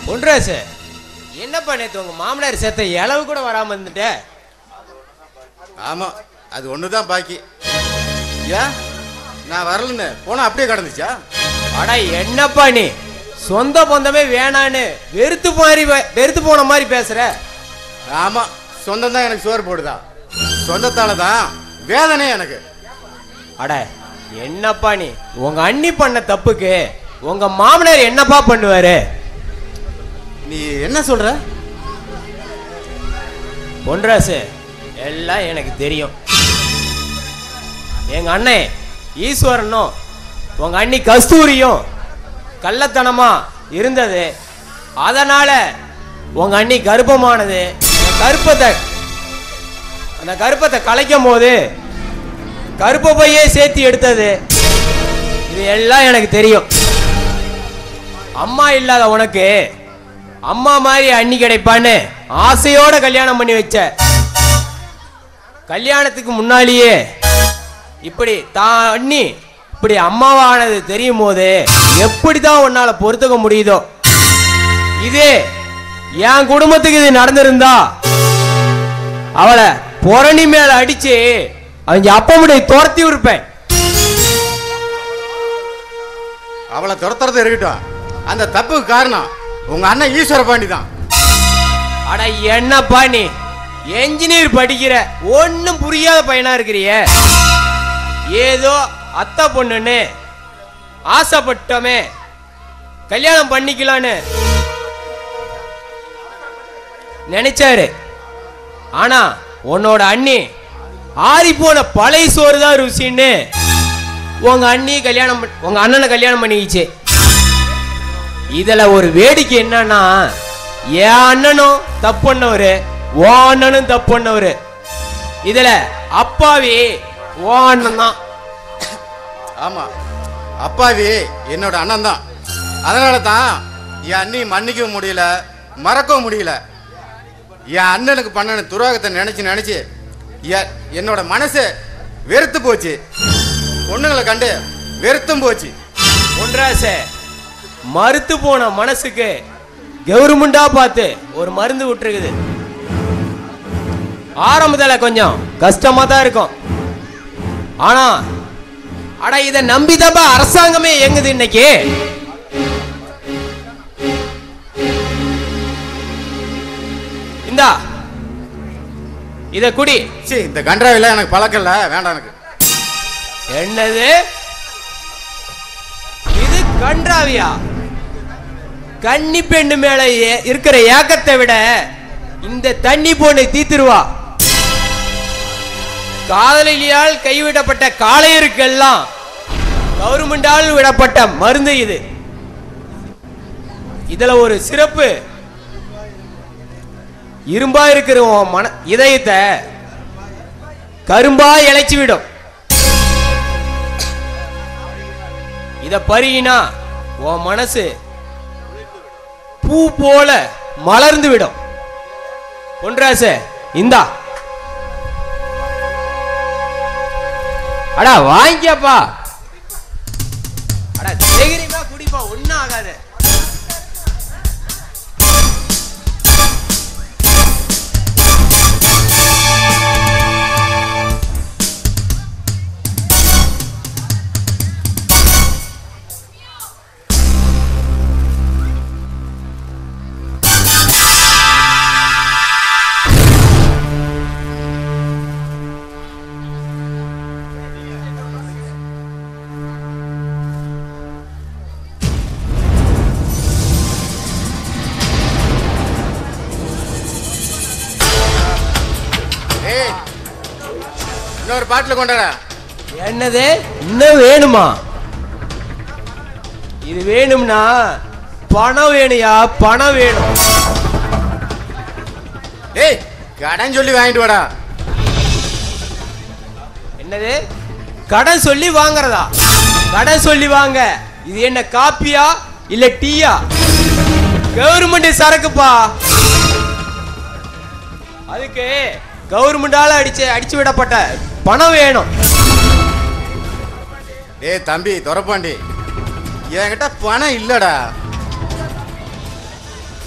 ஒன்றாசு என்னப்பா நேத்து உங்க மாமனார் சேர்த்த இளவு கூட வராம இருந்துட்ட ஆமாம் அது ஒன்று தான் பாக்கி ஏன் நான் வரலன்னு போனால் அப்படியே கிடந்துச்சா அடா என்னப்பா நீ சொந்த பந்தமே வேணான்னு வெறுத்து மாதிரி பே- வெறுத்து போன மாதிரி பேசுற ஆமாம் சொந்தம் தான் எனக்கு சோறு போடுதா சொந்தத்தால தான் வேதனை எனக்கு அட என்னப்பா நீ உங்க அண்ணி பண்ண தப்புக்கு உங்க மாமனார் என்னப்பா பண்ணுவாரு நீ என்ன சொல்ற பொன்ராசு எல்லாம் எனக்கு தெரியும் எங்க அண்ணன் ஈஸ்வரனும் உங்க அண்ணி கஸ்தூரியும் கள்ளத்தனமா இருந்தது அதனால உங்க அண்ணி கர்ப்பமானது அந்த கருப்பத்தை அந்த கருப்பத்தை கலைக்கும் போது கருப்ப பையே சேர்த்து எடுத்தது இது எல்லாம் எனக்கு தெரியும் அம்மா இல்லாத உனக்கு அம்மா மாதிரி அண்ணி கிடைப்பான்னு ஆசையோட கல்யாணம் பண்ணி வச்ச கல்யாணத்துக்கு முன்னாலேயே இப்படி தான் அண்ணி இப்படி அம்மாவானது தெரியும் போது எப்படி தான் உன்னால பொறுத்துக்க முடியுதோ இதே என் குடும்பத்துக்கு இது நடந்திருந்தா அவளை புரணி மேல அடிச்சு அவங்க அப்பா முடிய துரத்தி விருப்பேன் அவளை துரத்துறது இருக்கட்டும் அந்த தப்புக்கு காரணம் உங்க அண்ணன் ஈஸ்வர பாண்டி தான் அட என்னப்பா நீ என்ஜினியர் படிக்கிற ஒன்னும் புரியாத பையனா இருக்கிறிய ஏதோ அத்தை பொண்ணுன்னு ஆசைப்பட்டோமே கல்யாணம் பண்ணிக்கலான்னு நினைச்சாரு ஆனா உன்னோட அண்ணி ஆறி போன பழைய சோறு தான் ருசின்னு உங்க அண்ணி கல்யாணம் பண்- உங்க அண்ணனை கல்யாணம் பண்ணிக்கிச்சு இதுல ஒரு வேடிக்கை என்னன்னா என் அண்ணனும் தப்பு பண்ணவரு உன் அண்ணனும் தப்பு பண்ணவரு இதுல அப்பாவி உன் அண்ணன் தான் ஆமாம் அப்பாவி என்னோட அண்ணன் தான் அதனால தான் என் அண்ணி மன்னிக்கவும் முடியல மறக்கவும் முடியல என் அண்ணனுக்கு பண்ணன துரோகத்தை நினைச்சு நினைச்சு எ- என்னோட மனசு வெறுத்து போச்சு பொண்ணுங்களை கண்டு வெறுத்தும் போச்சு ஒன்றாச மறுத்து போன மனசுக்கு கவர்மெண்டா பார்த்து ஒரு மருந்து விட்டுருக்குது ஆரம்பத்துல கொஞ்சம் கஷ்டமா தான் இருக்கும் ஆனா அட இத நம்பிதாப்பா அரசாங்கமே இயங்குது இன்னைக்கு இந்தா இத குடி சீ இந்த கன்றாவில எனக்கு பழக்கம் இல்லை வேண்டாம் எனக்கு என்னது இது கன்றாவியா கன்னி பெண்ணு மேல ஏ- இருக்கிற ஏக்கத்தை விட இந்த தண்ணி பொண்ணு தீத்துருவா காதலியால் கைவிடப்பட்ட காளையருக்கெல்லாம் கவர்மெண்டால் விடப்பட்ட மருந்து இது இதுல ஒரு சிறப்பு இரும்பா இருக்கிற உன் மன இதயத்தை கரும்பா இழைச்சி விடும் இத பருகினா உன் மனசு பூ போல மலர்ந்து விடும் பொன்ராச இந்தா அடா வாங்கிக்கப்பா அடா தைரியமா குடிப்பா ஒன்னும் ஆகாது ஏய் இன்னொரு பாட்டில் கொண்டாடா என்னது இன்னும் வேணுமா இது வேணும்னா பணம் வேணுயா பணம் வேணும் ஏய் கடன் சொல்லி வாங்கிட்டு வாடா என்னது கடன் சொல்லி வாங்குறதா கடன் சொல்லி வாங்க இது என்ன காப்பியா இல்ல டீயா கவர்மெண்ட் சரக்குப்பா அதுக்கு கவர்மெண்டால அடிச்சு அடிச்சு விடப்பட்ட பணம் வேணும் டேய் தம்பி துரப்பாண்டி என்கிட்ட பணம் இல்லடா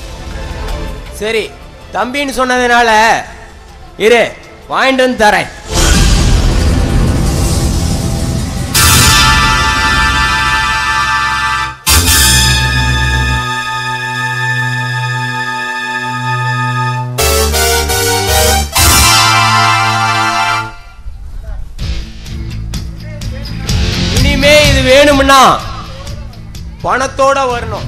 சரி தம்பின்னு சொன்னதுனால இரு வாங்கிட்டு வந்து தரேன் இனிமே இது வேணும்னா பணத்தோட வரணும்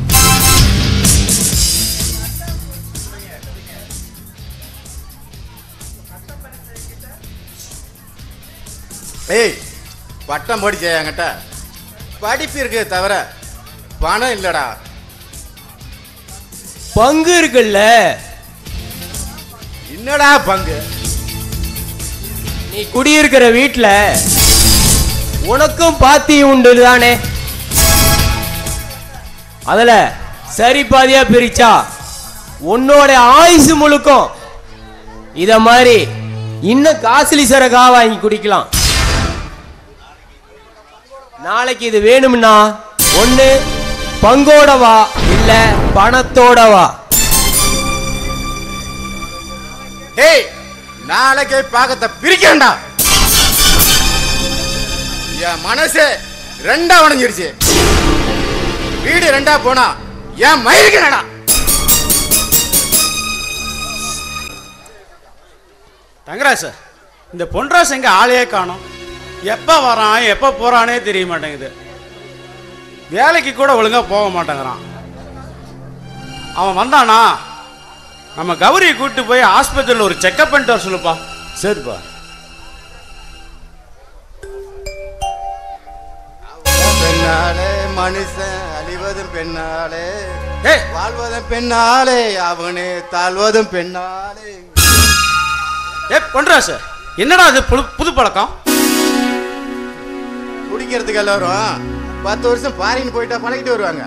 ஏய் பட்டம் படிச்ச என்கிட்ட படிப்பு இருக்கே தவிர பணம் இல்லடா பங்கு இருக்குல்ல என்னடா பங்கு நீ குடியிருக்கிற வீட்ல உனக்கும் பாத்தி உண்டு தானே அதுல சரி பாதியா பிரிச்சா உன்னோட ஆயுசு முழுக்கும் இத மாதிரி இன்னும் காஸ்ட்லி சரகா வாங்கி குடிக்கலாம் நாளைக்கு இது வேணும்னா ஒண்ணு பங்கோட வா இல்ல பணத்தோட வா ஏய் நாளைக்கே பாகத்தை பிரிக்கண்டா என் மனசு ரெண்டா உடஞ்சிருச்சு வீடு ரெண்டா போனா என் மயிருக்கடா தங்கராஜ் சார் இந்த பொன்ராஸ் எங்க ஆளையே காணோம் எப்போ வரான் எப்போ போறானே தெரிய மாட்டேங்குது வேலைக்கு கூட ஒழுங்கா போக மாட்டேங்கிறான் அவன் வந்தானா நம்ம கௌரியை கூட்டிட்டு போய் ஆஸ்பத்திரியில் ஒரு செக்கப் பண்ணிட்டு வர சொல்லுப்பா சரிப்பா பெண்ணாலே மனுஷன் அழிவதும் பெண்ணாலே ஏய் வாழ்வதும் பெண்ணாலே அவனே தாழ்வதும் பெண்ணாலே ஏ பொன்ராஸ் என்னடா இது புது புது பழக்கம் குடிக்கிறதுக்கு எல்லாரும் பத்து வருஷம் பாரின்னு போயிட்டா பழகிட்டு வருவாங்க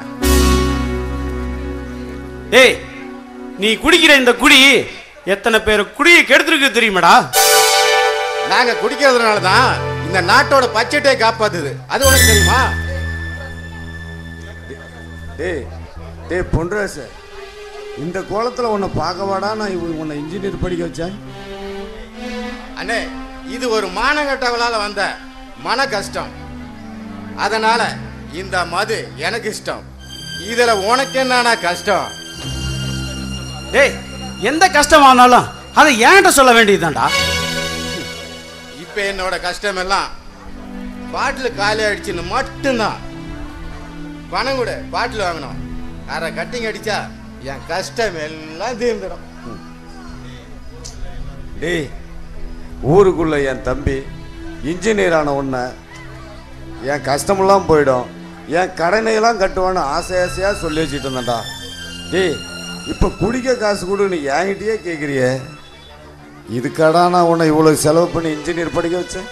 ஏய் நீ குடிக்கிற இந்த குடி எத்தனை பேர் குடியை கெடுத்துருக்கு தெரியுமாடா நாங்க குடிக்கிறதுனால தான் இந்த நாட்டோட பட்ஜெட்டே காப்பாத்துது அது உனக்கு தெரியுமா டேய் டேய் பொன்ராச இந்த கோலத்தில் உன்னை பார்க்கவாடா நான் இவ- உன்னை இன்ஜினியர் படிக்க வச்சேன் அண்ணே இது ஒரு மானங்கட்டவளால வந்த மன கஷ்டம் அதனால இந்த மது எனக்கு இஷ்டம் இதுல உனக்கு என்னன்னா கஷ்டம் டேய் எந்த கஷ்டமானாலும் அதை ஏன்ட்ட சொல்ல வேண்டியதுதான்டா இப்ப என்னோட கஷ்டம் எல்லாம் பாட்டில் காலி ஆயிடுச்சுன்னு மட்டும்தான் பணம் கூட பாட்டில் வாங்கணும் அரை கட்டிங் அடிச்சா என் கஷ்டம் எல்லாம் தீர்ந்துடும் டேய் ஊருக்குள்ள என் தம்பி இன்ஜினியர் ஆன உன்னை என் கஷ்டமெல்லாம் போயிடும் என் கடனையெல்லாம் கட்டுவான்னு ஆசை ஆசையாக சொல்லி வச்சுட்டு இருந்தேன்டா டேய் இப்போ குடிக்க காசு கொடு நீ என்கிட்டயே கேட்குறியே இதுக்காடா நான் உன்னை இவ்வளோ செலவு பண்ணி இன்ஜினியர் படிக்க வச்சேன்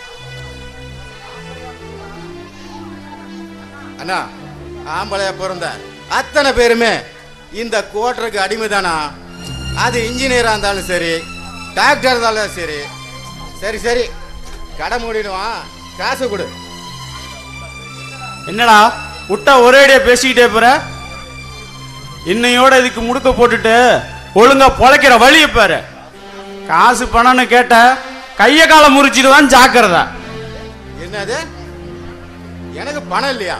அண்ணா ஆம்பளையா பிறந்த அத்தனை பேருமே இந்த கோட்டருக்கு அடிமைதானா அது இன்ஜினியரா இருந்தாலும் சரி டாக்டர் இருந்தாலும் சரி சரி சரி கடை மூடிடுவான் காசு கொடு என்னடா விட்டா ஒரேடியா பேசிக்கிட்டே போற இன்னையோட இதுக்கு முடுக்க போட்டுட்டு ஒழுங்கா பொழைக்கிற வழியை பாரு காசு பணம்னு கேட்ட கைய காலை முறிச்சிடுவான் ஜாக்கிரதை என்னது எனக்கு பணம் இல்லையா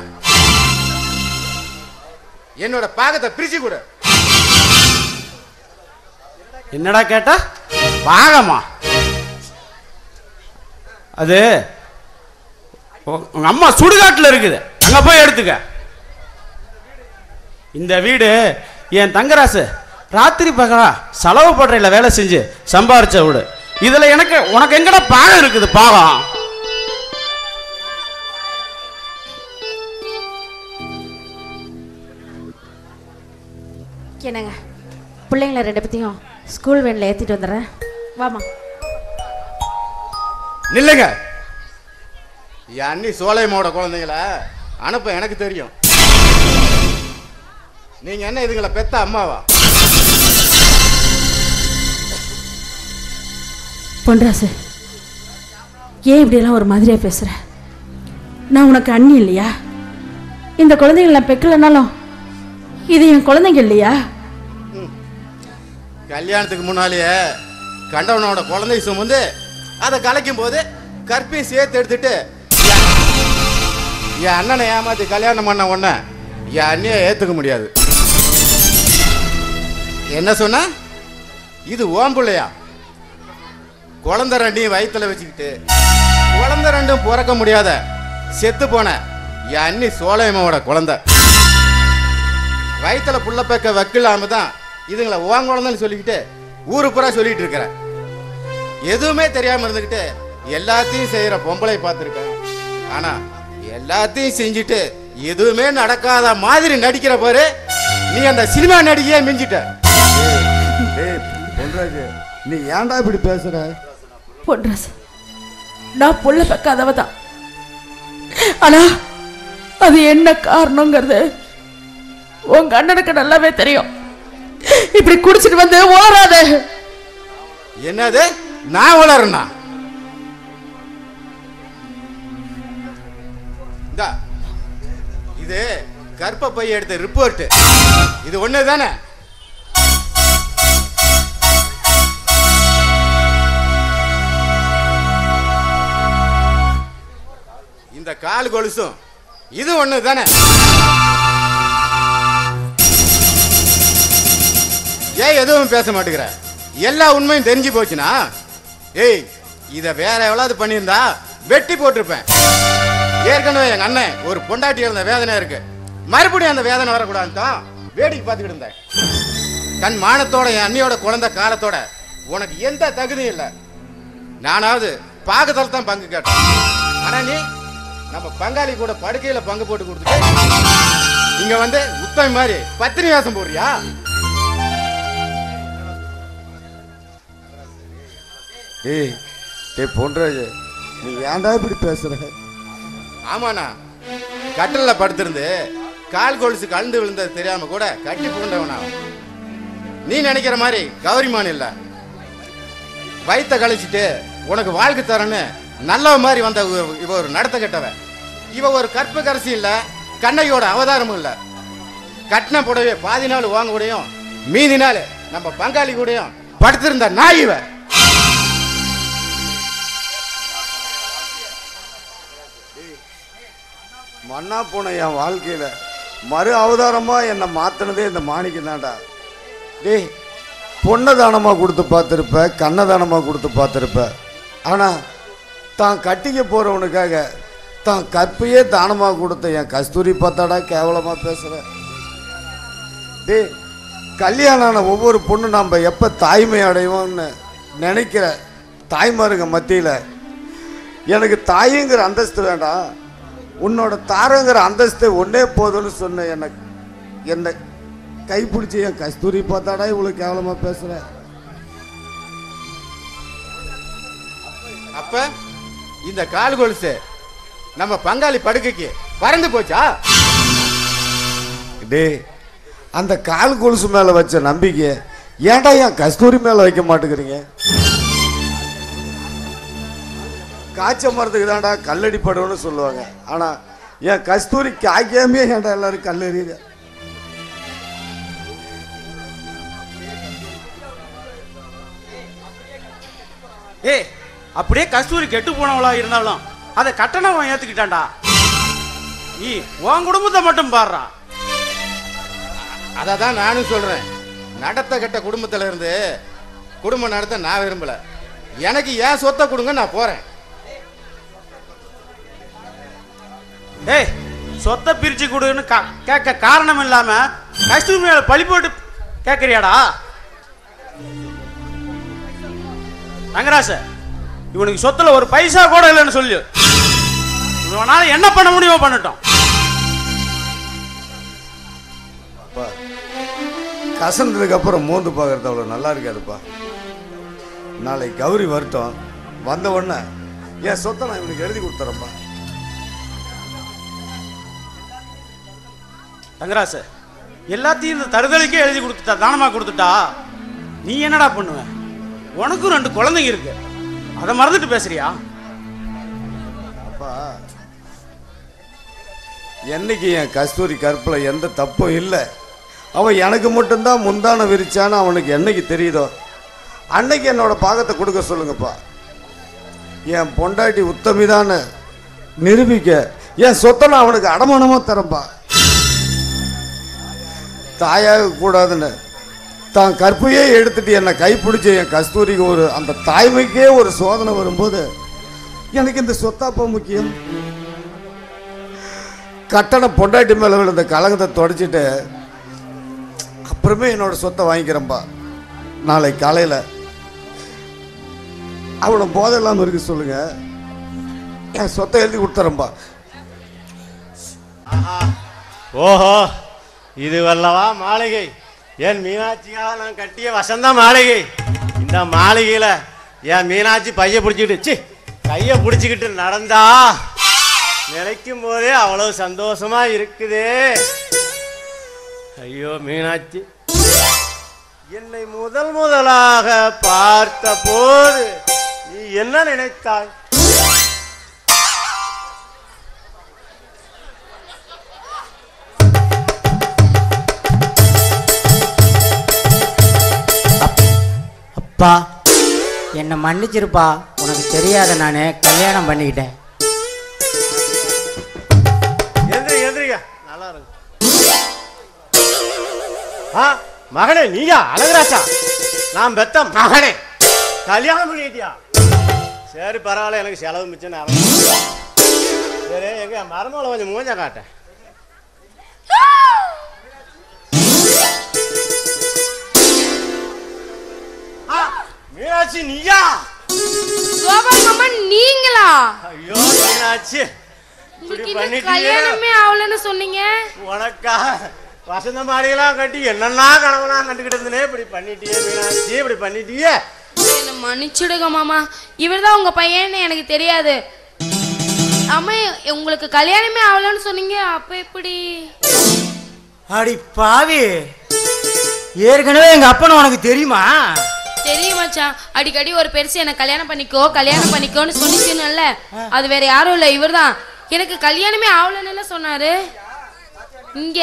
என்னோட பாகத்தை பிரிச்சு கொடு என்னடா கேட்ட பாகமா அது உ- உங்க அம்மா சுடுகாட்டுல இருக்குது அங்க போய் எடுத்துக்க இந்த வீடு என் தங்கராசு ராத்திரி பகலா செலவு படுறையில வேலை செஞ்சு சம்பாரிச்ச வீடு இதுல எனக்கு உனக்கு எங்கடா பாகம் இருக்குது பாகம் என்னங்க பிள்ளைங்கள ரெண்டு பேத்தையும் ஸ்கூல் வேனில் ஏற்றிட்டு வந்துடுறேன் வாமா நில்லுங்க என் அண்ணி சோலையம்மாவோட குழந்தைங்கள அனுப்ப எனக்கு தெரியும் நீங்க என்ன இதுங்களை பெத்த அம்மாவா பொன்ராசு ஏன் இப்படியெல்லாம் ஒரு மாதிரியாக பேசுகிற நான் உனக்கு அண்ணி இல்லையா இந்த குழந்தைகள் நான் பெக்கலைனாலும் இது என் குழந்தைங்க இல்லையா கல்யாணத்துக்கு முன்னாலேயே கண்டவனோட குழந்தை சுமந்து அதை கலைக்கும் போது கற்பியும் சேர்த்து எடுத்துட்டு என் என் அண்ணனை ஏமாத்தி கல்யாணம் பண்ண உடனே என் அண்ணியை ஏத்துக்க முடியாது என்ன சொன்ன இது ஓம் பிள்ளையா குழந்தை ரெண்டையும் வயித்துல வச்சுக்கிட்டு குழந்தை ரெண்டும் பிறக்க முடியாத செத்து போன என் அண்ணி சோலையம்மாவோட குழந்தை வயித்துல புள்ள பேக்க வைக்கலாம தான் இதுங்களை உன் குழந்தைன்னு சொல்லிக்கிட்டு ஊரு பூரா சொல்லிட்டு இருக்கிறேன் எதுவுமே தெரியாம இருந்துக்கிட்டு எல்லாத்தையும் செய்யற பொம்பளை பார்த்துருக்கேன் ஆனா எல்லாத்தையும் செஞ்சுட்டு எதுவுமே நடக்காத மாதிரி நடிக்கிற பாரு நீ அந்த சினிமா நடிகையே மிஞ்சிட்ட டேய் பொன்ராஜு நீ ஏன்டா இப்படி பேசுற பொன்ராசு நான் புள்ள பக்காதவ தான் ஆனா அது என்ன காரணங்கிறது உங்க அண்ணனுக்கு நல்லாவே தெரியும் இப்படி குடிச்சிட்டு வந்து ஓடாத என்னது நான் வளரனா இந்தா இது கற்ப பை எடுத்த ரிப்போர்ட் இது ஒண்ணு தானே இந்த கால் கொலுசும் இது ஒண்ணு தானே ஏன் எதுவும் பேச மாட்டேங்கிற எல்லா உண்மையும் தெரிஞ்சு போச்சுனா ஏய் இத வேற எவ்வளவு பண்ணியிருந்தா வெட்டி போட்டிருப்பேன் ஏற்கனவே எங்க அண்ணன் ஒரு பொண்டாட்டி இருந்த வேதனை இருக்கு மறுபடியும் அந்த வேதனை வரக்கூடாதுன்னு தான் வேடிக்கை பார்த்துக்கிட்டு இருந்தேன் தன் மானத்தோட என் அண்ணியோட குழந்தை காலத்தோட உனக்கு எந்த தகுதியும் இல்லை நானாவது பாகத்தில் தான் பங்கு கேட்டேன் ஆனா நீ நம்ம பங்காளி கூட படுக்கையில பங்கு போட்டு கொடுத்துட்டு இங்க வந்து உத்தமி மாதிரி பத்தினி வேஷம் போடுறியா ஏய் டேய் பொன்ராஜு நீ ஏன்டா இப்படி பேசுற ஆமாண்ணா கட்டில படுத்திருந்து கால் கொலுசு கலந்து விழுந்தது தெரியாம கூட கட்டி பூண்டவனா நீ நினைக்கிற மாதிரி கௌரிமான் இல்ல வயித்த கழிச்சிட்டு உனக்கு வாழ்க்கை தரேன்னு நல்ல மாதிரி வந்த இவ- இவ ஒரு நடத்த கெட்டவ இவ ஒரு கற்பு கரசி இல்ல கண்ணையோட அவதாரமும் இல்ல கட்டின புடவை பாதி நாள் வாங்க கூடயும் மீதி நாள் நம்ம பங்காளி கூடயும் படுத்திருந்த நாய் இவ மண்ணா போன என் வாழ்க்கையில மறு அவதாரமா என்னை மாத்தினதே இந்த மாணிக்கம் தான்டா டேய் பொண்ணை தானமா கொடுத்து பார்த்துருப்ப கண்ணை தானமா கொடுத்து பார்த்துருப்ப ஆனா தான் கட்டிக்க போறவனுக்காக தான் கற்பையே தானமா கொடுத்த என் கஸ்தூரி பார்த்தாடா கேவலமா பேசுற டேய் கல்யாணம் ஆன ஒவ்வொரு பொண்ணு நம்ம எப்போ தாய்மை அடைவோம்னு நினைக்கிற தாய்மாருங்க மத்தியில் எனக்கு தாயுங்கிற அந்தஸ்து வேண்டாம் உன்னோட தாரங்கிற அந்தஸ்து ஒன்னே போதும்னு சொன்ன எனக்கு என்னை கைப்பிடிச்சி என் கஸ்தூரி பார்த்தாடா இவ்வளோ கேவலமாக பேசுற அப்ப இந்த கால் கொலுசு நம்ம பங்காளி படுக்கைக்கு பறந்து போச்சா டேய் அந்த கால் கொலுசு மேலே வச்ச நம்பிக்கை ஏன்டா என் கஸ்தூரி மேலே வைக்க மாட்டேங்கிறீங்க காய்ச்ச மரத்துக்கு தான்டா கல்லடி படும்னு சொல்லுவாங்க ஆனால் என் கஸ்தூரி காய்க்காமே ஏன்டா எல்லாரும் கல்லெறியுது ஏய் அப்படியே கஸ்தூரி கெட்டு போனவளா இருந்தாலும் அதை கட்டணம் ஏத்துக்கிட்டான்டா நீ உன் குடும்பத்தை மட்டும் பாடுறா அதை தான் நானும் சொல்றேன் நடத்த கெட்ட குடும்பத்துல இருந்து குடும்பம் நடத்த நான் விரும்பல எனக்கு ஏன் சொத்தை கொடுங்க நான் போறேன் டேய் சொத்தை பிரிச்சு கொடுன்னு கா- கேட்க காரணம் இல்லாம கஸ்தூரி மேல பழி போட்டு கேட்கறியாடா ரங்கராச இவனுக்கு சொத்துல ஒரு பைசா கூட இல்லைன்னு சொல்லு இவனால என்ன பண்ண முடியுமோ பண்ணட்டும் அப்பா கசந்ததுக்கு அப்புறம் மோந்து பார்க்கறது அவ்வளோ நல்லா இருக்காதுப்பா நாளைக்கு கௌரி வரட்டும் வந்த உடனே என் சொத்தை நான் இவனுக்கு எழுதி கொடுத்துறேன்ப்பா தங்கராசு எல்லாத்தையும் இந்த தருதலுக்கே எழுதி கொடுத்துட்டா தானமா கொடுத்துட்டா நீ என்னடா பண்ணுவ உனக்கும் ரெண்டு குழந்தைங்க இருக்கு அதை மறந்துட்டு பேசுறியா அப்பா என்னைக்கு என் கஸ்தூரி கற்பில் எந்த தப்பும் இல்லை அவன் எனக்கு மட்டும்தான் முந்தான விரிச்சான்னு அவனுக்கு என்னைக்கு தெரியுதோ அன்னைக்கு என்னோட பாகத்தை கொடுக்க சொல்லுங்கப்பா என் பொண்டாட்டி உத்தமிதான்னு நிரூபிக்க என் சொத்தை நான் அவனுக்கு அடமானமா தரேன்ப்பா தாயாக கூடாதுன்னு தான் கற்பையே எடுத்துட்டு என்னை கைப்பிடிச்ச என் கஸ்தூரிக்கு ஒரு அந்த தாய்மைக்கே ஒரு சோதனை வரும்போது எனக்கு இந்த சொத்தாப்பா முக்கியம் கட்டண பொண்டாட்டி மேலே விழுந்த கலங்கத்தை தொடச்சிட்டு அப்புறமே என்னோட சொத்தை வாங்கிக்கிறேன்பா நாளை காலையில் அவளை போதை இல்லாமல் இருக்க சொல்லுங்க என் சொத்தை எழுதி கொடுத்துறேன்பா ஓஹோ இது வல்லவா மாளிகை என் மீனாட்சிக்காக நான் கட்டிய வசந்த மாளிகை இந்த மாளிகையில என் மீனாட்சி பைய பிடிச்சிக்கிட்டு சி கையை பிடிச்சிக்கிட்டு நடந்தா நினைக்கும் போதே அவ்வளவு சந்தோஷமா இருக்குதே ஐயோ மீனாட்சி என்னை முதல் முதலாக பார்த்த போது நீ என்ன நினைத்தாய் அப்பா என்னை மன்னிச்சிருப்பா உனக்கு தெரியாத நான் கல்யாணம் பண்ணிக்கிட்டேன் எந்திரி எந்திரிங்க நல்லா இருக்கு ஆ மகனே நீயா அழகராசா நான் பெத்த மகனே கல்யாணம் பண்ணிட்டியா சரி பரவாயில்ல எனக்கு செலவு மிச்சம் நேரம் சரி எங்க மருமகளை கொஞ்சம் மூஞ்ச காட்டேன் ஆ, மீனாட்சி நீயா கோபால் மாமா நீங்களா ஐயோ மீனாட்சி இப்படி உங்களுக்கு இன்னும் பண்ணிட்டியே கல்யாணமே ஆகலன்னு சொன்னீங்க உனக்கா வசந்த மாடியெல்லாம் கட்டி என்னென்ன கனவுலாம் கண்டுக்கிட்டு இருந்தனே இப்படி பண்ணிட்டியே மீனாட்சி இப்படி பண்ணிட்டியே என்ன மன்னிச்சுடுங்க மாமா இவர்தான் உங்க பையன்னு எனக்கு தெரியாது அம்மா உங்களுக்கு கல்யாணமே ஆகலன்னு சொன்னீங்க அப்ப எப்படி அடி பாவி ஏற்கனவே எங்க அப்பனை உனக்கு தெரியுமா தெரியும் மச்சான் அடிக்கடி ஒரு பெருசு என்ன கல்யாணம் பண்ணிக்கோ கல்யாணம் பண்ணிக்கோன்னு சொன்னிச்சுன்னு அது வேற யாரும் இல்ல இவர்தான் எனக்கு கல்யாணமே ஆகலன்னு சொன்னாரு இங்க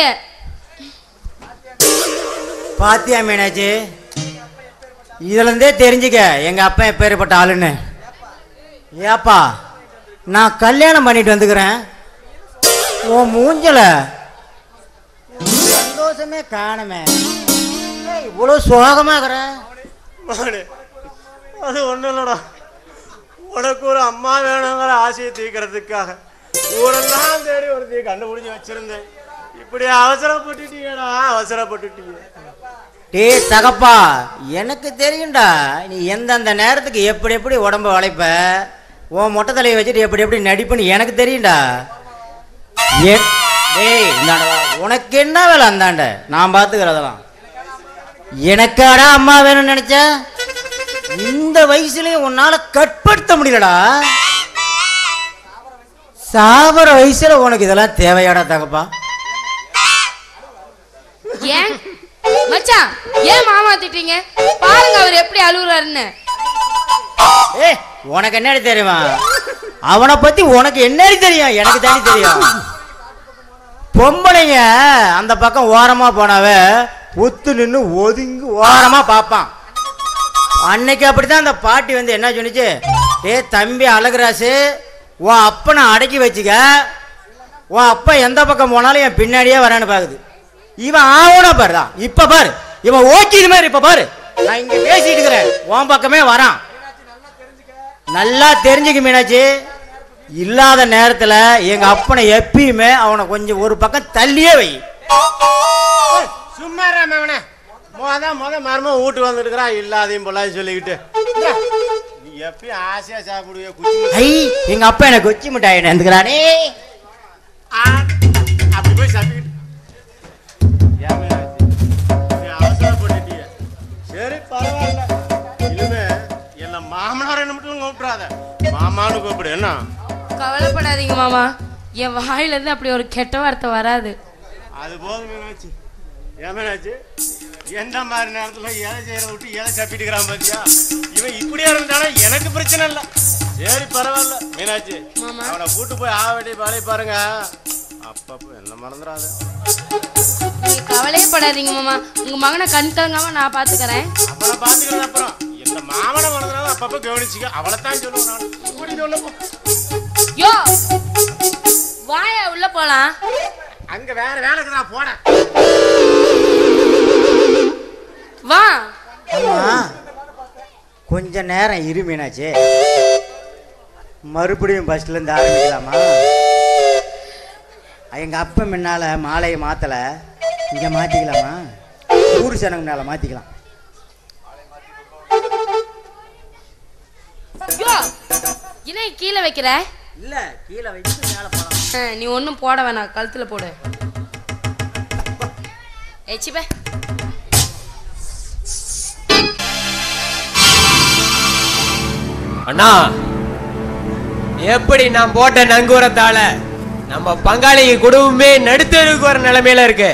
பாத்தியா மீனாட்சி இதுல இருந்தே தெரிஞ்சுக்க எங்க அப்பா எப்பேற்பட்ட ஆளுன்னு ஏப்பா நான் கல்யாணம் பண்ணிட்டு வந்துக்கிறேன் உன் மூஞ்சல சந்தோஷமே காணுமே ஏய், இவ்வளவு சோகமா இருக்கிற மகனே அது ஒன்றும் இல்லடா உனக்கு ஒரு அம்மா வேணுங்கிற ஆசையை தீர்க்கறதுக்காக ஊரெல்லாம் தேடி ஒருத்தையை கண்டுபிடிச்சி வச்சிருந்தேன் இப்படி அவசரப்பட்டுட்டீங்கடா அவசரப்பட்டுட்டீங்க டேய் தகப்பா எனக்கு தெரியும்டா நீ எந்தெந்த நேரத்துக்கு எப்படி எப்படி உடம்ப வளைப்ப உன் மொட்டை தலையை வச்சுட்டு எப்படி எப்படி நடிப்புன்னு எனக்கு தெரியும்டா ஏ- டேய் இந்தாண்ட வா. உனக்கு என்ன வேலை அந்தாண்ட நான் பார்த்துக்கிறதெல்லாம் எனக்காடா அம்மா வேணும்னு நினைச்ச இந்த வயசுலயும் உன்னால கட்படுத்த முடியலடா சாவர வயசுல உனக்கு இதெல்லாம் தேவையாடா தகப்பா ஏன் மச்சான் ஏன் மாமா திட்டீங்க பாருங்க அவர் எப்படி அழுகுறாருன்னு ஏய் உனக்கு என்னடி தெரியுமா அவனை பத்தி உனக்கு என்னடி தெரியும் எனக்கு தானே தெரியும் பொம்பளைங்க அந்த பக்கம் ஓரமா போனாவே ஒத்து நின்று ஒதுங்கி ஓரமா பார்ப்பான் அன்னைக்கு அப்படிதான் அந்த பாட்டி வந்து என்ன சொன்னுச்சு டேய் தம்பி அழகுராசு உன் அப்பனை அடக்கி வச்சுக்க உன் அப்பா எந்த பக்கம் போனாலும் என் பின்னாடியே வரான்னு பாக்குது இவன் ஆவணா பாருதான் இப்ப பாரு இவன் ஓகே இது மாதிரி இப்ப பாரு நான் இங்க பேசிட்டு இருக்கிறேன் உன் பக்கமே வரான் நல்லா தெரிஞ்சுக்க மீனாட்சி இல்லாத நேரத்துல எங்க அப்பனை எப்பயுமே அவனை கொஞ்சம் ஒரு பக்கம் தள்ளியே வை சும்மா அவனை மொத மொத மரும வீட்டு வந்துருக்கிறான் இல்லாதையும் பொல்லாதையும் சொல்லிக்கிட்டு இந்தா, நீ எப்பயும் ஆசையா சாப்பிடுவிய குச்சி ஐ எங்க அப்பா எனக்கு கொச்சி மிட்டாய் நந்துக்கிறானே ஆ, அப்படி போய் சாப்பிட்டுக்கிட்டு ஏன் மீனாட்சி, நீ அவசரப்பட்டுட்டியே. சரி பரவாயில்ல இனிமே என்ன மாமனார் என்ன மட்டும் கூப்பிடாத மாமான்னு கூப்பிடு என்ன கவலைப்படாதீங்க மாமா என் வாயில இருந்து அப்படி ஒரு கெட்ட வார்த்தை வராது அது போதும் மீனாட்சி ஏன் மீனாட்சி எந்த மாதிரி நேரத்துல எதை செய்யற விட்டு எதை சப்பிட்டுக்கிறான் பாத்தியா இவன் இப்படியே இருந்தானா எனக்கு பிரச்சனை இல்லை சரி பரவாயில்ல மீனாட்சி மாமா. அவனை கூட்டு போய் ஆவட்டி பாலை பாருங்க அப்பப்போ என்ன மறந்துடாத நீங்க கவலையே படாதீங்க மாமா உங்க மகனை கண் கலங்காம நான் பாத்துக்கறேன் அவளை பாத்துக்கிறது அப்புறம் இந்த மாமனை மறந்துடாம அப்பப்ப கவனிச்சுக்க அவளை தான் சொல்லுவேன் நான் கூடி சொல்ல போ. யோ வாயா உள்ள போலாம் அங்க வேற வேலைக்கு நான் போனேன் வா ஆமா கொஞ்ச நேரம் இரு மீனாட்சி மறுபடியும் பஸ்ல இருந்து ஆரம்பிக்கலாமா எங்க அப்பா முன்னால மாலையை மாத்தல இங்க மாத்திக்கலாமா ஊர் சனங்க முன்னால மாத்திக்கலாம் யோ என்ன கீழே வைக்கிற இல்ல கீழே வச்சு மேல போலாம் ஆ, நீ ஒன்றும் போட வேணாம் கழுத்துல போடு ஏச்சிப்பே அண்ணா எப்படி நான் போட்ட நங்கூரத்தால நம்ம பங்காளிங்க குடும்பமே நடுத்தருக்கு வர நிலைமையில இருக்கு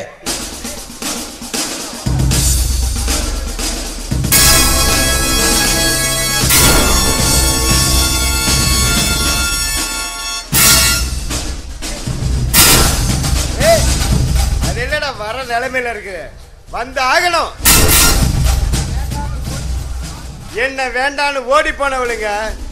அது என்னடா வர நிலைமையில இருக்கு வந்து ஆகணும் என்ன வேண்டான்னு ஓடி போனவளுங்க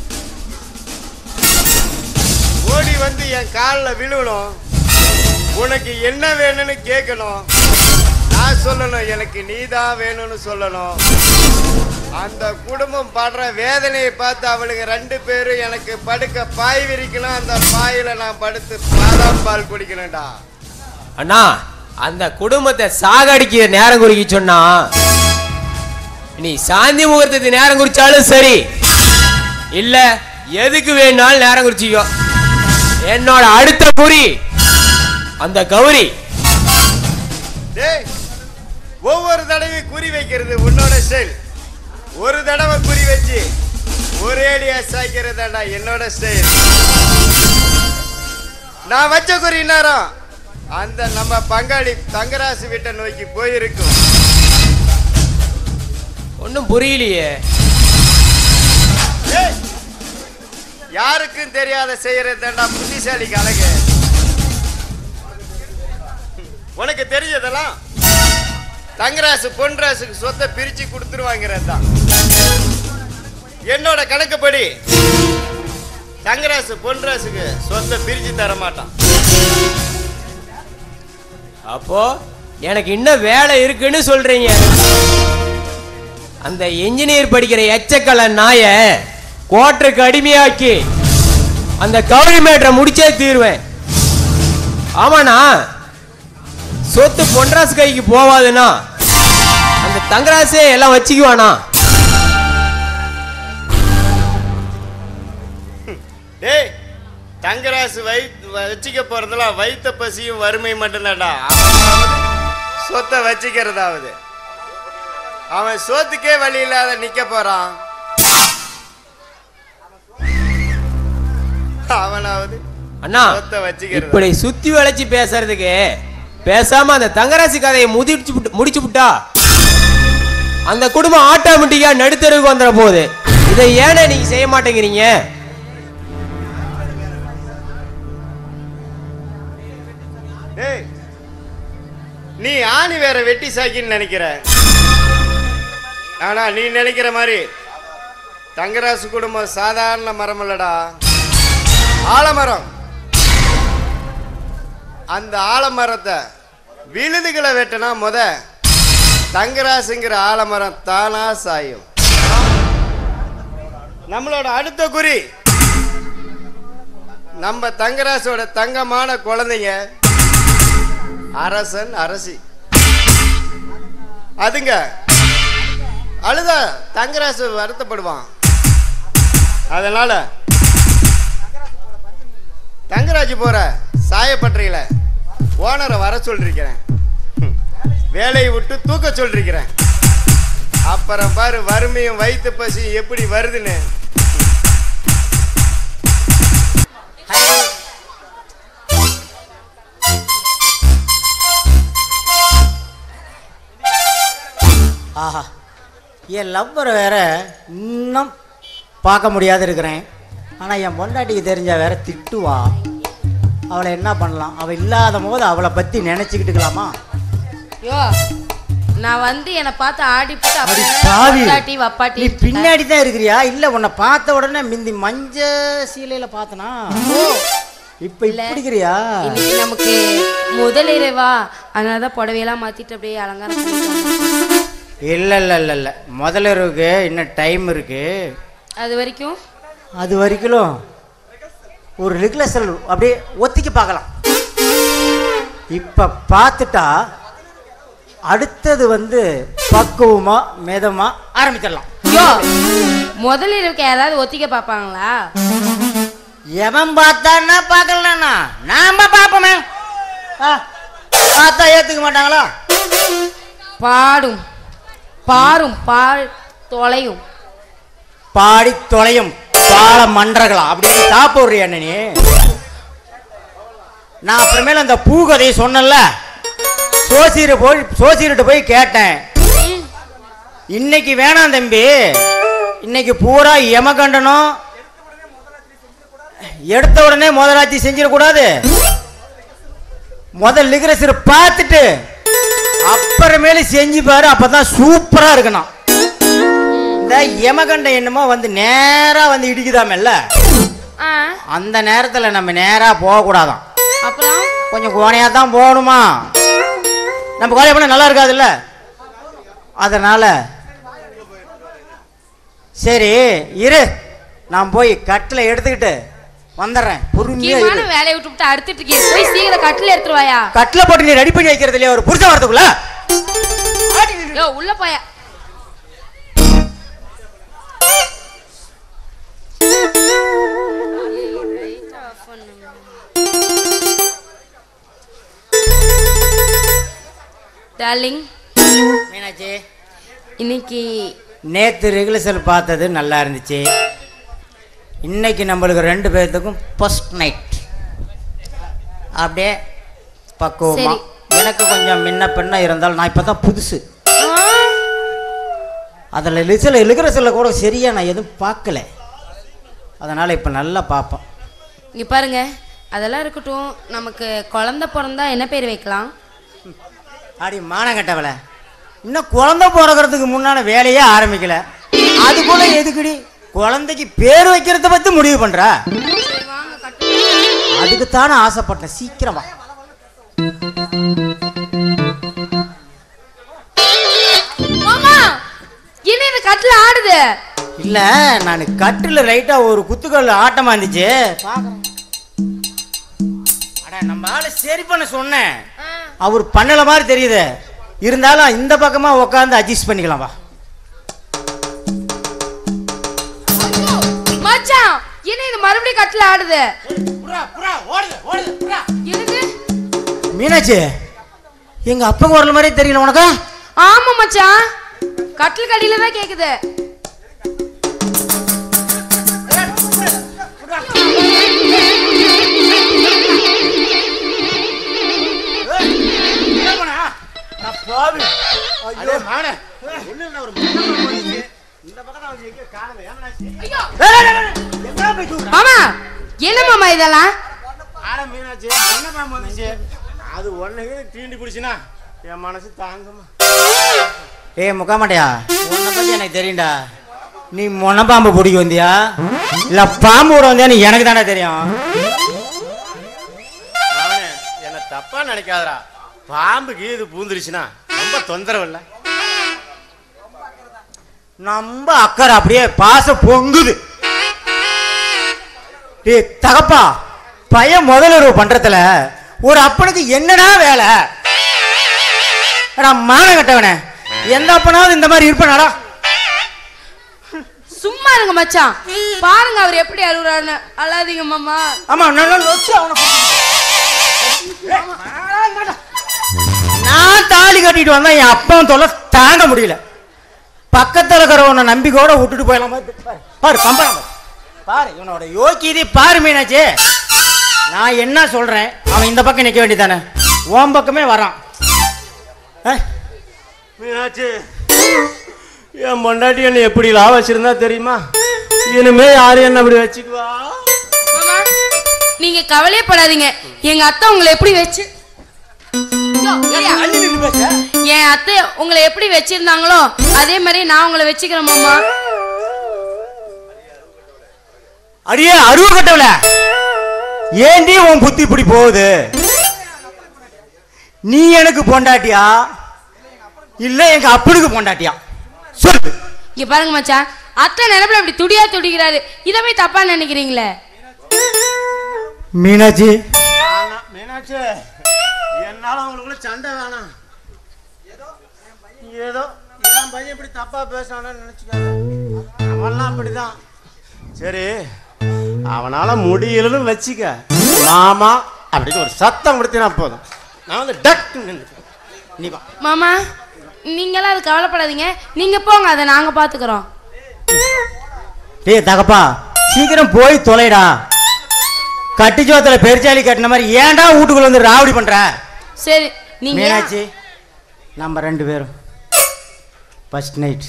ஓடி வந்து என் காலில் விழுவணும் உனக்கு என்ன வேணும்னு கேட்கணும் நான் சொல்லணும் எனக்கு நீதான் வேணும்னு சொல்லணும் அந்த குடும்பம் படுற வேதனையை பார்த்து அவளுங்க ரெண்டு பேரும் எனக்கு படுக்க பாய் விரிக்கணும் அந்த பாயில நான் படுத்து பாதாம் பால் குடிக்கணும்டா அண்ணா அந்த குடும்பத்தை சாகடிக்கிற நேரம் குறிக்க சொன்னா நீ சாந்தி முகூர்த்தத்துக்கு நேரம் குறிச்சாலும் சரி இல்ல எதுக்கு வேணாலும் நேரம் குறிச்சிக்கோ என்னோட அடுத்த குறி அந்த கௌரி டேய் ஒவ்வொரு தடவையும் குறி வைக்கிறது உன்னோட ஸ்டைல் ஒரு தடவை குறி வச்சு ஒரே அடியா சாய்க்கிறதாடா என்னோட ஸ்டைல் நான் வச்ச குறி நேரம் அந்த நம்ம பங்காளி தங்கராசு வீட்டை நோக்கி போயிருக்கும் ஒன்றும் புரியலையே டேய், யாருக்கும் தெரியாத செய்யறதுதான்டா புத்திசாலிக்கு அழகு உனக்கு தெரிஞ்சதெல்லாம் தங்கராசு பொன்ராசுக்கு சொத்தை பிரிச்சு கொடுத்துருவாங்கிறது தான் என்னோட கணக்குப்படி தங்கராசு பொன்ராசுக்கு சொத்தை பிரிச்சு தர மாட்டான் அப்போ எனக்கு இன்னும் வேலை இருக்குன்னு சொல்றீங்க அந்த இன்ஜினியர் படிக்கிற எச்சக்கல நாய கோட்டருக்கு அடிமையாக்கி அந்த கவரி மேட்டரை முடிச்சே தீருவேன் ஆமாண்ணா சொத்து பொன்ராசு கைக்கு போவாதுன்னா அந்த தங்கராசே எல்லாம் வச்சுக்குவானா டேய் தங்கராசு வை வச்சுக்க போறதெல்லாம் வைத்த பசியும் வறுமை மட்டும்தான்டா அவனாவது சொத்தை வச்சுக்கிறதாவது அவன் சோத்துக்கே வழி இல்லாத நிக்க போறான் அவனாவது அண்ணா சொத்தை வச்சுக்கிறது இப்படி சுத்தி வளைச்சு பேசுறதுக்கு பேசாம அந்த தங்கராசி கதையை முதிச்சு விட்டு- முடிச்சு விட்டா அந்த குடும்பம் ஆட்டோமேட்டிக்கா நடுத்தருக்கு வந்துட போகுது இதை ஏனே நீங்க செய்ய மாட்டேங்கிறீங்க டேய் நீ ஆணி வேற வெட்டி சாக்கின்னு நினைக்கிற ஆனா நீ நினைக்கிற மாதிரி தங்கராசு குடும்பம் சாதாரண மரம் இல்லடா ஆலமரம் அந்த ஆலமரத்தை விழுதுகளை வெட்டினா முத தங்கராசுங்கிற ஆலமரம் தானா சாயும் நம்மளோட அடுத்த குறி நம்ம தங்கராசோட தங்கமான குழந்தைங்க அரசன் அரசி அதுங்க அழுதா தங்கராசு வருத்தப்படுவான் அதனால தங்கராஜ் போற சாயப்பட்டறையில ஓனரை வர சொல்லிருக்கிறேன் ஹம். வேலையை விட்டு தூக்க சொல்லிருக்கிறேன் அப்புறம் பாரு வறுமையும் வயிற்று பசியும் எப்படி வருதுன்னு ஆஹா என் லவ்வரை வேற இன்னும் பார்க்க முடியாது இருக்கிறேன் ஆனால் என் பொண்டாட்டிக்கு தெரிஞ்ச வேற திட்டுவா அவளை என்ன பண்ணலாம் அவள் இல்லாத போது அவளை பற்றி நினச்சிக்கிட்டுக்கலாமா யோ நான் வந்து என்னை பார்த்து ஆடி போட்டு அடி அப்படியே பாவி. வப்பாட்டி வப்பாட்டி நீ பின்னாடி தான் இருக்கிறியா இல்ல உன்னை பார்த்த உடனே மிந்தி மஞ்ச சீலையில பார்த்தனா இப்ப இல்ல. இப்படிக்கிறியா இன்னைக்கு நமக்கு முதல் இரவா அதனால தான் புடவையெல்லாம் மாத்திட்டு அப்படியே அலங்காரம் பண்ணிட்டு வந்தேன். இல்ல இல்ல இல்ல இல்ல முதல்ல இருக்கு இன்னும் டைம் இருக்கு அது வரைக்கும் அது வரைக்கும் ஒரு ரிகுலேஷன் அப்படியே ஒத்திக்கி பார்க்கலாம் இப்ப பார்த்துட்டா அடுத்தது வந்து பக்குவமா மிதமா ஆரம்பிச்சிடலாம் யோ முதல் இரவுக்கு யாராவது ஒத்திக்க பார்ப்பாங்களா எவன் பார்த்தான்னா பார்க்கலண்ணா நாம பார்ப்போமே ஆ, பார்த்தா ஏத்துக்க மாட்டாங்களா பாடும் பாரும் பால் தொலையும் பாடி தொலையும் பால மன்றகளா அப்படின்னு சாப்பிடுறியா நீ நான் அப்புறமேல அந்த பூ கதையை சொன்னேன்ல சோசியரை போய் சோசியர்கிட்ட போய் கேட்டேன் இன்னைக்கு வேணாம் தம்பி இன்னைக்கு பூரா யமகண்டனம் எடுத்த உடனே முதலாட்சி செஞ்சிடக்கூடாது முதல் லிகரசர் பார்த்துட்டு அப்புறமேல செஞ்சு பாரு அப்பதான் சூப்பரா இருக்கணும் இந்த யமகண்டம் என்னமோ வந்து நேரா வந்து இடிக்குதாமல்ல ஆ அந்த நேரத்துல நம்ம நேரா போகக்கூடாதாம் அப்புறம் கொஞ்சம் கோணையா தான் போகணுமா நம்ம கோழைய பண்ண நல்லா இருக்காதுல்ல அதனால சரி இரு நான் போய் கட்டில் எடுத்துக்கிட்டு வந்துடுறேன் பொறுமையா முக்கியமான இரு வேலையை விட்டு விட்டு அறுத்துட்டு இருக்கீங்க போய் சீக்கிரம் கட்டில எடுத்துட்டு வாயா கட்டில் போட்டு நீ ரெடி பண்ணி வைக்கிறது இல்லையா ஒரு புருஷன் வரதுக்குள்ள யோ உள்ள போயா டார்லிங் மீனாட்சி இன்னைக்கு நேற்று ரெகுலேஷன் பார்த்தது நல்லா இருந்துச்சு இன்னைக்கு நம்மளுக்கு ரெண்டு பேர்த்துக்கும் ஃபர்ஸ்ட் நைட் அப்படியே பக்குவமா சரி. எனக்கு கொஞ்சம் முன்ன பின்ன இருந்தாலும் நான் இப்போ தான் புதுசு ஆ, அதில் லிசில் லிகரசில் கூட சரியா நான் எதுவும் பார்க்கல அதனால் இப்போ நல்லா பார்ப்போம் இங்க பாருங்க அதெல்லாம் இருக்கட்டும் நமக்கு குழந்தை பிறந்தா என்ன பேர் வைக்கலாம் அடி மானங்கட்டவள இன்னும் குழந்தை பிறக்கிறதுக்கு முன்னால வேலையே ஆரம்பிக்கல அது கூட எதுக்குடி குழந்தைக்கு பேர் வைக்கிறத பத்தி முடிவு பண்ற சரி வாங்க கட்டு அதுக்குத்தானே ஆசைப்பட்டேன் சீக்கிரம் வா மாமா என்ன இந்த கட்டில ஆடுது இல்ல நான் கட்டில் ரைட்டா ஒரு குத்துக்கல் ஆட்டமா இருந்துச்சு பார்க்கறேன். அட நம்ம ஆளு சரி பண்ண சொன்னேன் அவர் பண்ணல மாதிரி தெரியுது இருந்தாலும் இந்த பக்கமா உட்காந்து அட்ஜஸ்ட் பண்ணிக்கலாம் வா ஐயோ, மச்சான் என்ன இது மறுபடியும் கட்டில ஆடுது எனக்கு மீனாட்சி எங்க அப்பா குரல் மாதிரியே தெரியல உனக்கு ஆமா மச்சான் கட்டில் கடியில தான் கேக்குது ஐயோ மாமா என்ன மாமா இதெல்லாம் ஆட மீனாட்சி என்ன பாம்பு வந்துச்சு அது ஒன்னைக்கு தீண்டி பிடிச்சினா என் மனசு தாங்கம்மா ஏய் முக்காமாட்டியா உன்னை பத்தி எனக்கு தெரியும்டா நீ முனப்பாம்பு பிடிக்க வந்தியா இல்ல பாம்பு விட வந்தியான்னு எனக்கு தானே தெரியும் அவனே என்ன தப்பா நினைக்காதடா பாம்புக்கு இது பூந்துருச்சுன்னா ரொம்ப தொந்தரவு இல்லை நம்ம அக்கறை அப்படியே பாச பொங்குது டேய் தகப்பா பையன் முதலுறவு பண்றதுல ஒரு அப்பனுக்கு என்னடா வேலை நான் மானம் கட்டவனே எந்த அப்பனாவது இந்த மாதிரி இருப்பானாடா சும்மா இருங்க மச்சான் பாருங்க அவர் எப்படி அழுகுறாருன்னு அழாதீங்க மாமா ஆமா நல்லா நொச்சு அவனை பிடிச்சிக்கிட்டு. ஏய், மானம் கட்ட. நான் தாலி கட்டிட்டு வந்தா என் அப்பன் தொல்லை தாங்க முடியல பக்கத்துல இருக்கிறவனை நம்பி கூட விட்டுட்டு போயிடலாம் பாரு, பாரு, பாரு கம்பளம் பாரு. பாரு இவனோட யோக்கியதை பாரு மீனாச்சி நான் என்ன சொல்றேன் அவன் இந்த பக்கம் நிக்க வேண்டியதானே உன் பக்கமே வரான் ஏய், மீனாட்சி என் பொண்டாட்டி என்னை எப்படிலாம் வச்சிருந்தா தெரியுமா இனிமே யாரும் என்ன அப்படி வச்சுக்குவா மாமா நீங்க கவலையே படாதீங்க எங்க அத்தை உங்களை எப்படி வச்சு யோ, ஏரியா. அள்ளி நின்னு பேச. என் அத்தை உங்களை எப்படி வச்சிருந்தாங்களோ அதே மாதிரி நான் உங்களை வச்சுக்கிறேன் மாமா அடியே அருவ கட்டவல ஏண்டி உன் புத்தி இப்படி போகுது நீ எனக்கு பொண்டாட்டியா இல்ல எங்க அப்பனுக்கு பொண்டாட்டியா சொல்லு இங்க பாருங்க மச்சான் அத்தை நினைப்புல அப்படி துடியா துடிக்கிறாரு இதை போய் தப்பா நினைக்கிறீங்களே மீனாட்சி வேணாம், மீனாட்சி என்னால உங்களுக்குள்ள சண்டை வேணாம் ஏதோ என் பையன் இப்படி தப்பா பேசானு நினைச்சுக்காத அவன்லாம் அப்படிதான் சரி அவனால முடியலன்னு வச்சுக்க மாமா அப்படின்னு ஒரு சத்தம் கொடுத்தினா போதும் நான் வந்து டக் நீ வா மாமா நீங்களாம் அது கவலைப்படாதீங்க நீங்க போங்க அதை நாங்க பாத்துக்கிறோம் டேய் தகப்பா சீக்கிரம் போய் தொலைடா கட்டிச்சோத்துல பெருச்சாலி கட்டின மாதிரி ஏன்டா வீட்டுக்குள்ள வந்து ராவடி பண்ற சரி நீங்க மீனாட்சி நம்ம ரெண்டு பேரும் ஃபர்ஸ்ட் நைட்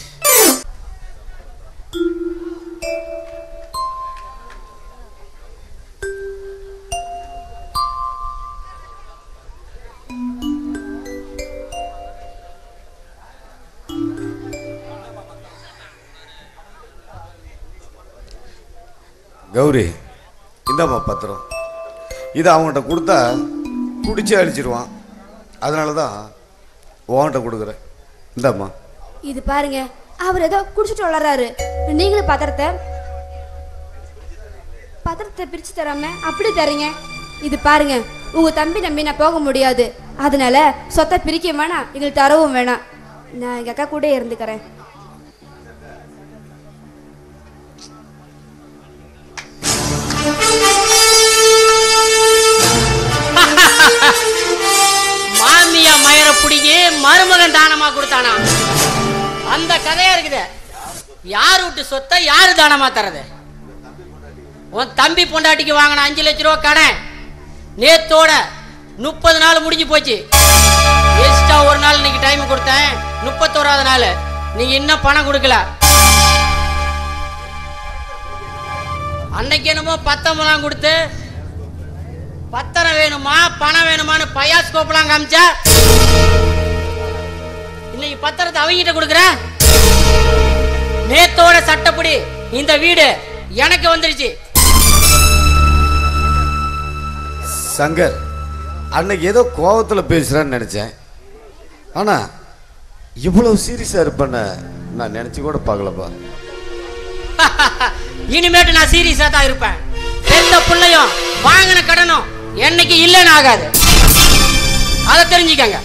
கௌரி இந்தாம்மா பத்திரம் இதை அவன்கிட்ட கொடுத்தா குடிச்சு அடிச்சிருவான் அதனால தான் உன்கிட்ட கொடுக்குறேன் இந்தாம்மா இது பாருங்க அவர் ஏதோ குடிச்சிட்டு வளர்றாரு நீங்களும் பத்திரத்தை பத்திரத்தை பிரிச்சு தராம அப்படி தரீங்க இது பாருங்க உங்க தம்பி நம்பி நான் போக முடியாது அதனால சொத்தை பிரிக்க வேணாம் எங்களுக்கு தரவும் வேணாம் நான் எங்க அக்கா கூட இருந்துக்கிறேன் மாமியா மயர புடிங்கி மருமகன் தானமா கொடுத்தானா அந்த கதையா இருக்குது யார் விட்டு சொத்தை யாரு தானமா தரது உன் தம்பி பொண்டாட்டிக்கு வாங்கின அஞ்சு லட்ச ரூபா கடன் நேத்தோட முப்பது நாள் முடிஞ்சு போச்சு எக்ஸ்ட்ரா ஒரு நாள் இன்னைக்கு டைம் கொடுத்தேன் முப்பத்தோராவது நாள் நீங்க இன்னும் பணம் கொடுக்கல அன்னைக்கு என்னமோ பத்தொன்பதாம் கொடுத்து பத்திரம் வேணுமா பணம் வேணுமான்னு பயாஸ்கோப்லாம் காமிச்சா இன்னைக்கு பத்திரத்தை அவங்கிட்ட கொடுக்குற நேத்தோட சட்டப்படி இந்த வீடு எனக்கு வந்துருச்சு சங்கர் அன்னைக்கு ஏதோ கோவத்தில் பேசுகிறான்னு நினச்சேன் ஆனால் இவ்வளவு சீரியஸாக இருப்பேன்னு நான் நினச்சி கூட பார்க்கலப்பா இனிமேட்டு நான் சீரியஸா தான் இருப்பேன் எந்த பிள்ளையும் வாங்கின கடனும் என்னைக்கு இல்லைன்னு ஆகாது அதை தெரிஞ்சுக்கங்க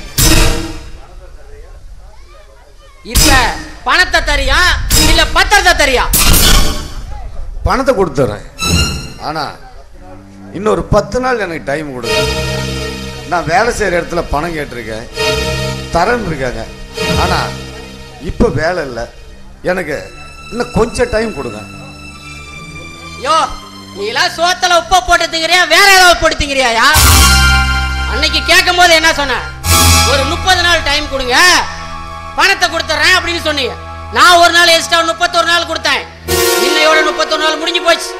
இப்ப பணத்தை தரியா இல்ல பத்திரத்தை தரியா பணத்தை கொடுத்துட்றேன் ஆனால் இன்னொரு பத்து நாள் எனக்கு டைம் கொடுங்க நான் வேலை செய்கிற இடத்துல பணம் கேட்டிருக்கேன் தரேன்னு இருக்காங்க ஆனால் இப்போ வேலை இல்லை எனக்கு இன்னும் கொஞ்சம் டைம் கொடுங்க யோ நீ எல்லாம் சோத்துல உப்பை போட்டு திங்கிறியா வேற ஏதாவது போட்டு திங்கிறியாயா அன்னைக்கு கேட்கும் போது என்ன சொன்ன ஒரு முப்பது நாள் டைம் கொடுங்க பணத்தை கொடுத்துட்றேன் அப்படின்னு சொன்னீங்க நான் ஒரு நாள் எக்ஸ்ட்ரா முப்பத்தொரு நாள் கொடுத்தேன் இன்னையோட முப்பத்தொரு நாள் முடிஞ்சு போச்சு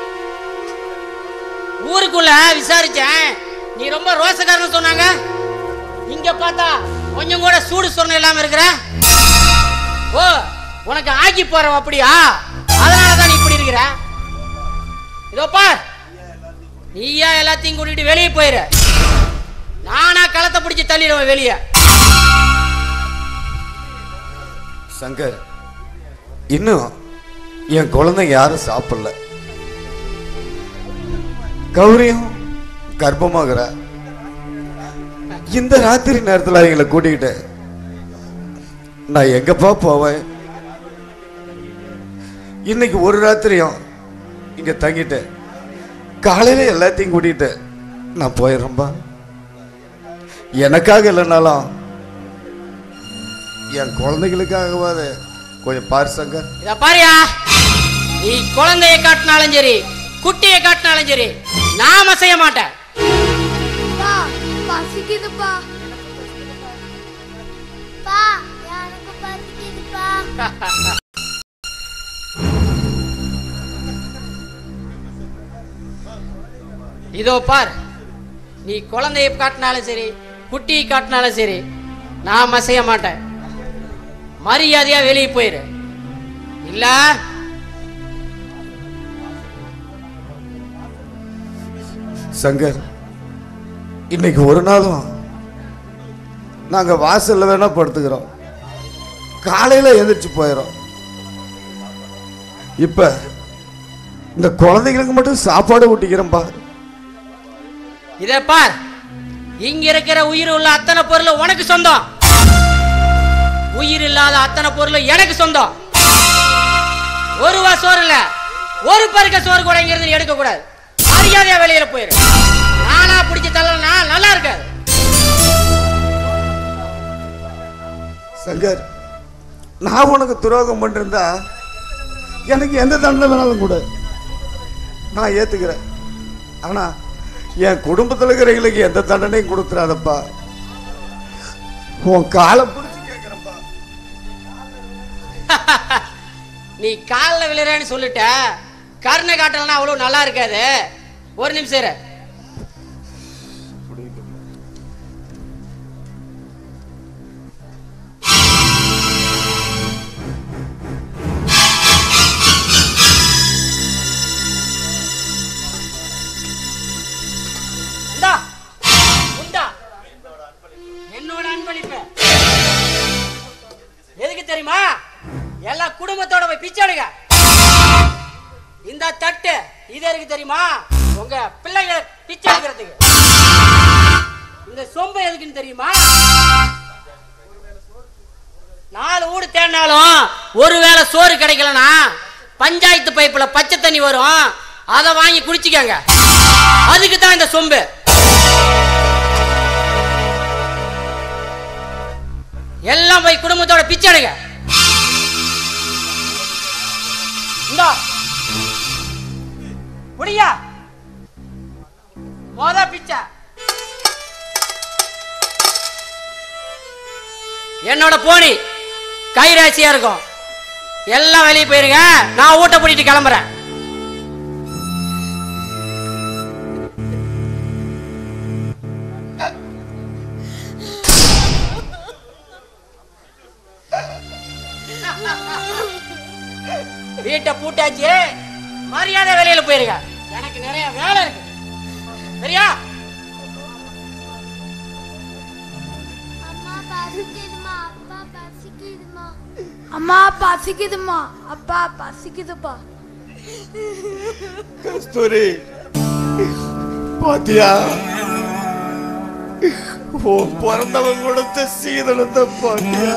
ஊருக்குள்ள விசாரிச்சேன் நீ ரொம்ப ரோசக்காரன்னு சொன்னாங்க இங்க பார்த்தா கொஞ்சம் கூட சூடு சொரணை இல்லாம இருக்கிற ஓ உனக்கு ஆக்கி போறவ அப்படியா அதனால தான் நீ இப்படி இருக்கிற இதோ பார் நீயா எல்லாத்தையும் கூட்டிட்டு வெளியே போயிரு நானா களத்தை பிடிச்சி தள்ளிடுவேன் வெளியே சங்கர் இன்னும் என் குழந்தைங்க யாரும் சாப்பிடல கௌரியும் கர்ப்பமாகிற இந்த ராத்திரி நேரத்தில் அவங்கள கூட்டிக்கிட்டு நான் எங்கப்பா போவேன் இன்னைக்கு ஒரு ராத்திரியும் இங்க தங்கிட்டு காலையில எல்லாத்தையும் கூட்டிட்டு நான் போயிடுறேன்பா எனக்காக இல்லைனாலும் என் குழந்தைகளுக்காகவாது கொஞ்சம் பாரு சங்கர் இத பாரியா நீ குழந்தைய காட்டினாலும் சரி குட்டியை காட்டினாலும் சரி நாம செய்ய மாட்டேன் பா பசிக்குதுப்பா பா எனக்கு பசிக்குதுப்பா இதோ பார் நீ குழந்தைய காட்டினாலும் சரி குட்டியை காட்டினாலும் சரி நான் மசைய மாட்டேன் மரியாதையா வெளியே போயிரு இல்ல சங்கர் இன்னைக்கு ஒரு நாளும் நாங்க வாசல்ல வேணா படுத்துக்கிறோம் காலையில எந்திரிச்சு போயிடும் இப்ப இந்த குழந்தைங்களுக்கு மட்டும் சாப்பாடு ஊட்டிக்கிறேன்பா இத பார் இங்க இருக்கிற உயிர் உள்ள அத்தனை பொருள் உனக்கு சொந்தம் உயிர் இல்லாத அத்தனை பொருள் எனக்கு சொந்தம் ஒரு ரூபா சோறு இல்ல ஒரு பருக்க சோறு கூட இங்க இருந்து எடுக்க கூடாது மரியாதையா வெளியில போயிரு நானா பிடிச்சி தள்ளனா நல்லா இருக்காது சங்கர் நான் உனக்கு துரோகம் பண்ணிருந்தா எனக்கு எந்த தண்டனை வேணாலும் கூட நான் ஏத்துக்கிறேன் ஆனா என் குடும்பத்தில் இருக்கிறவங்களுக்கு எந்த தண்டனையும் கொடுத்துறாதப்பா உன் காலை பிடிச்சி கேட்கிறேன்ப்பா நீ காலில் விழுறேன்னு சொல்லிட்ட கருணை காட்டலன்னா அவ்வளவு நல்லா இருக்காது ஒரு நிமிஷம் இரு இந்தா, உண்டா. என்னோட அன்பளிப்பு எதுக்கு தெரியுமா எல்லா குடும்பத்தோட போய் பிச்சை எடுங்க இந்த தட்டு இது எதுக்கு தெரியுமா உங்க பிள்ளைங்க பிச்சை எடுக்கிறதுக்கு இந்த சொம்பு எதுக்குன்னு தெரியுமா நாலு வீடு தேடினாலும் ஒருவேளை சோறு கிடைக்கலனா பஞ்சாயத்து பைப்புல பச்சை தண்ணி வரும் அதை வாங்கி குடிச்சுக்கங்க அதுக்கு தான் இந்த சொம்பு எல்லாம் போய் குடும்பத்தோட பிச்சை எடுங்க இந்தா முடியா மொத பிச்சை என்னோட போனி கைராசியா இருக்கும் எல்லாம் வெளியே போயிருங்க நான் ஊட்ட பூட்டிட்டு கிளம்புறேன் வீட்டை பூட்டாச்சு மரியாதை வெளியில போயிருங்க எனக்கு நிறைய வேலை இருக்கு சரியா அம்மா பசிக்குதுமா அப்பா பசிக்குதுப்பா கஸ்தூரி பாத்தியா உன் பிறந்தவன் கொடுத்த சீதனத்தை பாத்தியா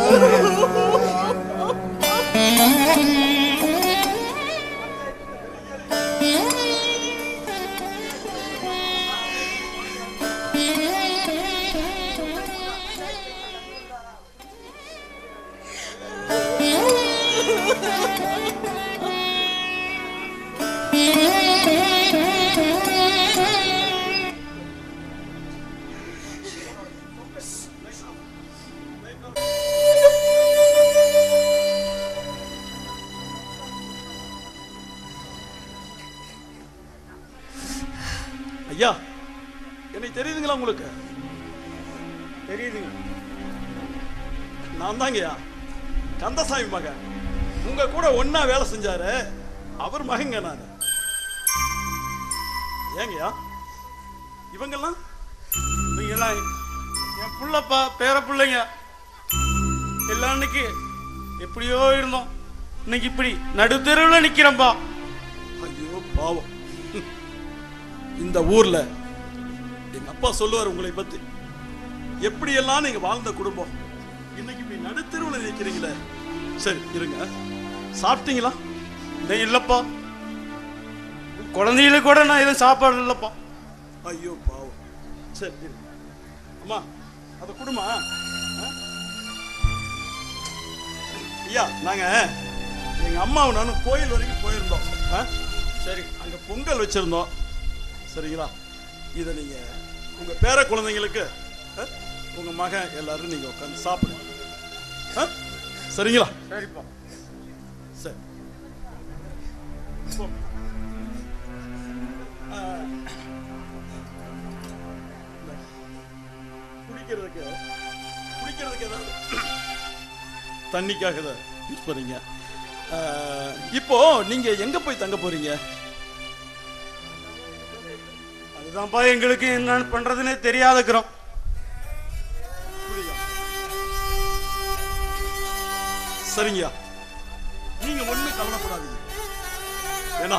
ஐயா எனக்கு தெரியுதுங்களா உங்களுக்கு தெரியுதுங்க நான் தாங்கய்யா கந்தசாமி மகன் உங்க கூட ஒண்ணா வேலை செஞ்சாரு அவர் மகங்க நான் ஏங்கய்யா இவங்கெல்லாம் இவங்கெல்லாம் என் புள்ளப்பா பேர பிள்ளைங்க எல்லாம் அன்னைக்கு எப்படியோ இருந்தோம் இன்னைக்கு இப்படி நடுத்தெருவில் நிக்கிறேன்பா ஐயோ பாவம் இந்த ஊர்ல எங்க அப்பா சொல்லுவார் உங்களை பத்தி எப்படியெல்லாம் நீங்க வாழ்ந்த குடும்பம் இன்னைக்கு இப்படி நடுத்தெருவில் நிற்கிறீங்களே சரி இருங்க சாப்பிட்டீங்களா இன்னும் இல்லப்பா குழந்தைகளுக்கு கூட நான் எதுவும் சாப்பாடு இல்லப்பா ஐயோ பாவம் சரி இரு. அம்மா அதை கொடுமா ஆ? ஐயா நாங்க எங்க அம்மாவும் நானும் கோயில் வரைக்கும் போயிருந்தோம் ஆ? சரி அங்க பொங்கல் வச்சிருந்தோம் சரிங்களா இதை நீங்க உங்க பேர குழந்தைங்களுக்கு ஆ? உங்க மகன் எல்லாரும் நீங்க உட்காந்து சாப்பிடுங்க ஆ? சரிங்களா சரிப்பா சரி போ. ஆ. இந்த குடிக்கிறதுக்கு குடிக்க குடிக்கிறதுக்கு ஏதாவது தண்ணிக்காக தான் யூஸ் பண்ணீங்க அஹ், இப்போ நீங்க எங்க போய் தங்க போறீங்க அதுதான்ப்பா எங்களுக்கு என்னன்னு பண்றதுன்னே தெரியாதுக்கிறோம் சரிங்கய்யா நீங்க ஒண்ணும் கவலைப்படாதீங்க ஏன்னா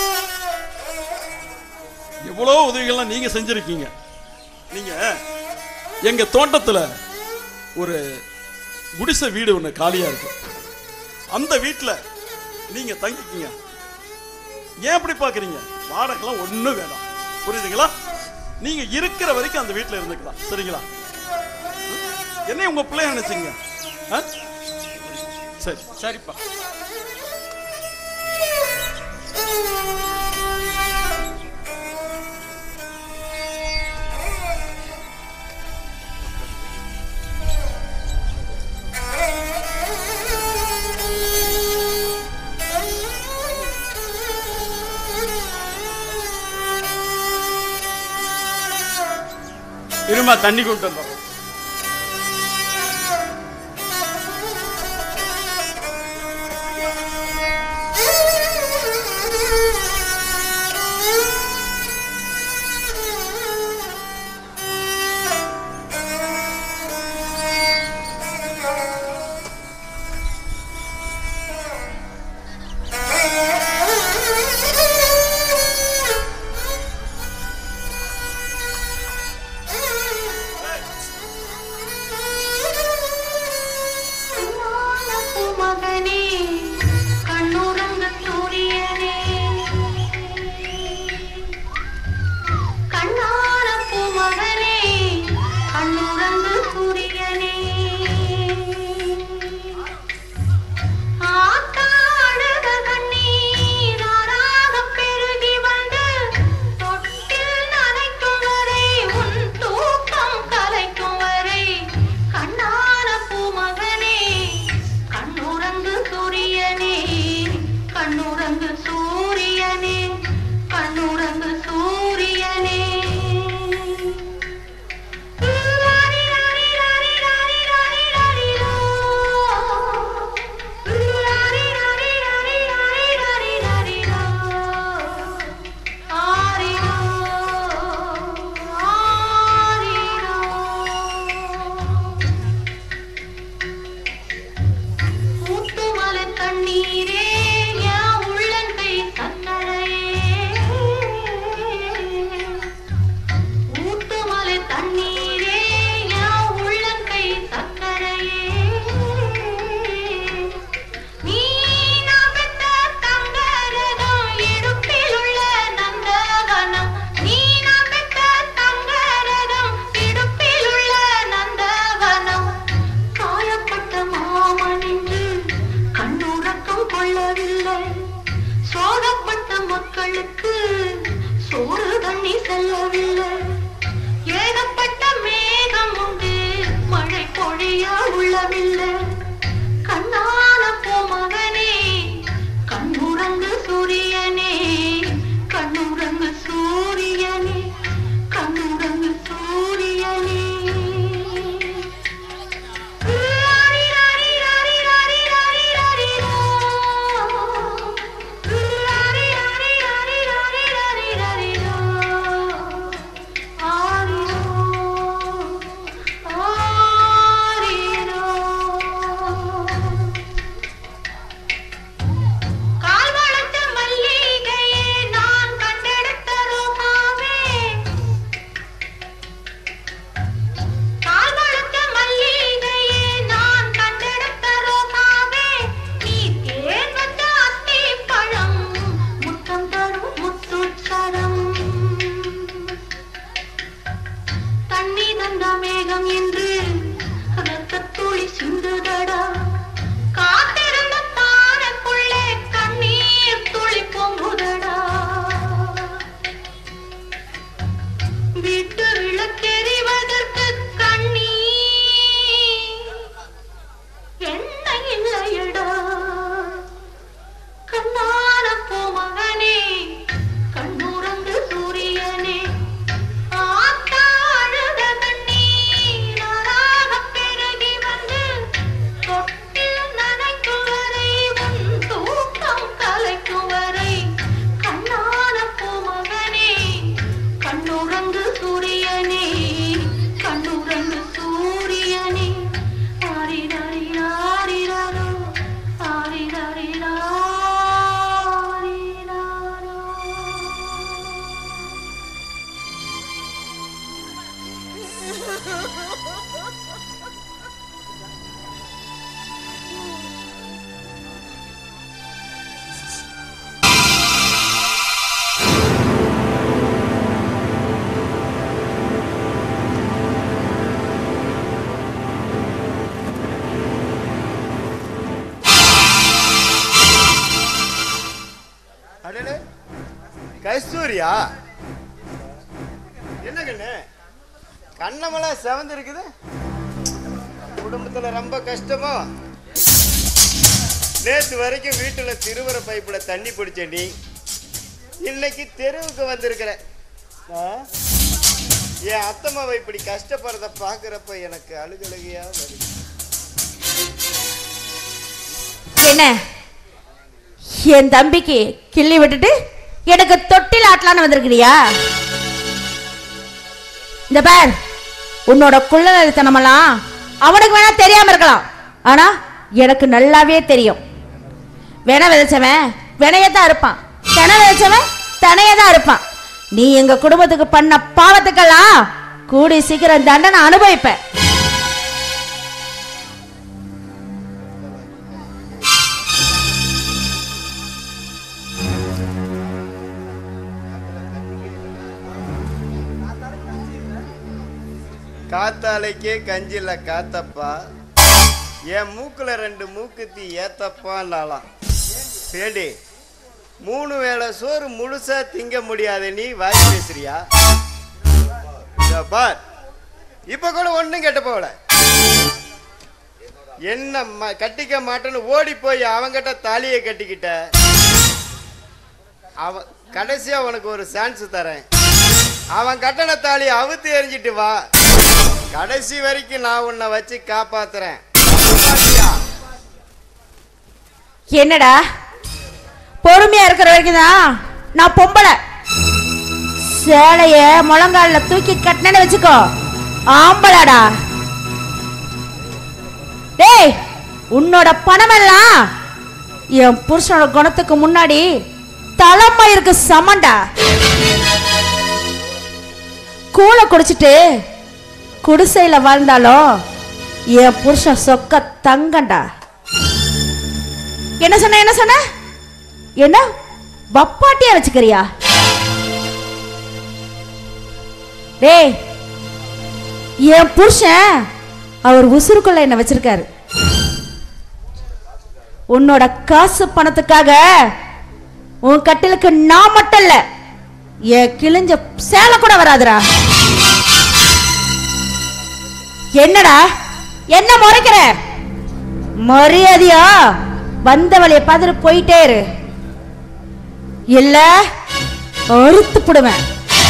எவ்வளவு உதவிகள்லாம் நீங்க செஞ்சிருக்கீங்க நீங்க எங்க தோட்டத்துல ஒரு குடிசை வீடு ஒண்ணு காலியா இருக்கு அந்த வீட்டுல நீங்க தங்கிக்கீங்க ஏன் அப்படி பாக்குறீங்க வாடகைலாம் ஒண்ணும் வேண்டாம் புரியுதுங்களா நீங்க இருக்கிற வரைக்கும் அந்த வீட்டுல இருந்துக்கலாம் சரிங்களா என்ன உங்க பிள்ளைய நினைச்சீங்க ஆ? சரி சரிப்பா இருமா தண்ணி கொண்டு வந்தோம் மகனே கண்ணுறங்க சூரியனே கண்ணான பூமகனே கண்ணுறங்கு சூரியனே ஆத்தாடுக கண்ணீர் ஆறாகப் பெருகி வந்து தொட்டில் நனைக்கும் வரை உன் தூக்கம் கலைக்கும் வரை கண்ணான பூமகனே கண்ணுறங்கு சூரியனே கண்ணுறங்கு சூரியனே கண்ணுறங்கு சூரியனே ஊட்டுமலை தண்ணீரே என் உள்ளங்கை சக்கரையே ஊட்டுமலை தண்ணீரே என் உள்ளங்கை சக்கரையே நீ நான் பெற்ற தங்கரகம் இடுப்பில் உள்ள நந்தவனம் நீ நான் பெற்ற தங்கரகம் இடுப்பில் உள்ள நந்தவனம் காயப்பட்ட மாமன் என்று கண்ணுறக்கம் கொள்ளவில்லை சோகப்பட்ட மக்களுக்கு சோறு தண்ணி செல்லவில்லை ஏகப்பட்ட மேகம் உண்டு மழை பொழிய உள்ளவில்லை கண்ணான பூமகனே கண்ணுறங்கு சூரியனே கண்ணுறங்கு சூரியனே கண்ணுறங்கு சூரியனே ஆரிரோ அழுவுறியா என்ன கண்ணு கண்ணமெல்லாம் செவந்து இருக்குது குடும்பத்துல ரொம்ப கஷ்டமோ நேத்து வரைக்கும் வீட்டுல திருவர பைப்புல தண்ணி பிடிச்ச நீ இன்னைக்கு தெருவுக்கு வந்திருக்கிற ஆ? என் அத்தம்மாவை இப்படி கஷ்டப்படுறத பாக்குறப்ப எனக்கு அழுகழுகையா வருது என்ன என் தம்பிக்கு கிள்ளி விட்டுட்டு எனக்கு தொட்டில் ஆட்டலான்னு வந்திருக்கிறியா இந்த பார் உன்னோட குள்ளத்தனமெல்லாம் அவனுக்கு வேணா தெரியாம இருக்கலாம் ஆனா எனக்கு நல்லாவே தெரியும் வினை விதைச்சவன் வினையத்தான் இருப்பான் தெனை விதைச்சவன் தனையதான் இருப்பான் நீ எங்க குடும்பத்துக்கு பண்ண பாவத்துக்கெல்லாம் கூடி சீக்கிரம் தண்டனை அனுபவிப்ப காத்தாலைக்கே கஞ்சில காத்தப்பா என் மூக்குல ரெண்டு மூக்குத்தி ஏத்தப்பான்னாலாம் ஏடி மூணு வேளை சோறு முழுசா திங்க முடியாது நீ வாய் பேசுறியா இதோ பார் இப்ப கூட ஒண்ணும் கெட்ட போகல என்ன ம- கட்டிக்க மாட்டேன்னு ஓடி போய் அவங்கிட்ட தாலியை கட்டிக்கிட்ட அவன் கடைசியா உனக்கு ஒரு சான்ஸ் தரேன் அவன் கட்டண தாலி அவுத்து எறிஞ்சிட்டு வா கடைசி வரைக்கும் நான் உன்னை வச்சு காப்பாத்துறேன் பாத்தியா? என்னடா பொறுமையா இருக்கிற வரைக்கும் தான் நான் பொம்பளை சேலைய முழங்கால தூக்கி கட்டினேன்னு வச்சுக்கோ ஆம்பளடா டேய் உன்னோட பணமெல்லாம் என் புருஷனோட குணத்துக்கு முன்னாடி தலைமயிருக்கு சமண்டா கூளை குடிச்சிட்டு குடிசையில வாழ்ந்தாலும் என் புருஷன் சொக்க தங்கண்டா என்ன சொன்ன என்ன சொன்ன என்ன பப்பாட்டியா வச்சுக்கிறியா டேய் என் புருஷன் அவர் உசுருக்குள்ள என்ன வச்சிருக்காரு உன்னோட காசு பணத்துக்காக உன் கட்டிலுக்கு நான் மட்டும் இல்ல என் கிழிஞ்ச சேலை கூட வராதுடா என்னடா என்ன முறைக்கிற மரியாதையா வந்த வழிய பார்த்துட்டு போயிட்டே இரு இல்ல அறுத்து போடுவேன்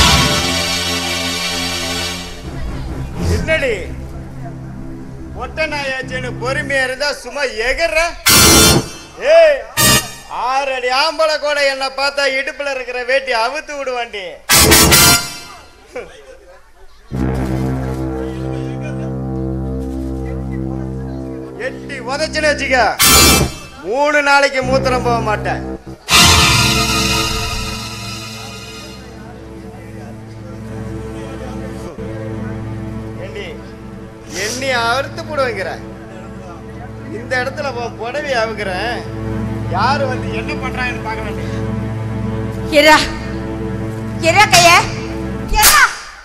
என்னடி ஒட்ட நாயாச்சுன்னு பொறுமையா இருந்தா சும்மா எகற ஏய் ஆறடி ஆம்பளை கூட என்ன பார்த்தா இடுப்புல இருக்கிற வேட்டி அவுத்து விடுவாண்டி எட்டி உதச்சுன்னு வச்சுக்க மூணு நாளைக்கு மூத்திரம் போக மாட்டேன் ஏண்டி எண்ணி அறுத்து போடுவேங்கிற இந்த இடத்துல உன் புடவை அவுக்கிறேன் யாரு வந்து என்ன பண்றாங்கன்னு பார்க்க வேண்டிய இரா இரா கைய இரா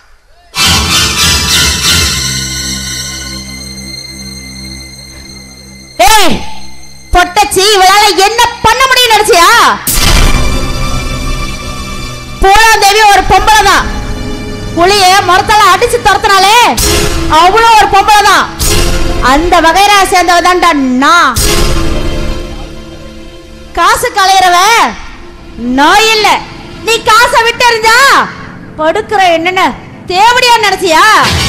டேய் பொட்டச்சி இவளால என்ன பண்ண முடியும் நினைச்சியா பூலாந்தேவி ஒரு பொம்பளை தான் புளிய மரத்தால அடிச்சு துரத்தினாலே அவளும் ஒரு பொம்பளை தான் அந்த வகைரா சேர்ந்தவ தான்டா நான் காசு கலையிறவ நான் இல்ல நீ காசை விட்டு எறிஞ்சா படுக்கிற என்னன்னு தேவடியா நினைச்சியா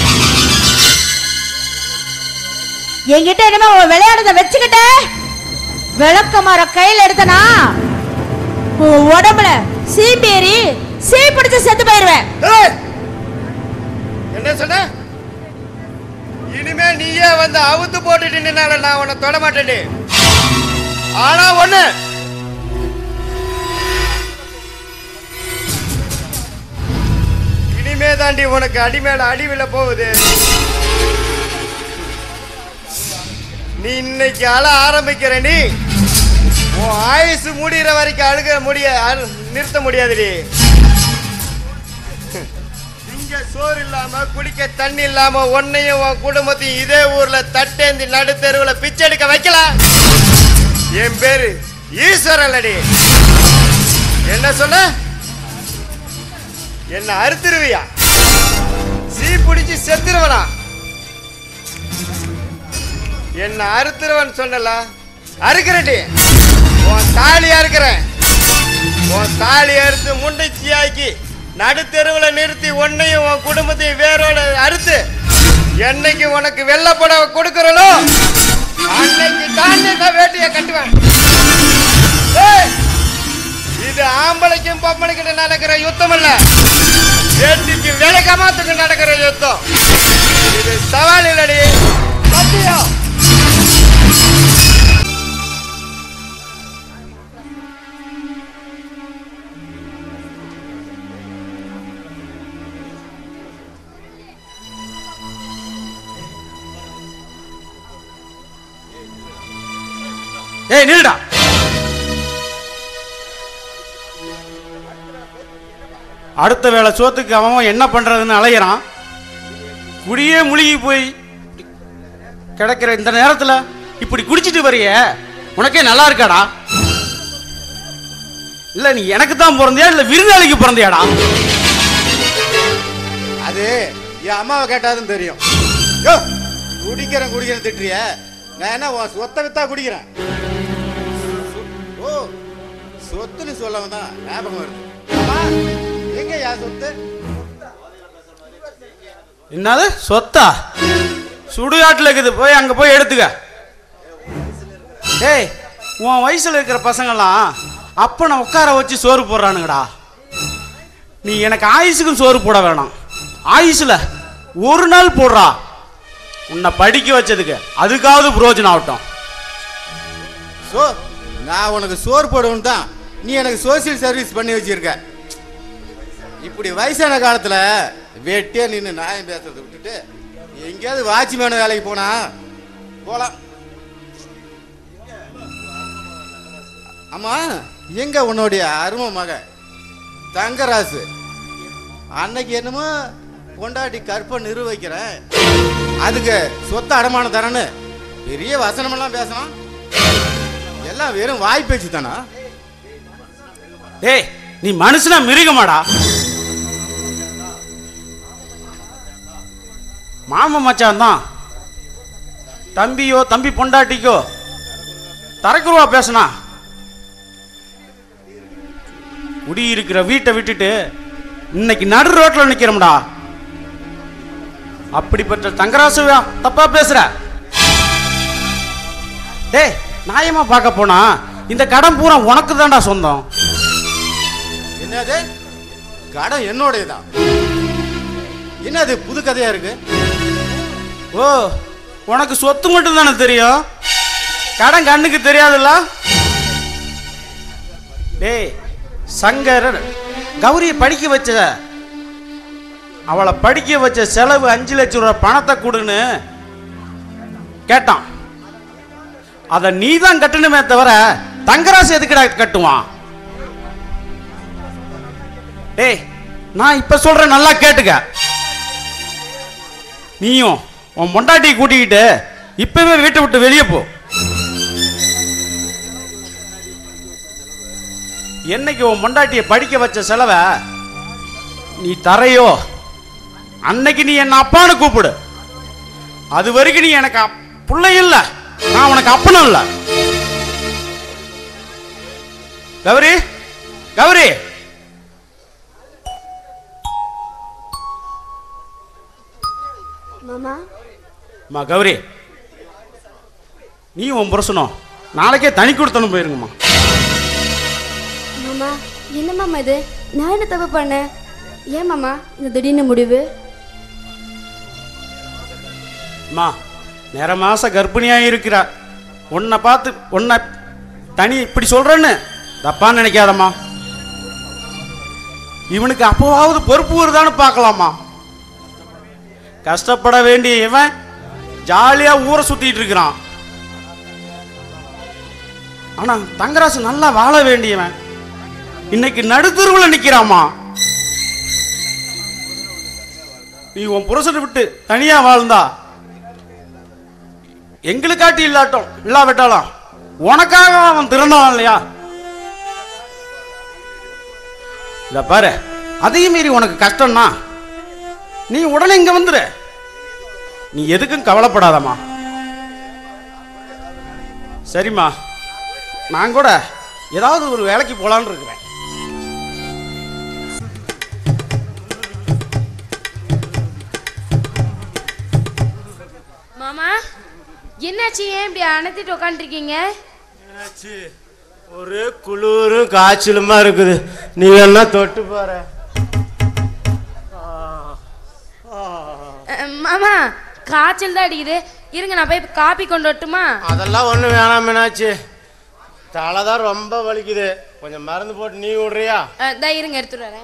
என்கிட்ட என்னமோ உன் விளையாடுறத வச்சுக்கிட்ட விளக்க மர கையில எடுத்தனா உன் உடம்புல சீம்பேறி சீ பிடிச்சு செத்து போயிருவேன் ஏய்! என்ன சொன்ன இனிமே நீயே வந்து அவுத்து போட்டுட்டு நின்னால நான் உன்னை தொட மாட்டேன்டி ஆனா ஒண்ணு இனிமே தாண்டி உனக்கு அடி மேல அடி விழ போகுது நீ இன்னைக்கு அழ ஆரம்பிக்கிற நீ உன் ஆயுசு முடிகிற வரைக்கும் அழுக முடிய அழு- நிறுத்த முடியாதுடி இங்க சோறு இல்லாம குடிக்க தண்ணி இல்லாம உன்னையும் உன் குடும்பத்தையும் இதே ஊர்ல தட்டேந்தி நடு தெருவுல பிச்சை எடுக்க வைக்கலாம் என் பேரு ஈஸ்வரன் அடி என்ன சொன்ன என்ன அறுத்துருவியா சீ பிடிச்சி செத்துருவனா என்ன அறுத்துருவன் சொன்னல அறுக்கிறட்டி உன் தாலி அறுக்கிறேன் உன் தாலி அறுத்து முண்டைச்சியாக்கி நடுத்தெருவில் நிறுத்தி உன்னையும் உன் குடும்பத்தையும் வேரோட அறுத்து என்னைக்கு உனக்கு வெள்ளப்படவை கொடுக்கறனோ அன்னைக்கு தானே நான் வேட்டியை கட்டுவேன் ஏய், இது ஆம்பளைக்கும் பொம்பளைக்கிட்ட நடக்கிற யுத்தம் இல்ல வேட்டிக்கு விளக்கமாத்துக்கு நடக்கிற யுத்தம் இது சவால் இல்லடி சத்தியம் ஏய் நில்டா அடுத்த வேளை சோத்துக்கு அவன் அவன் என்ன பண்றதுன்னு அலையிறான் குடியே முழுகி போய் கிடக்கிற இந்த நேரத்துல இப்படி குடிச்சிட்டு வரிய உனக்கே நல்லா இருக்காடா இல்ல நீ எனக்கு தான் பிறந்தியா இல்ல விருந்தாளிக்கு பிறந்தியாடா அது என் அம்மாவை கேட்டாதான் தெரியும் யோ குடிக்கிறேன் குடிக்கிறேன் திட்டுறிய நான் என்ன உன் சொத்தை வித்தா குடிக்கிறேன் சொ- ஓ சொத்துன்னு சொல்லவன் தான் ஞாபகம் வருது அம்மா எங்க என் சொத்து என்னது சொத்தா சுடுகாட்டில் இருக்குது போய் அங்க போய் எடுத்துக்க டேய் உன் வயசுல இருக்கிற பசங்கெல்லாம் அப்பனை உட்கார வச்சு சோறு போடுறானுங்கடா நீ எனக்கு ஆயுசுக்கும் சோறு போட வேணாம் ஆயுசுல ஒரு நாள் போடுறா உன்னை படிக்க வச்சதுக்கு அதுக்காவது புரோஜனம் ஆகட்டும் சோ நான் உனக்கு சோறு போடுவேன் தான் நீ எனக்கு சோசியல் சர்வீஸ் பண்ணி வச்சிருக்க இப்படி வயசான காலத்துல வெட்டியா நின்று நியாயம் பேசுறதை விட்டுட்டு எங்கேயாவது வாட்ச்மேன் வேலைக்கு போனா போலாம் ஆமா எங்க உன்னுடைய அருமை மக தங்கராசு அன்னைக்கு என்னமோ பொண்டாட்டி கற்பை நிர்வகிக்கிறேன் அதுக்கு சொத்து அடமானம் தரேன்னு பெரிய வசனமெல்லாம் பேசலாம் எல்லாம் வெறும் வாய் பேச்சு தானா டேய் நீ மனுஷனா மிருகமாடா மாமன் மச்சான் தான் தம்பியோ தம்பி பொண்டாட்டிக்கோ தரக்குருவா பேசுனா குடி இருக்கிற வீட்டை விட்டுட்டு இன்னைக்கு நடு ரோட்ல நிக்கிறோம்டா அப்படிப்பட்ட தங்கராசு தப்பா பேசுற டேய் நியாயமா பார்க்க போனா இந்த கடன் பூரா உனக்கு தான்டா சொந்தம் என்னது கடன் என்னோடையதான் என்னது புது கதையா இருக்கு ஓ உனக்கு சொத்து மட்டும் தானே தெரியும் கடன் கண்ணுக்கு தெரியாதுல்ல டேய் சங்கர் கௌரியை படிக்க வச்ச அவளை படிக்க வச்ச செலவு அஞ்சு லட்சம் ரூபாய் பணத்தை கொடுன்னு கேட்டான் அதை நீ தான் கட்டணுமே தவிர தங்கராசு எதுக்குடா கட்டுவான் டேய் நான் இப்ப சொல்றேன் நல்லா கேட்டுக்க நீயும் உன் பொண்டாட்டியை கூட்டிக்கிட்டு இப்பவே வீட்டை விட்டு வெளியே போ என்னைக்கு உன் பொண்டாட்டியை படிக்க வச்ச செலவை நீ தரையோ அன்னைக்கு நீ என்ன அப்பான்னு கூப்பிடு அது வரைக்கும் நீ எனக்கு அப்- பிள்ளை இல்ல நான் உனக்கு அப்பனும் இல்ல கௌரி கௌரி மாமா அம்மா கௌரி நீ உன் புருஷனும் நாளைக்கே தனி கொடுத்தனும் போயிருங்கம்மா மாமா என்ன மாமா இது நான் என்ன தப்பு பண்ணேன் ஏன் மாமா இந்த திடீர்னு முடிவு அம்மா நேர மாச கர்ப்பிணியா இருக்கிறா உன்னை பார்த்து உன்னை தனி இப்படி சொல்றேன்னு தப்பா நினைக்காதம்மா இவனுக்கு அப்போவாவது பொறுப்பு வருதான்னு பார்க்கலாமா கஷ்டப்பட வேண்டிய இவன் ஜாலியா ஊரை சுத்திட்டு இருக்கிறான் ஆனா தங்கராசு நல்லா வாழ வேண்டியவன் இன்னைக்கு நடுத்தருவுல நிக்கிறாமா நீ உன் புருஷனை விட்டு தனியா வாழ்ந்தா எங்களுக்காட்டி இல்லாட்டும் இல்லாவிட்டாலும் உனக்காக அவன் திறந்தவன் இல்லையா இத பாரு அதையும் மீறி உனக்கு கஷ்டம்னா நீ உடனே இங்க வந்துரு நீ எதுக்கும் கவலைப்படாதம்மா சரிம்மா நான் கூட ஏதாவது ஒரு வேலைக்கு போலான்னு இருக்கிறேன் மாமா என்னாச்சு ஏன் இப்படி அணைத்திட்டு உட்காந்துருக்கீங்க என்னாச்சு ஒரே குளிரும் காய்ச்சலுமா இருக்குது நீ என்ன தொட்டு பாரு மாமா காய்ச்சல் தான் அடிக்குது இருங்க நான் போய் காப்பி கொண்டு வரட்டுமா அதெல்லாம் ஒன்றும் வேணாம் மீனாட்சி தலை தான் ரொம்ப வலிக்குது கொஞ்சம் மருந்து போட்டு நீ விடுறியா தான் இருங்க எடுத்துட்டு வரேன்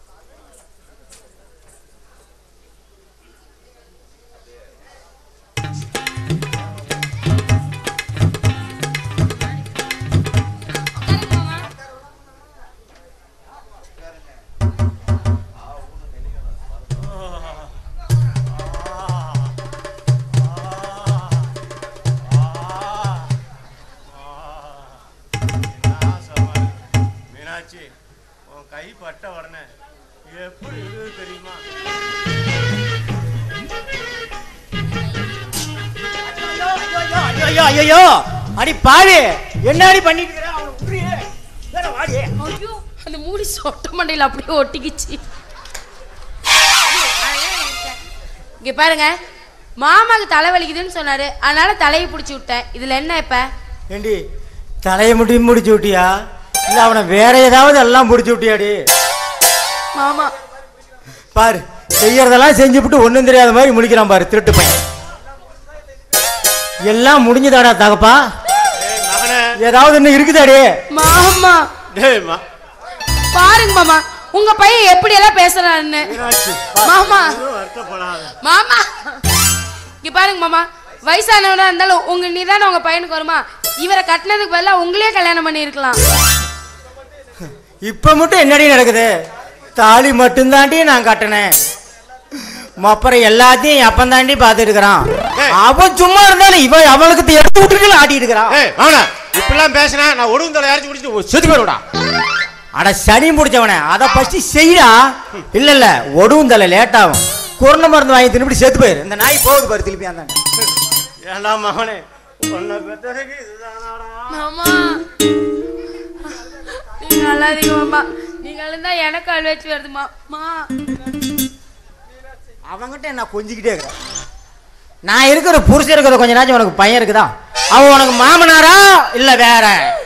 மீனாட்சி உன் கை பட்ட உடனே எப்படி இருக்குது தெரியுமா ஐயோ ஐயோ அடி பாவி என்ன அடி பண்ணிட்டு இருக்கிற? அவனை விட்டுறியே. வேற வாடி. ஐயோ அந்த மூடி சொட்ட மண்டையில் அப்படியே ஒட்டிக்கிச்சு இங்க பாருங்க மாமாக்கு தலை வலிக்குதுன்னு சொன்னாரு அதனால தலையை பிடிச்சி விட்டேன் இதுல என்ன இப்ப ஏண்டி தலையை முடி முடிச்சு விட்டியா இல்ல அவனை வேற ஏதாவது எல்லாம் முடிச்சு விட்டியாடி மாமா பாரு செய்யறதெல்லாம் செஞ்சுவிட்டு ஒண்ணும் தெரியாத மாதிரி முடிக்கிறான் பாரு திருட்டு பையன் எல்லாம் முடிஞ்சுதாடா தகப்பா ஏதாவது இன்னும் இருக்குதாடி மாமா டேய் மா பாருங்க மாமா உங்க பையன் எப்படி எல்லாம் பேசுறான்னு மாமா வருத்தப்படாத மாமா இங்க பாருங்க மாமா வயசானவனா இருந்தாலும் உங்க நீதானே உங்க பையனுக்கு வருமா இவரை கட்டினதுக்கு பதிலா உங்களே கல்யாணம் பண்ணி இருக்கலாம் இப்ப மட்டும் என்னடி நடக்குது தாலி மட்டும்தாண்டி நான் கட்டினேன் அப்புறம் எல்லாத்தையும் என் அப்பன் தாண்டி பார்த்துட்டு இருக்கிறான் அவன் சும்மா இருந்தாலும் இவன் அவளுக்கு எடுத்து விட்டுட்டு ஆட்டிட்டு இருக்கிறான் ஏய் வாடா இப்படிலாம் பேசினா நான் ஒடுங்கு தலை அரைச்சு குடிச்சு செத்து போயிடுடா அட சனி முடிச்சவனே அதை ஃபர்ஸ்ட் செய்டா இல்ல இல்ல ஒடுவும் தலை லேட் ஆகும் கொரோனா மருந்து வாங்கி தின்னு செத்து போயிரு இந்த நாய் போகுது பாரு திருப்பி அந்த ஏண்டா மகனே உன்னை பெற்றதுக்கு இதுதானாடா மாமா நீங்க அழாதீங்க மாமா நீங்க அழுந்தா எனக்கு அழுவாச்சு வருதுமா மா அவங்கிட்ட நான் கொஞ்சிக்கிட்டே இருக்கிறேன் நான் இருக்கிற புருஷன் இருக்கிற கொஞ்ச நாச்சும் உனக்கு பையன் இருக்குதா அவன் உனக்கு மாமனாரா இல்ல வேற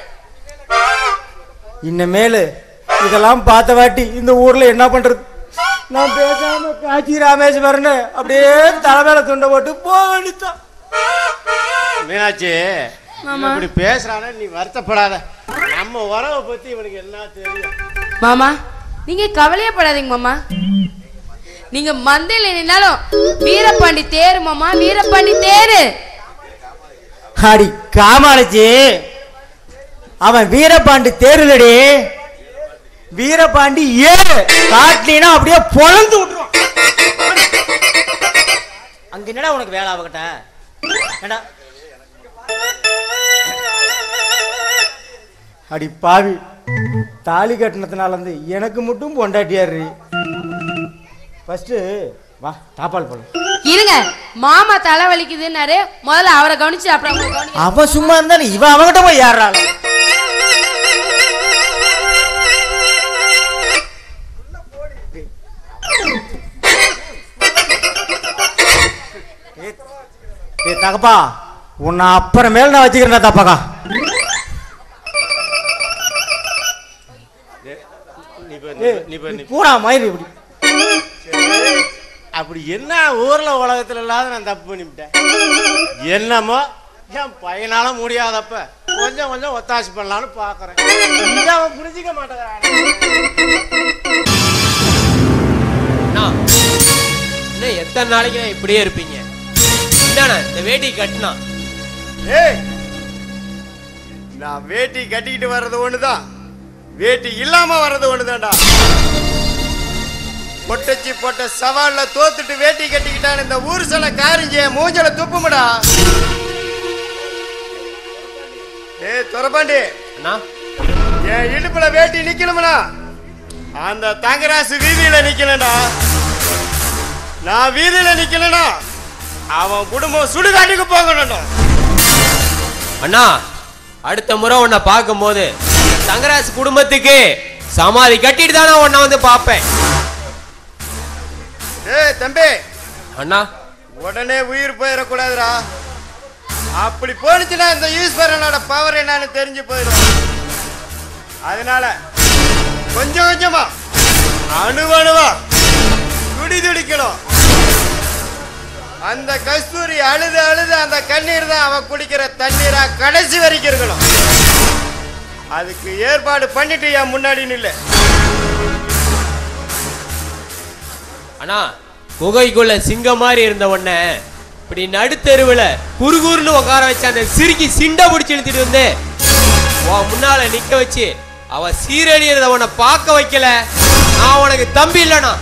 இனிமேலு இதெல்லாம் பார்த்த வாட்டி இந்த ஊர்ல என்ன பண்றது நான் பேசாம காட்சி ராமேஸ்வரன் அப்படியே தலைமையில துண்டை போட்டு போக வேண்டியதான் மீனாட்சி மாமா. இப்படி பேசுறானே நீ வருத்தப்படாத நம்ம உறவை பத்தி இவனுக்கு என்ன தெரியும் மாமா நீங்க கவலையப்படாதீங்க மாமா நீங்க மந்தையில நின்னாலும் வீரபாண்டி தேரு மாமா வீரபாண்டி தேரு அடி காமாலச்சி அவன் வீரபாண்டி தேருலடி வீரபாண்டி ஏழு காட்டினா அப்படியே பொழந்து விட்டுருவான் அங்க என்னடா உனக்கு வேலை அவகிட்ட ஏண்டா அடி பாவி தாலி கட்டினதுனால இருந்து எனக்கு மட்டும் பொண்டாட்டியாரு ஃபர்ஸ்ட் வா தாப்பால் போலாம் இருங்க மாமா தலை வலிக்குதுன்னாரு முதல்ல அவரை கவனிச்சு அப்புறம் உங்களை கவனிக்க அவன் சும்மா இருந்தாலும் இவன் அவன்கிட்ட போய் ஏறாள் ஏ தகப்பா உன்னை அப்புறமேல் நான் வச்சுக்கிறேன் தப்பாக்கா நீ போய் நீ போய், நீ போய் நீ பூரா மயிறு இப்படி அப்படி என்ன ஊர்ல உலகத்துல இல்லாத நான் தப்பு பண்ணிவிட்டேன் என்னமோ என் பையனால முடியாதப்ப கொஞ்சம் கொஞ்சம் ஒத்தாசி பண்ணலாம்னு பாக்குறேன் இதை அவன் புரிஞ்சிக்க மாட்டேங்கிறான் அண்ணா, இன்னும் எத்தனை நாளைக்கு நான் இப்படியே இருப்பீங்க என்னண்ணா இந்த வேட்டி கட்டினா ஏய் நான் வேட்டி கட்டிக்கிட்டு வர்றது ஒண்ணுதான் வேட்டி இல்லாம வர்றது ஒண்ணுதான்டா பொட்டச்சி போட்ட சவால்ல தோத்துட்டு வேட்டி கட்டிக்கிட்டான் இந்த ஊர் சில காரிஞ்ச மூஞ்சல துப்புமுடா ஏய் துரபாண்டி அண்ணா என் இடுப்புல வேட்டி நிக்கணும்னா அந்த தங்கராசு வீதியில நிக்கலடா நான் வீதியில நிக்கலடா அவன் குடும்பம் சுடுகாட்டுக்கு போகணும்டா அண்ணா அடுத்த முறை உன்னை பார்க்கும்போது தங்கராஜ் குடும்பத்துக்கு சமாதி கட்டிட்டு தானே உன்னை வந்து பார்ப்பேன் ஏய் தம்பி அண்ணா உடனே உயிர் போயிடக்கூடாதுடா அப்படி போனுச்சுன்னா இந்த ஈஸ்வரனோட பவர் என்னன்னு தெரிஞ்சு போயிடும் அதனால கொஞ்சம் கொஞ்சமா அணு அணுவா துடி துடிக்கணும் அந்த கஸ்தூரி அழுது அழுது அந்த கண்ணீர் தான் அவன் குடிக்கிற தண்ணீரா கடைசி வரைக்கும் இருக்கணும் அதுக்கு ஏற்பாடு பண்ணிட்டு என் முன்னாடி நில்லு அண்ணா குகைக்குள்ள சிங்கம் மாதிரி இருந்த உன்னை இப்படி நடுத்தெருவுல குறுகுறுன்னு உட்கார வச்சு அந்த சிரிக்கி சிண்டை பிடிச்சி இழுத்துட்டு வந்து உன் முன்னால நிக்க வச்சு அவ சீரழியறத உன்னை பார்க்க வைக்கல நான் உனக்கு தம்பி இல்லைண்ணா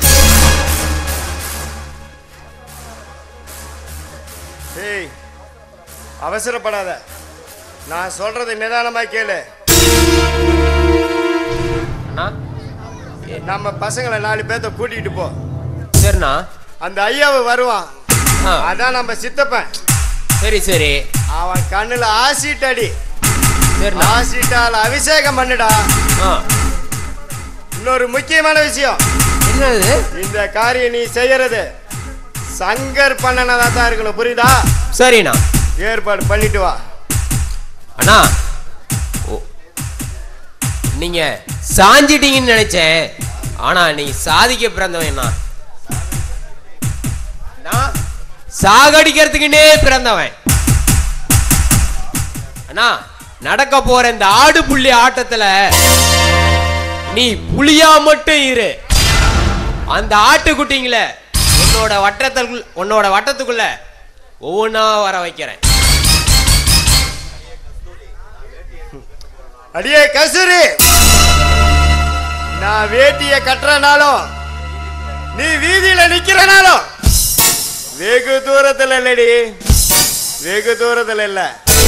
ஏய் அவசரப்படாத நான் சொல்றதை நிதானமா கேளு அண்ணா நம்ம பசங்களை நாலு பேர்த்த கூட்டிட்டு போ சரிண்ணா அந்த ஐயாவை வருவான் ஆ. அதான் நம்ம சித்தப்பன் சரி சரி அவன் கண்ணுல ஆசிட் அடி சரிண்ணா ஆசிட்டால் அபிஷேகம் பண்ணுடா ஆ இன்னொரு முக்கியமான விஷயம் என்னது இந்த காரியம் நீ செய்யறது சங்கர் பண்ணனதா தான் இருக்கணும் புரியுதா சரிண்ணா ஏற்பாடு பண்ணிட்டு வா அண்ணா ஓ, நீங்க சாஞ்சிட்டீங்கன்னு நினைச்சேன் ஆனா நீங்க சாதிக்க பிறந்தவன் நான் நான் சாகடிக்கிறதுக்குன்னே பிறந்தவன் அண்ணா நடக்க போற இந்த ஆடு புள்ளி ஆட்டத்துல நீ புலியா மட்டும் இரு அந்த ஆட்டுக்குட்டிங்கள உன்னோட வட்டத்துக்குள்ள உன்னோட வட்டத்துக்குள்ள ஒவ்வொன்றா வர வைக்கிறேன் அடியே கசூரி நான் வேட்டிய கட்டுறனாலும் நீ வீதியில நிக்கிறனாலும் வெகு தூரத்துல இல்லடி வெகு தூரத்துல இல்ல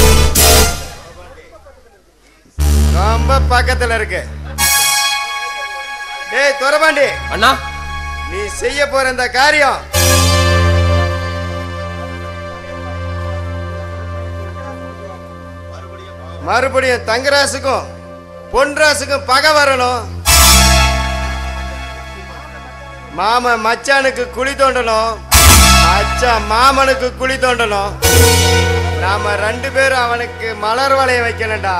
ரொம்ப பக்கத்துல இருக்கு டேய் துறபாண்டி அண்ணா நீ செய்ய போற இந்த காரியம் மறுபடியும் தங்கராசுக்கும் பொன்ராசுக்கும் பகை வரணும் மாமன் மச்சானுக்கு குழி தோண்டணும் மச்சான் மாமனுக்கு குழி தோண்டணும் நாம ரெண்டு பேரும் அவனுக்கு மலர் வளைய வைக்கணும்டா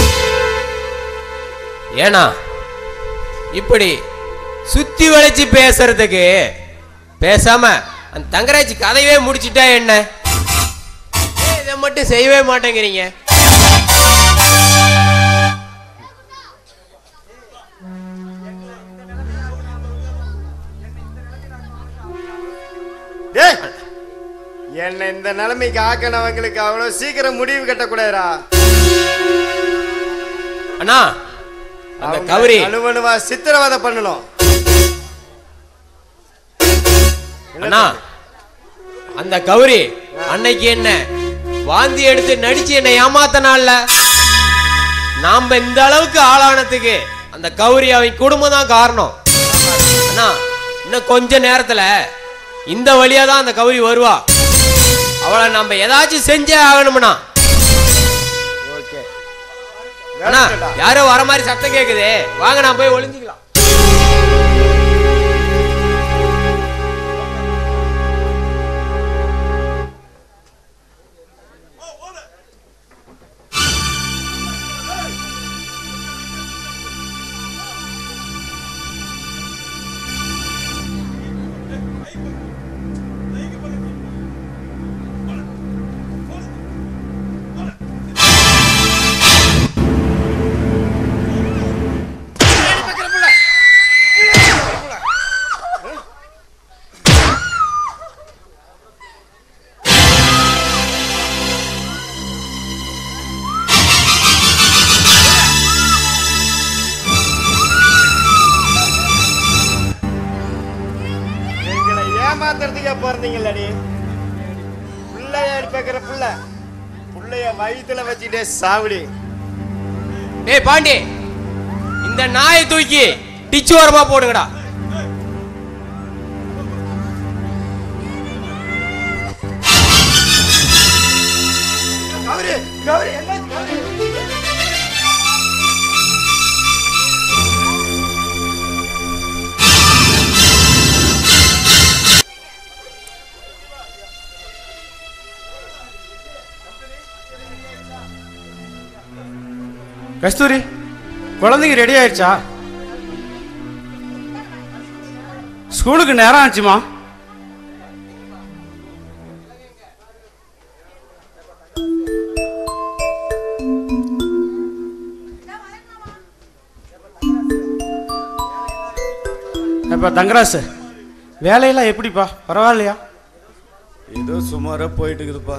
ஏனா இப்படி சுத்தி வளைச்சு பேசுறதுக்கு பேசாம அந்த தங்கராஜ் கதையவே முடிச்சிட்டா என்ன ஏன் இதை மட்டும் செய்யவே மாட்டேங்கிறீங்க டேய் என்னை இந்த நிலைமைக்கு ஆக்கினவங்களுக்கு அவ்வளவு சீக்கிரம் முடிவு கட்டக்கூடாதுடா அண்ணா அந்த அவங்க கௌரி அணுவணுவா சித்திரவதை பண்ணணும் அண்ணா அந்த கௌரி அன்னைக்கு என்ன வாந்தி எடுத்து நடிச்சு என்னை ஏமாத்தனால நாம இந்த அளவுக்கு ஆளானதுக்கு அந்த கௌரி அவன் குடும்பம் தான் காரணம் அண்ணா இன்னும் கொஞ்ச நேரத்துல இந்த வழியா தான் அந்த கௌரி வருவா அவளை நம்ம ஏதாச்சும் செஞ்சே ஆகணும்னா ஓகே அண்ணா யாரோ வர மாதிரி சத்தம் கேக்குதே வாங்க நான் போய் ஒளிஞ்சுக்கலாம் எங்களை ஏமாத்துறதுக்கே பிறந்தீங்களடி பிள்ளைய எடுப்பேக்கிற புள்ள புள்ளைய வயித்துல வச்சுட்டே சாவடி டேய் பாண்டி இந்த நாயை தூக்கி டிச்சு ஓரமா போடுங்கடா கஸ்தூரி குழந்தைங்க ரெடி ஆயிடுச்சா ஸ்கூலுக்கு நேரம் ஆச்சுமா இப்போ தங்கராசு வேலையெல்லாம் எப்படிப்பா பரவாயில்லையா ஏதோ சுமாரா போயிட்டு இருக்குதுப்பா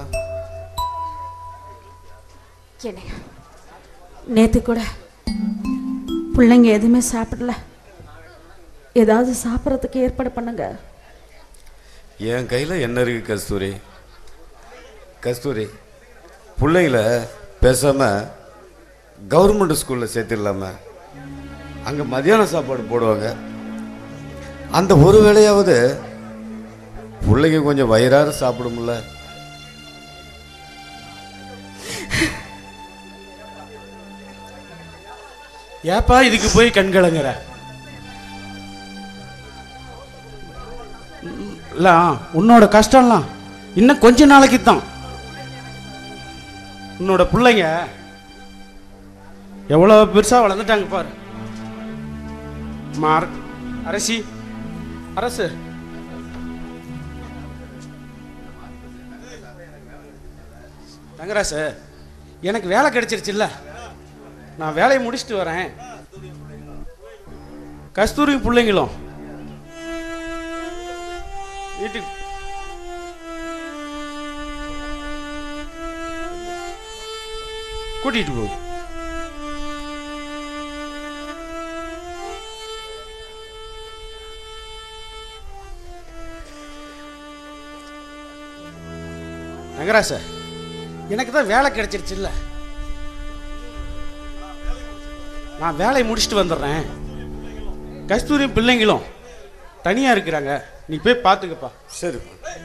என்னங்க நேற்று கூட பிள்ளைங்க எதுவுமே சாப்பிடல ஏதாவது சாப்பிட்றதுக்கு ஏற்பாடு பண்ணுங்க என் கையில் என்ன இருக்கு கஸ்தூரி கஸ்தூரி பிள்ளைங்கள பேசாமல் கவர்மெண்ட் ஸ்கூலில் சேர்த்திடலாம அங்கே மதியான சாப்பாடு போடுவாங்க அந்த ஒரு வேளையாவது பிள்ளைங்க கொஞ்சம் வயிறார சாப்பிடும்ல ஏப்பா இதுக்கு போய் கண்கலங்குற இல்ல உன்னோட கஷ்டம்லாம் இன்னும் கொஞ்ச நாளைக்கு தான் உன்னோட பிள்ளைங்க எவ்வளோ பெருசா வளர்ந்துட்டாங்க பாரு மார் அரசி அரசு தங்கராசு எனக்கு வேலை கிடைச்சிருச்சுல்ல நான் வேலையை முடிச்சுட்டு வரேன் கஸ்தூரியும் பிள்ளைங்களும் வீட்டுக்கு கூட்டிட்டு போ நகராச எனக்கு தான் வேலை கிடைச்சிருச்சுல்ல நான் வேலையை முடிச்சுட்டு வந்துடுறேன் கஸ்தூரியும் பிள்ளைங்களும் தனியா இருக்கிறாங்க நீ போய் பார்த்துக்கப்பா சரி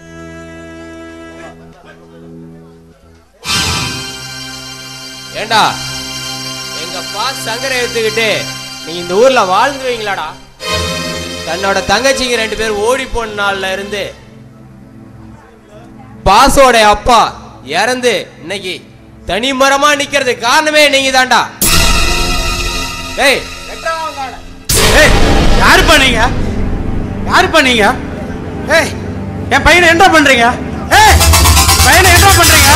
ஏண்டா எங்க பாஸ் சங்கரை எடுத்துக்கிட்டு நீங்க இந்த ஊர்ல வாழ்ந்துருவீங்களாடா தன்னோட தங்கச்சிங்க ரெண்டு பேர் ஓடி போன நாள்ல இருந்து பாஸோட அப்பா இறந்து இன்னைக்கு தனிமரமா நிக்கிறது காரணமே நீங்க தான்டா ஏய் ஏய் யாருப்பா நீங்க யாருப்பா நீங்க ஏய் என் பையனை என்ன பண்றீங்க ஏய் பையனை என்ன பண்றீங்க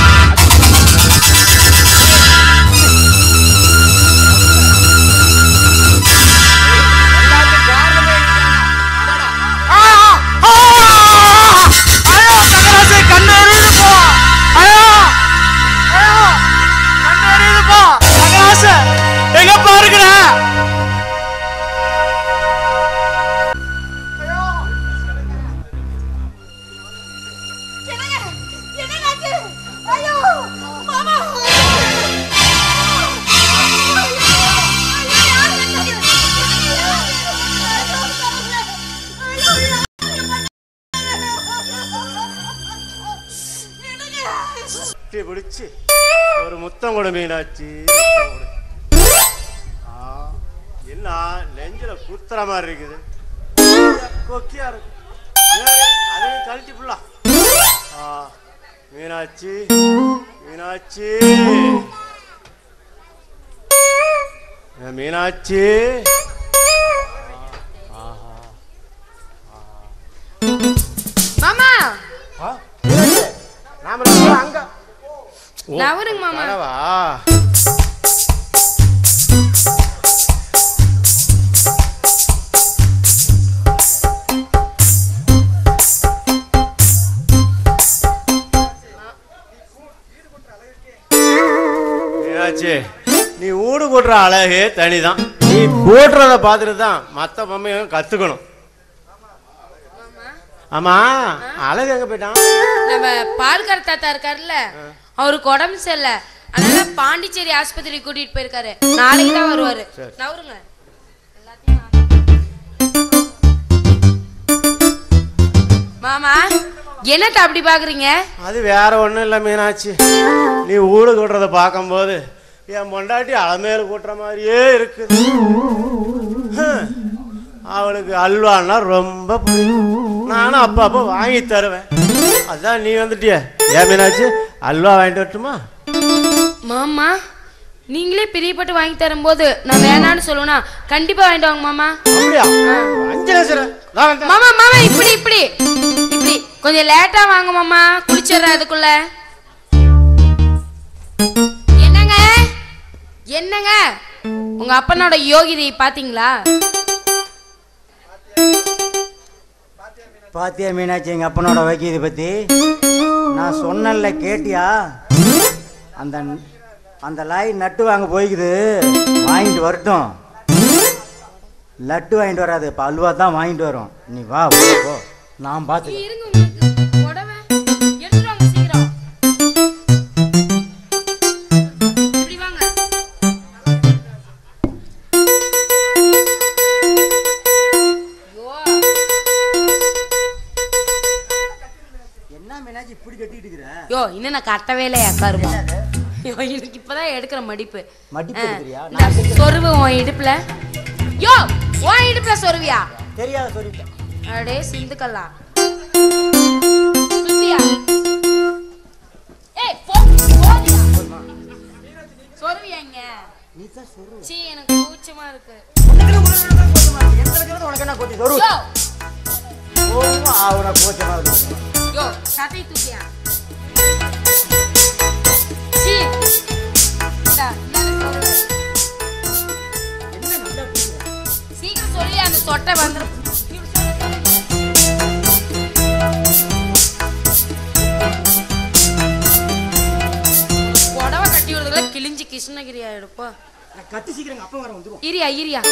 ஐயோ தங்கராசு கண்ணு எரியுது போ ஐயோ ஐயோ கண்ணு எரியுது போ தங்கராசு எங்க பாருக்கிற ஐயோ மாமா கட்டி பிடிச்சி ஒரு முத்தம் கொடு மீனாட்சி முத்தம் கொடு. ஆ, என்ன நெஞ்சில குத்துற மாதிரி இருக்குது கொக்கியா இருக்கு ஏய், அதையும் கழட்டி புள்ளா ஆ, மீனாட்சி மீனாட்சி ஏ, மீனாட்சி மாமா நாம ரெண்டு பேரும் அங்க நவருங்க மாமா கனவா மீனாட்சி நீ ஊடு கூட்டுற அழகே தனிதான் நீ கூட்டுறத பார்த்துட்டு தான் மற்ற பொம்மையும் கத்துக்கணும் ஆமா அழகு எங்க போயிட்டான் நம்ம பால்கார தாத்தா இருக்காருல்ல அவருக்கு உடம்பு சரியில்லை அதனால பாண்டிச்சேரி ஆஸ்பத்திரி கூட்டிட்டு போயிருக்காரு நாளைக்கு தான் வருவாரு சரி. நவருங்க எல்லாத்தையும் நான் மாமா என்னத்த அப்படி பாக்குறீங்க அது வேற ஒண்ணும் இல்லை மீனாட்சி நீ ஊடு கூட்டுறத பார்க்கும்போது என் பொண்டாட்டி அலமேல் கூட்டுற மாதிரியே இருக்குது ஹம். அவளுக்கு அல்வான்னா ரொம்ப பிடிக்கும் நானும் அப்பா அப்பா வாங்கி தருவேன் அதான் நீ வந்துட்டிய ஏன் மீனாட்சி அல்வா வாங்கிட்டு வரட்டுமா மாமா நீங்களே பிரியப்பட்டு வாங்கி தரும்போது நான் வேணான்னு சொல்லுவேனா கண்டிப்பா வாங்கிட்டு வாங்க மாமா அப்படியா அஞ்சு லட்சம் மாமா மாமா இப்படி இப்படி இப்படி கொஞ்சம் லேட்டா வாங்க மாமா குளிச்சிடுறேன் அதுக்குள்ள என்னங்க என்னங்க உங்க அப்பனோட யோகிதை பாத்தீங்களா பாத்தியா மீனாட்சி எங்கள் அப்பனோட வைக்கியதை பற்றி நான் சொன்னல கேட்டியா அந்த அந்த லாய் நட்டு வாங்க போய்க்குது வாங்கிட்டு வரட்டும் லட்டு வாங்கிட்டு வராது இப்போ அல்வா தான் வாங்கிட்டு வரும் நீ வா உள்ள போ நான் பார்த்து இருங்க உங்களுக்கு புடவை எடுத்துட்டு வாங்க சீக்கிரம் இப்படி வாங்க என்ன மீனாட்சி இப்படி கட்டிட்டு இருக்கிற யோ இன்னும் நான் கட்டவே இல்லையா கருவா யோ எனக்கு இப்பதான் எடுக்கிற மடிப்பு மடிப்பு ஆ, எடுக்கிறியா? இந்த சொருவு உன் இடுப்புல யோ உன் இடுப்புல சொருவியா தெரியாத சொல்லிட்டேன் அடே சிந்துக்கல்லா சுத்தியா ஏய் போ போடியா சொருவியா இங்க நீ தான் சொரு சீ எனக்கு கூச்சமா இருக்கு உனக்கு என்ன கோச்சு சொரு யோ அவனை கோச்சமா இருக்கு யோ சட்டை தூக்கியா சீ இந்தா, இந்தாங்க சொருவு. சீக்கிரம் சொல்லி அந்த சொட்டை வந்துரும் புடவை கட்டி விடுறதுல கிழிஞ்சு கிருஷ்ணகிரி ஆயிடுப்பா கத்தி சீக்கிரம் அப்பா வர வந்துரும் இரியா இரியா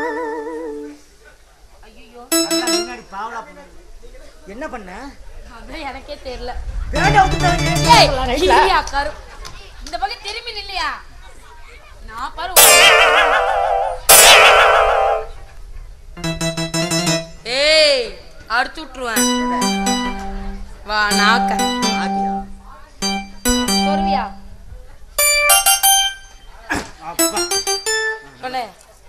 நல்லா முன்னாடி பாவலா பண்ணு. என்ன பண்ண அதான் எனக்கே தெரியல வேண்டாம் விட்டுட்டாங்க. ஏய், நைட்ல. இரியா, கரு. இந்த பக்கம் திரும்பி நில்லையா நான் பாரு ஏய் அறுத்து விட்டுருவேன் வா நாக்க ஆக்கியா? சொருவியா கொண்டே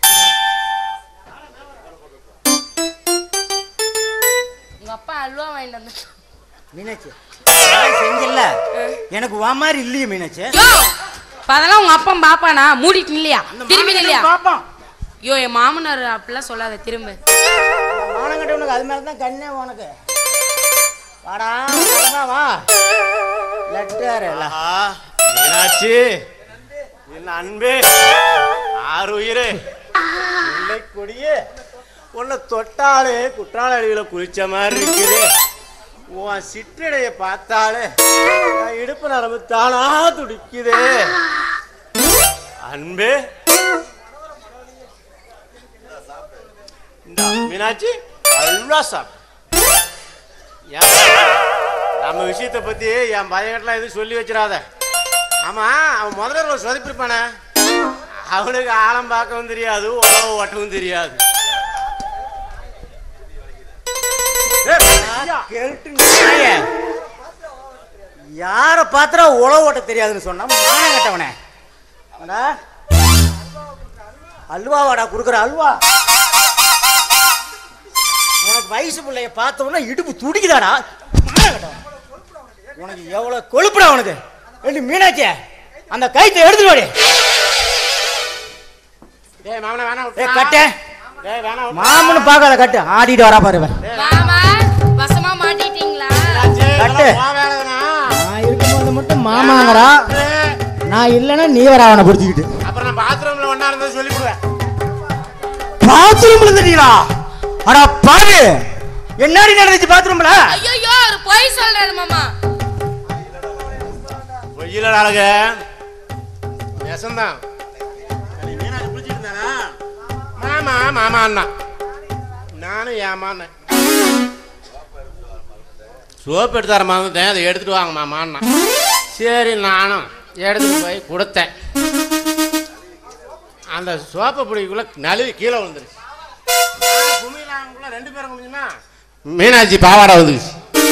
உங்க அப்பா அல்வா வாங்கிட்டு வந்து மீனாட்சி அதெல்லாம் செஞ்சில்ல எனக்கு வா மாதிரி இல்லையே மீனாட்சி யோ இப்ப அதெல்லாம் உங்க அப்பா பாப்பானா மூடிட்டு இல்லையா திரும்பி இல்லையா பாப்பான் யோ என் மாமனார் அப்படிலாம் சொல்லாத திரும்ப மானங்கட்ட உனக்கு அது மேல தான் கண்ணே உனக்கு வாடா வரமா வா லட்டாரு ஆஹா, மீனாட்சி என் அன்பே ஆறு உயிரே இல்லை கொடியே உன்னை தொட்டாலே குற்றால அருவியில் குளிச்ச மாதிரி இருக்குது உன் சிற்றடையை பார்த்தாலே என் இடுப்பு நரம்பு தானா துடிக்குதே அன்பே இந்தா, மீனாட்சி அல்வா சாப்பிடு ஏன் நம்ம விஷயத்தை பத்தி என் பையன்கிட்டலாம் எதுவும் சொல்லி வச்சிடாத ஆமா அவன் முதல்ல ஒரு சொதப்பிருப்பானே அவனுக்கு ஆழம் பார்க்கவும் தெரியாது உழவு ஓட்டவும் தெரியாது யார பாத்திர உழவு ஓட்ட தெரியாதுன்னு சொன்னா மானம் கட்டவனே வாடா. அல்வா வாடா குடுக்குற அல்வா உனக்கு வயசு பிள்ளைய பார்த்த உடனே இடுப்பு துடிக்குதாடா மானம் கெட்டவனே. உனக்கு எவ்வளவு கொழுப்புடா உனக்கு ரெண்டு மீனாச்சே அந்த கைத்தை எடுத்துட்டு வாடி டேய் மாமனை வேணாம் ஏ விட்டுறா. கட்டே டேய் வேணாம் விட்டுறா. மாமனு பார்க்காத கட்டு ஆடிட்டு வரா பாரு இவன். மாமா வசமா மாட்டிட்டீங்களா மீனாட்சி, கட்டு. இதெல்லாம் உன் வேலைதானா? நான் இருக்கும்போது மட்டும் மாமாங்கிறா நான் இல்லைன்னா நீ வர அவனை பிடிச்சிக்கிட்டு அப்புறம் நான் பாத்ரூம்ல ஒண்ணா இருந்தா சொல்லிவிடுவேன் பாத்ரூம்ல இருந்தீங்களா அடா பாரு என்னடி நடந்துச்சு பாத்ரூம்ல ஐயோ ஒரு பொய் சொல்றாரு மாமா பொய்யில அழக நெசந்தான் அன்னைக்கு மீனாட்சி குளிச்சிட்டு இருந்தானா மாமா மாமா அண்ணா நானும் ஏமாந்தேன் சோப்பு எடுத்து தர மறந்துட்டேன் அதை எடுத்துட்டு வாங்க மாமான்னா சரி நானும் எடுத்துட்டு போய் கொடுத்தேன் அந்த சோப்பை பிடிக்குள்ள நழுவி கீழே விழுந்துருச்சு நான் குமிழாங்குள்ள ரெண்டு பேரும் குமிஞ்சுமா மீனாட்சி பாவாடை வந்துருச்சு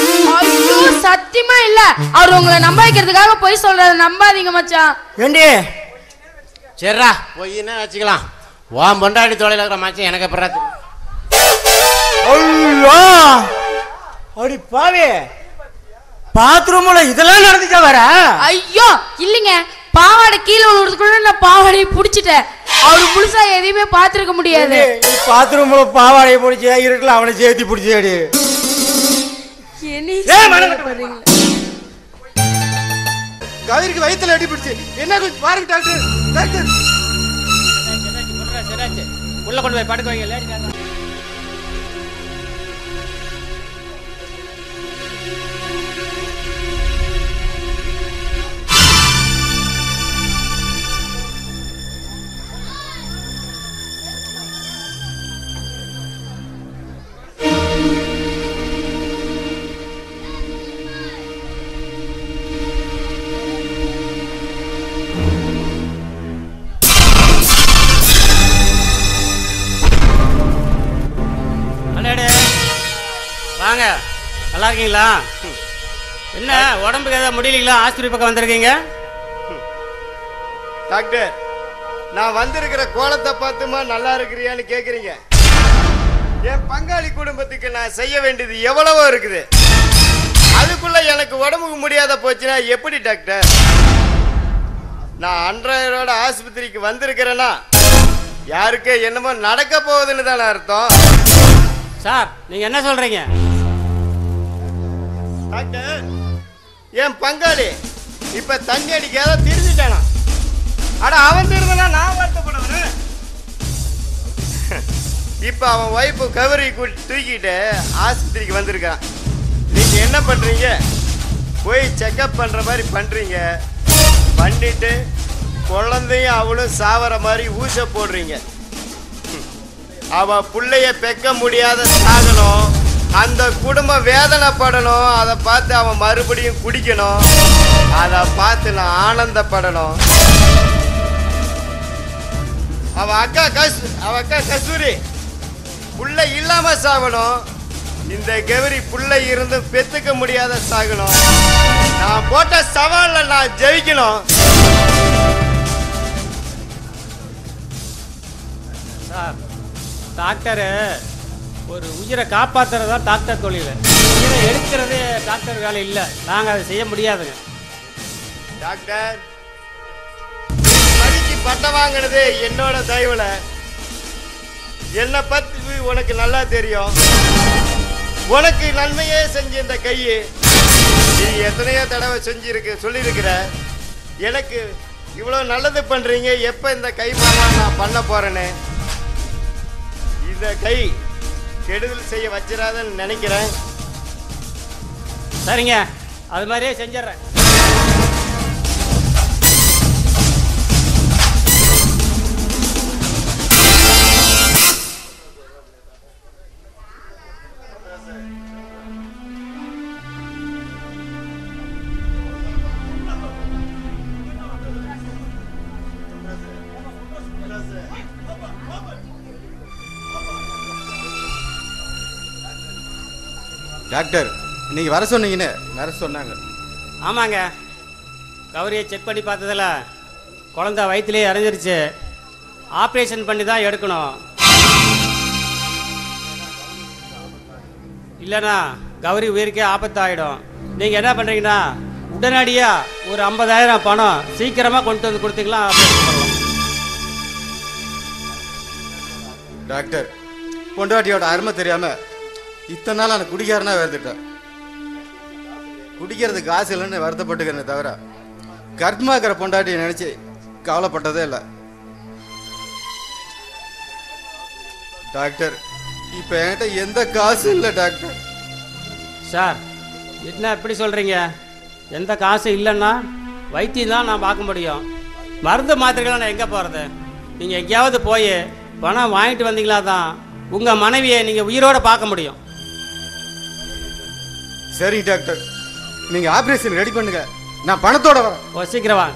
சத்தியமா இல்ல அவர் உங்களை நம்ப வைக்கிறதுக்காக போய் சொல்றத நம்பாதீங்க மச்சான் ஏண்டி சரிடா பொய்ன்னு வச்சுக்கலாம் உன் பொண்டாடி தொலைல இருக்கிற மச்சான் எனக்கு அப்புறம் ஐயோ அடி பாவி பாத்ரூம்ல இதெல்லாம் நடந்துச்சா வர ஐயோ இல்லைங்க பாவாடை கீழே விழுறதுக்குள்ள நான் பாவாடையை புடிச்சிட்டேன் அவரு முழுசா எதையுமே பார்த்திருக்க முடியாது பாத்ரூம்ல பாவாடையை பிடிச்சி இருக்கலாம் அவனை சேர்த்தி பிடிச்சி கதிருக்கு வயித்துல அடி பிடிச்சு என்ன கொஞ்சம் பாருங்க டாக்டர் டாக்டர் உள்ள கொண்டு போய் படுக்க வைங்க லேடி டாக்டர். அடடே வாங்க நல்லா இருக்கீங்களா ம். என்ன உடம்புக்கு ஏதாவது முடியலீங்களா ஆஸ்பத்திரி பக்கம் வந்திருக்கீங்க டாக்டர் நான் வந்திருக்கிற கோலத்தை பார்த்துமா நல்லா இருக்கிறியான்னு கேக்குறீங்க என் பங்காளி குடும்பத்துக்கு நான் செய்ய வேண்டியது எவ்வளவோ இருக்குது அதுக்குள்ள எனக்கு உடம்புக்கு முடியாத போச்சுன்னா எப்படி டாக்டர் நான் அன்றாயரோட ஆஸ்பத்திரிக்கு வந்திருக்கிறேன்னா யாருக்கு என்னமோ நடக்க போகுதுன்னு தானே அர்த்தம் சார் நீங்க என்ன சொல்றீங்க டாக்டர் என் பங்காளி இப்ப தண்ணி அடிக்காத திருந்துட்டானா அட அவன் திருந்தனா நான் வருத்தப்படுவேன் இப்ப அவன் ஒய்ஃபு கவரி கூட்டி தூக்கிட்டு ஆஸ்பத்திரிக்கு வந்திருக்கான் நீங்க என்ன பண்றீங்க போய் செக்கப் பண்ற மாதிரி பண்றீங்க பண்ணிட்டு குழந்தையும் அவளும் சாவற மாதிரி ஊச போடுறீங்க அவ புள்ளைய பெக்க முடியாத சாகணும் அந்த குடும்பம் வேதனைப்படணும் அதை பார்த்து அவன் மறுபடியும் குடிக்கணும் அதை பார்த்து நான் ஆனந்தப்படணும் அவ அக்கா கஸ் அவ அக்கா கஸ்தூரி புள்ள இல்லாம சாகணும் இந்த கௌரி புள்ள இருந்து பெத்துக்க முடியாத சாகணும் நான் போட்ட சவால்ல நான் ஜெயிக்கணும் சார் டாக்டரு ஒரு உயிரை காப்பாத்துறது தான் டாக்டர் தொழில் உயிரை எடுக்கிறது டாக்டர் வேலை இல்லை நாங்கள் அதை செய்ய முடியாதுங்க டாக்டர் படிச்சு பட்டம் வாங்கினது என்னோட தயவுல என்னை பத்தி உனக்கு நல்லா தெரியும் உனக்கு நன்மையே செஞ்ச இந்த கையை நீ எத்தனையோ தடவை செஞ்சிருக்க சொல்லியிருக்கிற எனக்கு இவ்வளோ நல்லது பண்றீங்க எப்போ இந்த கை மாமா நான் பண்ண போறேன்னு இந்த கை கெடுதல் செய்ய வச்சிடாதன்னு நினைக்கிறேன் சரிங்க அது மாதிரியே செஞ்சிடுறேன் டாக்டர் இன்னைக்கு வர சொன்னீங்கன்னு வர சொன்னாங்க ஆமாங்க கௌரியை செக் பண்ணி பார்த்ததில் குழந்தை வயிற்றுலேயே இறஞ்சிருச்சு ஆப்ரேஷன் பண்ணி தான் எடுக்கணும் இல்லைன்னா கௌரி உயிருக்கே ஆபத்தாயிடும் நீங்கள் என்ன பண்ணுறீங்கன்னா உடனடியாக ஒரு ஐம்பதாயிரம் பணம் சீக்கிரமாக கொண்டு வந்து கொடுத்தீங்களா ஆப்ரேஷன் பண்ணலாம் டாக்டர் பொண்டாட்டியோட அருமை தெரியாம இத்தனை நாள் நான் குடிக்காரனா வருந்துட்டேன் குடிக்கிறதுக்கு காசு இல்லைன்னு வருத்தப்பட்டுக்கிறேனே தவிர கர்மாக்கிற பொண்டாட்டியை நினைச்சு கவலைப்பட்டதே இல்லை டாக்டர் இப்போ என்கிட்ட எந்த காசும் இல்லை டாக்டர் சார் என்ன இப்படி சொல்கிறீங்க எந்த காசு இல்லைன்னா வைத்தியம் தான் நான் பார்க்க முடியும் மருந்து மாத்திரைகள் நான் எங்கே போகிறது நீங்கள் எங்கேயாவது போய் பணம் வாங்கிட்டு வந்தீங்களா தான் உங்கள் மனைவியை நீங்கள் உயிரோட பார்க்க முடியும் சரிங்க டாக்டர் நீங்க ஆபரேஷன் ரெடி பண்ணுங்க நான் பணத்தோட வரேன் ஓ சீக்கிரம் வாங்க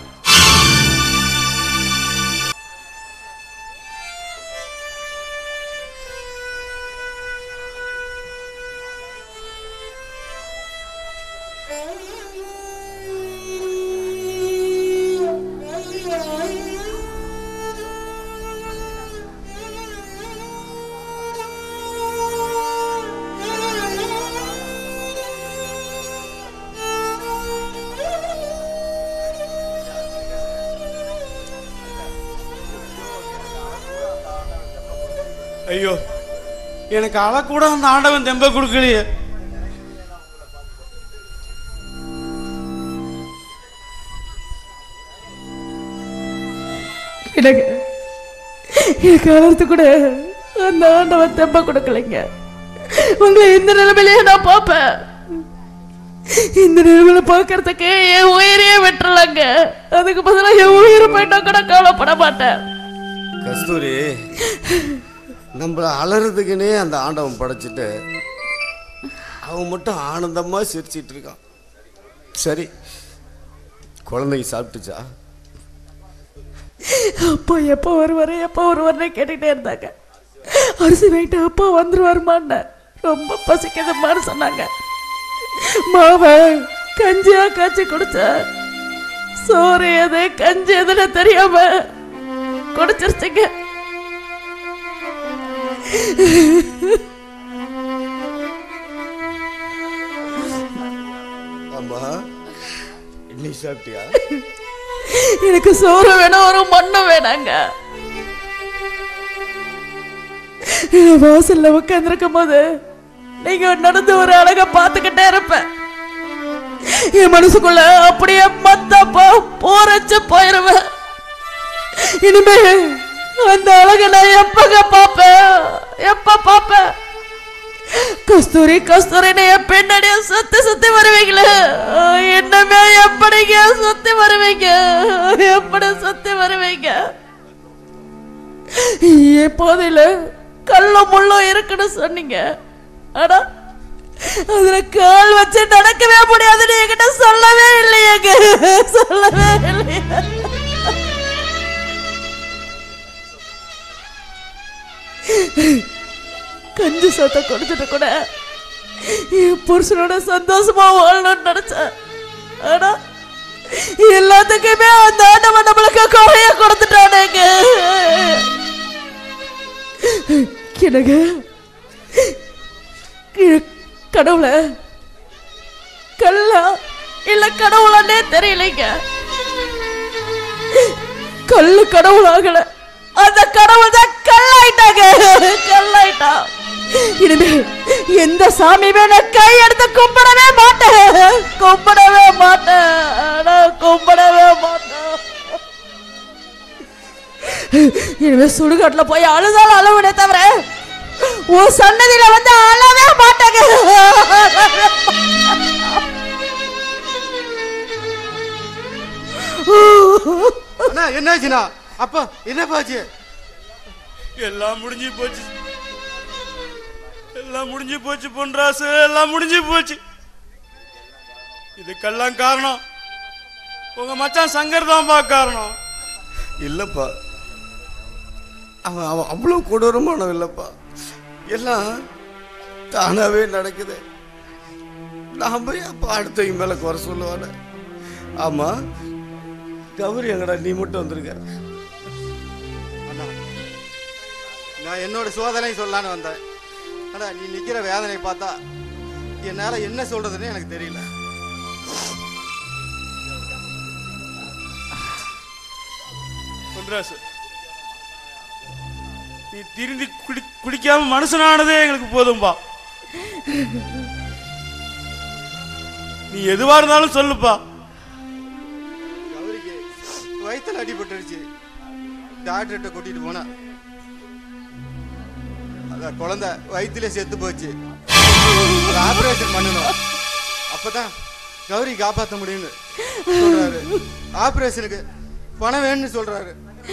ஐயோ எனக்கு அழக்கூட அந்த ஆண்டவன் தெம்ப கொடுக்கலையே எனக்கு எனக்கு அழறது கூட அந்த ஆண்டவன் தெம்ப கொடுக்கலைங்க உங்களை இந்த நிலைமையிலேயே நான் பார்ப்பேன் இந்த நிலைமையில பார்க்கறதுக்கு என் உயிரையே வெட்டலாங்க அதுக்கு பதிலாக என் உயிரை போயிட்டா கூட கவலைப்பட மாட்டேன் கஸ்தூரி நம்மள அலறதுக்குன்னே அந்த ஆண்டவன் படைச்சிட்டு அவன் மட்டும் ஆனந்தமா சிரிச்சிட்டு இருக்கான் சரி குழந்தைங்க சாப்பிட்டுச்சா அப்பா எப்போ வருவாரு எப்போ வருவாருன்னு கேட்டுக்கிட்டே இருந்தாங்க அரிசி வாங்கிட்டு அப்பா வந்துருவாருமான்னு ரொம்ப பசிக்குதுமான்னு சொன்னாங்க மாவை கஞ்சியா காய்ச்சி குடிச்ச சோறு எது கஞ்சி எதுன்னு தெரியாம குடிச்சிருச்சுங்க ஆமா நீ சாப்பிட்டியா எனக்கு சோறு வேணும் ஒரு மண்ணு வேணாங்க நான் வாசல்ல உட்காந்துருக்கும் போது நீங்க நடந்து ஒரு அழக பார்த்துக்கிட்டே இருப்பேன் என் மனசுக்குள்ள அப்படியே மத்தப்பா போரச்சு போயிருவேன் இனிமே அந்த அழக நான் எப்பங்க பாப்பேன் எப்ப பாப்பேன் கஸ்தூரி கஸ்தூரின்னு என் பின்னாடியே சுத்தி சுத்தி வருவீங்களே என்னமே எப்படிங்க சுத்தி வருவீங்க எப்படி சுத்தி வருவீங்க என் போதையில கல்லும் முள்ளும் இருக்குன்னு சொன்னீங்க ஆனா அதுல கால் வச்சு நடக்கவே முடியாதுன்னு என்கிட்ட சொல்லவே இல்லையேங்க சொல்லவே இல்லையே கஞ்சி சத்த குடிச்சிட்டு கூட என் புருஷனோட சந்தோஷமா வாழணும்னு நினைச்சேன் ஆனா எல்லாத்துக்குமே அந்த ஆண்டவன் நம்மளுக்கு குறைய கொடுத்துட்டானேங்க எனக்கு க- கடவுளை கல்லா இல்ல கடவுளானே தெரியலைங்க கல்லு கடவுள் ஆகல அந்த கடவுள் தான் கல்லாயிட்டாங்க கல்லாயிட்டா இனிமே எந்த சாமியுமே நான் கை எடுத்து கும்பிடவே மாட்டேன் கும்பிடவே மாட்டேன் ஆனா கும்பிடவே மாட்டேன் இனிமே சுடுகாட்டுல போய் அழுதாலும் அழுவனே தவிர உன் சன்னதியில வந்து அழவே மாட்டேங்க அண்ணா என்னாச்சுண்ணா அப்பா என்னப்பாச்சு எல்லாம் முடிஞ்சு போச்சு எல்லாம் முடிஞ்சு போச்சு பொன்ராசு எல்லாம் முடிஞ்சு போச்சு இதுக்கெல்லாம் காரணம் உங்க மச்சான் சங்கர் தான்ப்பா காரணம் இல்லப்பா அவன் அவன் அவ்வளோ கொடூரமானவன் இல்லப்பா எல்லாம் தானாவே நடக்குது நான் போய் அப்போ அடுத்தவங்க மேலே குறை சொல்லுவானே ஆமா கௌரி எங்கடா நீ மட்டும் வந்திருக்க அண்ணா நான் என்னோட சோதனை சொல்லலான்னு வந்தேன் அண்ணா நீ நிக்கிற வேதனை பார்த்தா என்னால என்ன சொல்றதுன்னு எனக்கு தெரியல பொன்ராசு நீ திருந்தி குடி குடிக்காம மனுஷனானதே எங்களுக்கு போதும்பா நீ எதுவா இருந்தாலும் சொல்லுப்பா கௌரிக்கு வயித்துல அடிபட்டுருச்சு டாக்டர்கிட்ட கூட்டிட்டு போனா அதான் குழந்தை வயித்துல செத்து போச்சு ஒரு ஆபரேஷன் பண்ணணும் அப்பதான் கௌரி காப்பாத்த முடியும்னு சொல்றாரு ஆபரேஷனுக்கு பணம் வேணும்னு சொல்றாரு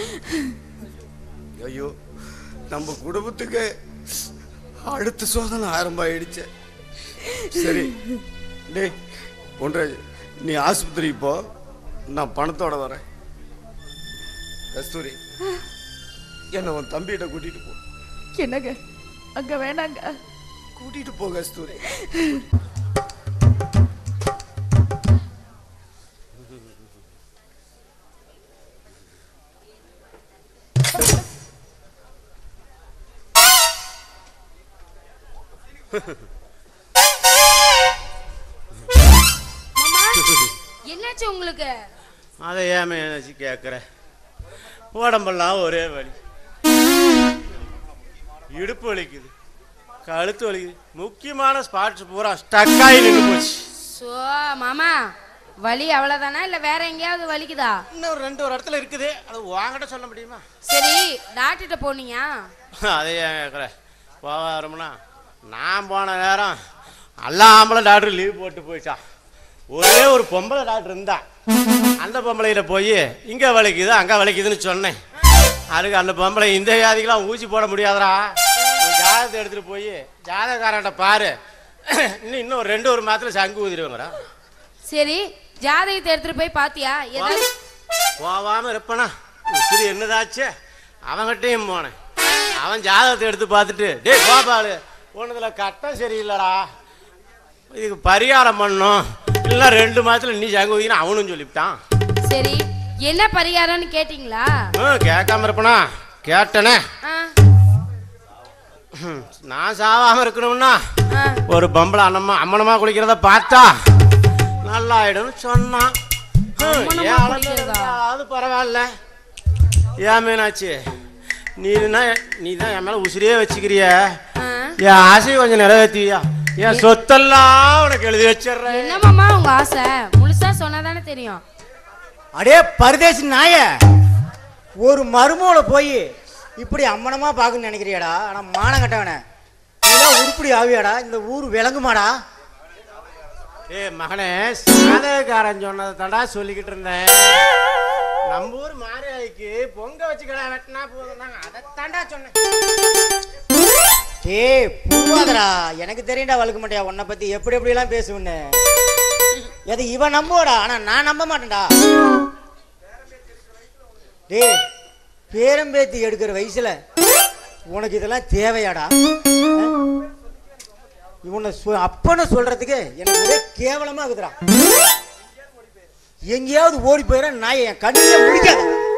ஐயோ நம்ம குடும்பத்துக்கு அடுத்த சோதனை ஆரம்பம் ஆயிடுச்சு சரி டேய் பொன்ராஜ் நீ ஆஸ்பத்திரிக்கு போ நான் பணத்தோட வரேன் கஸ்தூரி என்ன உன் தம்பிகிட்ட கூட்டிட்டு போ என்னங்க அங்க வேணாங்க கூட்டிட்டு போ கஸ்தூரி என்னாச்சு உங்களுக்கு அதை ஏன் நினச்சி கேட்குற உடம்பெல்லாம் ஒரே வலி இடுப்பு வலிக்குது கழுத்து வலிக்குது முக்கியமான ஸ்பாட்ஸ் பூரா ஸ்டக் ஆகி நின்று போச்சு சோ மாமா வலி அவ்வளவுதானா இல்ல வேற எங்கேயாவது வலிக்குதா இன்னும் ஒரு ரெண்டு ஒரு இடத்துல இருக்குது அது வாங்கிட்ட சொல்ல முடியுமா சரி டாக்டர்கிட்ட போனீங்க அதே ஏன் கேட்குற போவாரம்னா நான் போன நேரம் எல்லா ஆம்பளை டாக்டர் லீவ் போட்டு போயிட்டான் ஒரே ஒரு பொம்பளை டாக்டர் இருந்தா அந்த பொம்பளைகிட்ட போய் இங்கே வலிக்குது அங்கே வலிக்குதுன்னு சொன்னேன் அதுக்கு அந்த பொம்பளை இந்த வியாதிக்கெல்லாம் ஊசி போட முடியாதுடா நீ ஜாதகத்தை எடுத்துகிட்டு போய் ஜாதகக்காரன்ட்ட பாரு இன்னும் இன்னும் ஒரு ரெண்டு ஒரு மாத்திரை சங்கு ஊதிடுவாங்கடா சரி ஜாதகத்தை எடுத்துட்டு போய் பாத்தியா ஏதாவது போகாம இருப்பனா உசிரி என்னதாச்சே அவன்கிட்டயும் போனேன் அவன் ஜாதகத்தை எடுத்து பார்த்துட்டு டேய் கோபாலு உனதுல கட்டம் சரியில்லடா இதுக்கு பரிகாரம் பண்ணும் இல்லைன்னா ரெண்டு மாதத்துல நீ ஜங்க ஊதினா அவனும் சொல்லிவிட்டான் சரி என்ன பரிகாரம்னு கேட்டிங்களா ம், கேட்காம இருப்பனா கேட்டனே ஆ, ம், நான் சாவாம இருக்கணும்னா ஆ. ஒரு பொம்பளை அண்ணம்மா அம்மனமா குளிக்கிறத பார்த்தா நல்லாயிடும்னு சொன்னான் ம், அம்மனமா ஏன் அளந்து குளிக்கிறதா? இருந்தா அது பரவாயில்ல ஏன் மீனாட்சி நீ நீ தான் என் மேல உசிரியே வச்சுக்கிறிய ஆ. என் ஆசையை கொஞ்சம் நிறைவேற்றியா என் சொத்தெல்லாம் உனக்கு எழுதி வச்சிடுறேன் என்ன மாமா உங்க ஆசை முழுசா சொன்னாதானே தெரியும் அடே பரதேசி நாய ஒரு மருமோல போய் இப்படி அம்மனமா பார்க்கணும்னு நினைக்கிறியாடா ஆனா மானம் கட்டவன இதெல்லாம் உருப்படி ஆவியாடா இந்த ஊர் விளங்குமாடா ஏ மகனே சாதகக்காரன் சொன்னதை தாண்டா சொல்லிக்கிட்டு இருந்தேன் நம்ம ஊர் மாரியாய்க்கு பொங்க வச்சு கடை வெட்டினா போதும் அதை தாண்டா சொன்னேன் ஏய் புரியாதடா எனக்கு தெரியும்டா வழுக்க மாட்டியா உன்னை பத்தி எப்படி எப்படி எல்லாம் பேசுவேன்னு எது இவன் நம்புவாடா ஆனா நான் நம்ப மாட்டேன்டா டேய் பேரம்பேத்தி எடுக்கிற வயசுல உனக்கு இதெல்லாம் தேவையாடா இவனை சொ- அப்பன்னு சொல்றதுக்கு எனக்கு ஒரே கேவலமா இருக்குதுடா எங்கேயாவது ஓடி போயிட நாயை என் கண்ணிலே முடிக்காத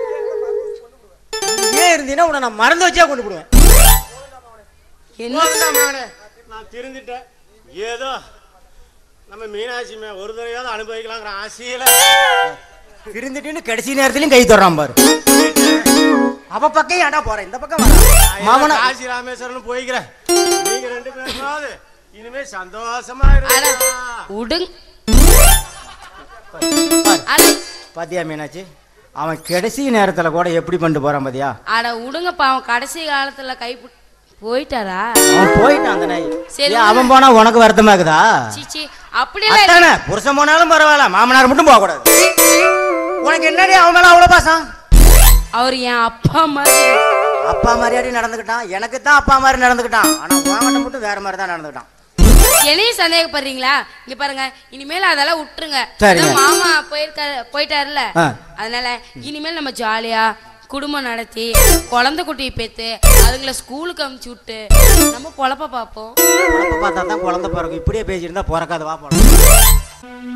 நீ ஏன் இருந்தீங்கன்னா உன்னை நான் மறந்து வச்சா கொண்டு போடுவேன் போதும்டா மகனே நான் திருந்திட்டேன் ஏதோ நம்ம மீனாட்சி மே ஒரு தடவையாவது அனுபவிக்கலாங்கிற ஆசையில திருந்துட்டுன்னு கடைசி நேரத்துலயும் கை தொடறான் பாரு அவ பக்கம் ஏன்டா போறேன் இந்த பக்கம் வர மாமனா காசி ராமேஸ்வரன் போய்க்கிறேன் நீங்க ரெண்டு பேருமாவது இனிமே சந்தோஷமா இருங்க உடுங் பாத்தியா மீனாட்சி அவன் கடைசி நேரத்துல கூட எப்படி பண்ணிட்டு போறான் பாத்தியா அட உடுங்கப்பா அவன் கடைசி காலத்துல கை பு- போயிட்டாரா அவன் போயிட்டான் அந்த நாய் சரி, ஏன் அவன் போனா உனக்கு வருத்தமா இருக்குதா சீச்சி அப்படியெல்லாம் அத்தானே இல்ல. புருஷன் போனாலும் பரவாயில்ல மாமனார் மட்டும் போக கூடாது உனக்கு என்னடி அவன் மேல அவ்வளவு பாசம் அவர் என் அப்பா மாதிரி அப்பா மாதிரியாடி நடந்துக்கிட்டான் எனக்கு தான் அப்பா மாதிரி நடந்துக்கிட்டான் ஆனா உன்கிட்ட மட்டும் வேற மாதிரி தான் நடந்துக்கிட்டான் என்னையும் சந்தேகப்படுறீங்களா இங்க பாருங்க இனிமேல் அதெல்லாம் விட்டுருங்க சரிங்க. அதான் மாமா போயிருக்காரு போயிட்டாருல ஆ. அதனால இனிமேல் நம்ம ஜாலியா குடும்பம் நடத்தி குழந்தை குட்டியை பெத்து அதுங்கள ஸ்கூலுக்கு அமுச்சு விட்டு நம்ம பொழப்ப பார்ப்போம் குழப்ப பார்த்தா தான் குழந்தை பிறக்கும் இப்படியே பேசியிருந்தா பிறக்காது வா போலாம்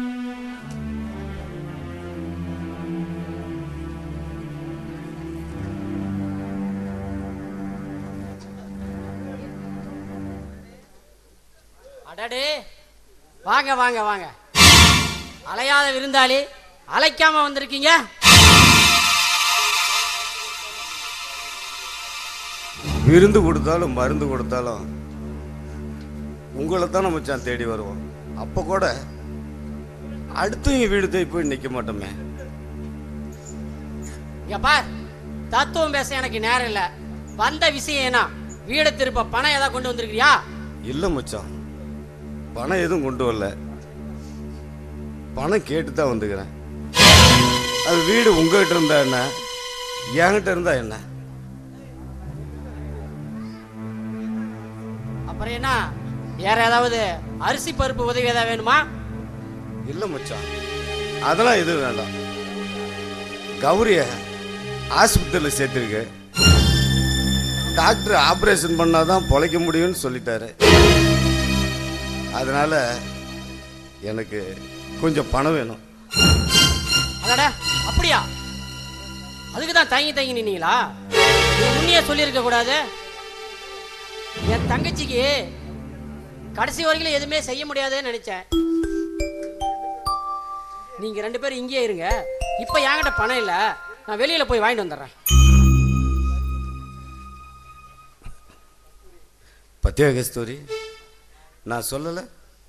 அடடே வாங்க வாங்க வாங்க அலையாத விருந்தாளி அழைக்காம வந்திருக்கீங்க விருந்து கொடுத்தாலும் மருந்து கொடுத்தாலும் உங்களை தான் மச்சான் தேடி வருவோம் அப்போ கூட அடுத்தவங்க வீடு தேடி போய் நிற்க மாட்டோமே இங்க பார் தத்துவம் பேச எனக்கு நேரம் இல்ல வந்த விஷயம் என்ன வீடு திருப்ப பணம் ஏதாவது கொண்டு வந்திருக்கியா இல்லை மச்சான் பணம் எதுவும் கொண்டு வரல பணம் கேட்டு தான் வந்துக்கிறேன் அது வீடு உங்ககிட்ட இருந்தா என்ன என்கிட்ட இருந்தா என்ன அப்புறம் என்ன வேற ஏதாவது அரிசி பருப்பு உதவி ஏதாவது வேணுமா இல்லை மச்சான் அதெல்லாம் எதுவும் வேண்டாம் கௌரிய ஆஸ்பத்திரியில் சேர்த்துருக்கு டாக்டர் ஆப்ரேஷன் பண்ணாதான் பொழைக்க முடியும்னு சொல்லிட்டாரு அதனால எனக்கு கொஞ்சம் பணம் வேணும் அடடா அப்படியா அதுக்கு தான் தங்கி தங்கி நின்னீங்களா இது முன்னையே சொல்லியிருக்க கூடாது என் தங்கச்சிக்கு கடைசி வரைக்கும் எதுவுமே செய்ய முடியாதுன்னு நினைச்சேன் நீங்க ரெண்டு பேரும் இங்கேயே இருங்க இப்போ என்கிட்ட பணம் இல்லை நான் வெளியில போய் வாங்கிட்டு வந்துடுறேன் பத்தியா கஸ்தூரி நான் சொல்லலை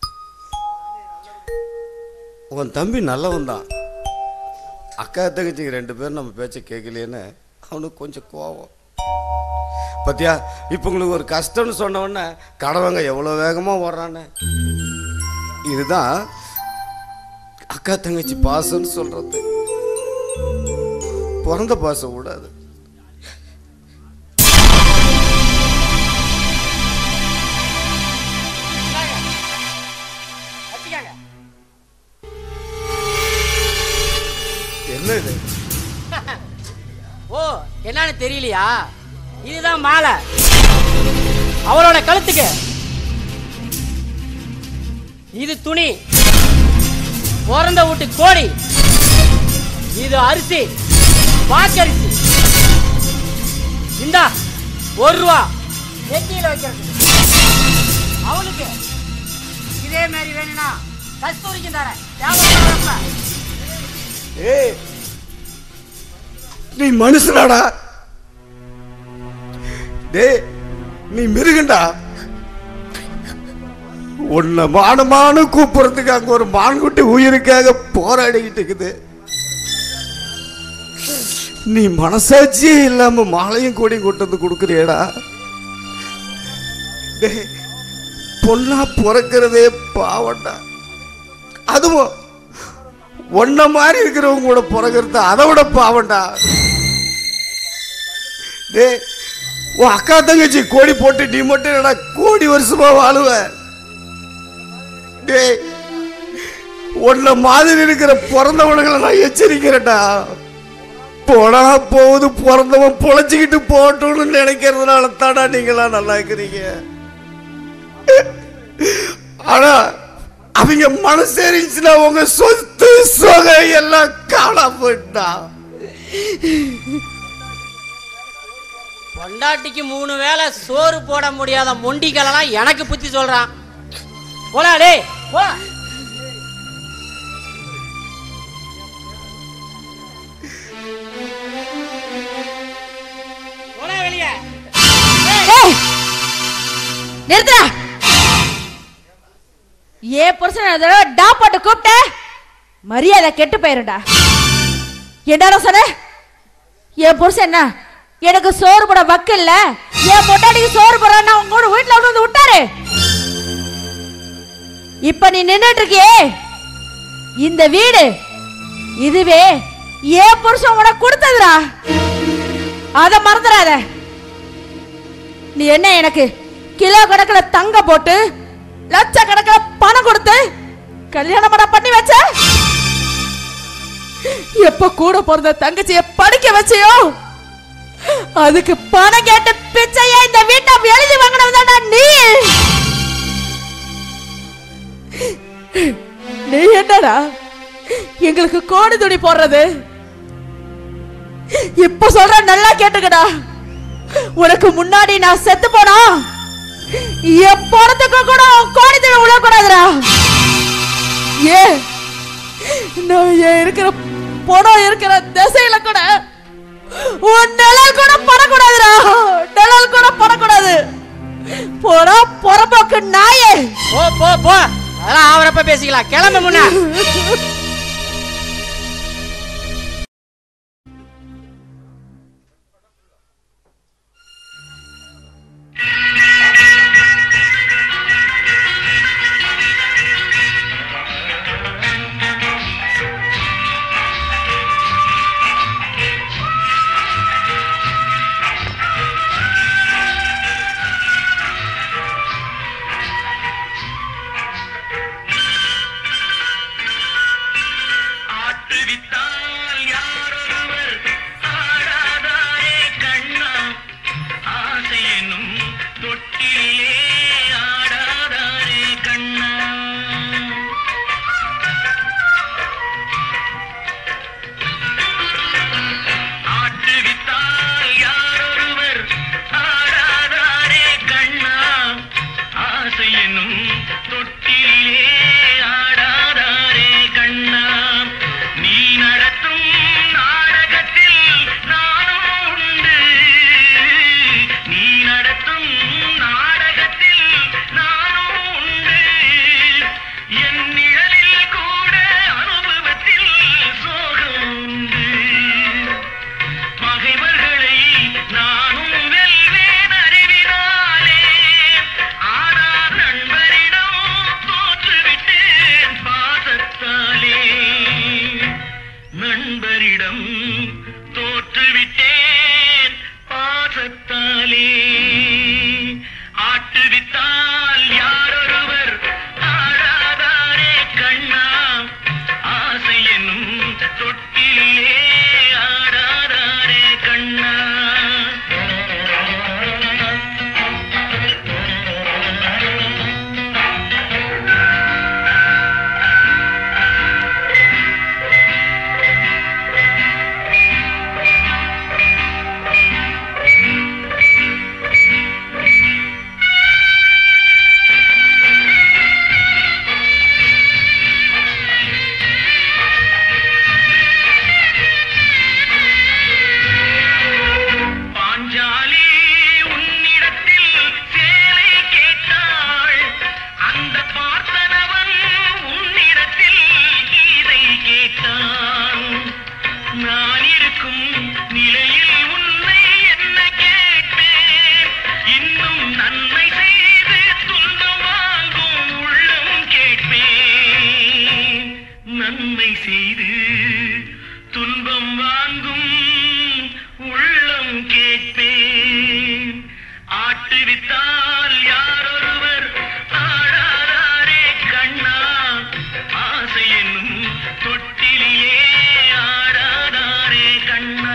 உன் தம்பி நல்லவன் தான் அக்கா தங்கச்சிங்க ரெண்டு பேரும் நம்ம பேச்ச கேட்கலையேன்னு அவனுக்கு கொஞ்சம் கோவம் பத்தியா இப்போ உங்களுக்கு ஒரு கஷ்டம்னு சொன்ன உடனே கடவங்க எவ்வளோ வேகமாக ஓடுறான்னு இதுதான் அக்கா தங்கச்சி பாசம்னு சொல்றது பிறந்த பாசம் கூடாது என்ன இது ஓ என்னன்னு தெரியலையா இதுதான் மாலை அவளோட கழுத்துக்கு இது துணி பிறந்த வீட்டு கோழி இது அரிசி வாக்கரிசி இந்தா ஒரு ரூபா நெத்தியில வைக்கிறது அவளுக்கு இதே மாதிரி வேணும்னா கஸ்தூரிக்கு தரேன் தேவைப்படுறப்ப ஏய் நீ மனுஷனாடா டேய் நீ மிருகண்டா உன்னை மானமானு கூப்பிடுறதுக்கு அங்க ஒரு மான்குட்டி உயிருக்காக போராடிக்கிட்டு இருக்குது நீ மனசாட்சியே இல்லாம மாலையும் கூடையும் கொண்டு வந்து கொடுக்குறியடா டேய் பொண்ணா பிறக்கிறதே பாவம்டா அதுவும் உன்ன மாதிரி இருக்கிறவங்க கூட பிறகுறது அதை விட பாவம்டா டேய் உன் அக்கா தங்கச்சி கோடி போட்டு நீ மட்டும் என்னடா கோடி வருஷமா வாழுவ டேய் உன்ன மாதிரி இருக்கிற பிறந்தவனுங்களை நான் எச்சரிக்கிறேன்டா போனா போகுது பிறந்தவன் பொழைச்சிக்கிட்டு போகட்டும்னு நினைக்கிறதுனால தாடா நீங்களா நல்லா இருக்கிறீங்க ஆனா அவங்க மனசேரிச்சுன்னா உங்க சொத்து சொகை எல்லாம் காணாம போயிட்டா பொண்டாட்டிக்கு மூணு வேளை சோறு போட முடியாத மொண்டிகளெல்லாம் எனக்கு புத்தி சொல்றான் போடா டேய் போ போடா வெளியே ஏய் நிறுத்துடா ஏ புருஷன் டா போட்டு கூப்பிட்ட மரியாதை கெட்டு போயிருடா என்னடா சொன்ன என் புருஷன் என்ன எனக்கு சோறு போட வக்கு இல்ல என் பொட்டாடிக்கு சோறு போடுறான்னு அவங்க கூட வீட்டுல கொண்டு வந்து விட்டாரு இப்ப நீ நின்னுட்டு இருக்கியே இந்த வீடு இதுவே என் புருஷன் உனக்கு கொடுத்ததுடா அத மறந்துடாத நீ என்ன எனக்கு கிலோ கணக்கில் தங்க போட்டு லட்ச கணக்கில் பணம் கொடுத்து கல்யாணம் பண்ண பண்ணி வச்ச எப்ப கூட பிறந்த தங்கச்சிய படிக்க வச்சியோ அதுக்கு பணம் கேட்டு பிச்சையா இந்த வீட்டை எழுதி வாங்கினவதாடா நீ நீ என்னடா எங்களுக்கு கோடி துணி போடுறது இப்ப சொல்ற நல்லா கேட்டுக்கடா உனக்கு முன்னாடி நான் செத்து போனா என் பணத்துக்கு கூட உன் கோடி துணி விழக்கூடாதுடா ஏ நான் ஏன் இருக்கிற பணம் இருக்கிற திசையில கூட உன் நிழல் கூட படக்கூடாதுடா நிழல் கூட படக்கூடாது போடா பொறம்போக்கு நாயே போ போ போ அதெல்லாம் ஆவரப்ப பேசிக்கலாம் கிளம்பு முன்ன ஆ கேட்பேன் ஆட்டுவித்தால் யாரொருவர் ஆடாதாரே கண்ணா ஆசை என்னும் தொட்டிலேயே ஆடாதாரே கண்ணா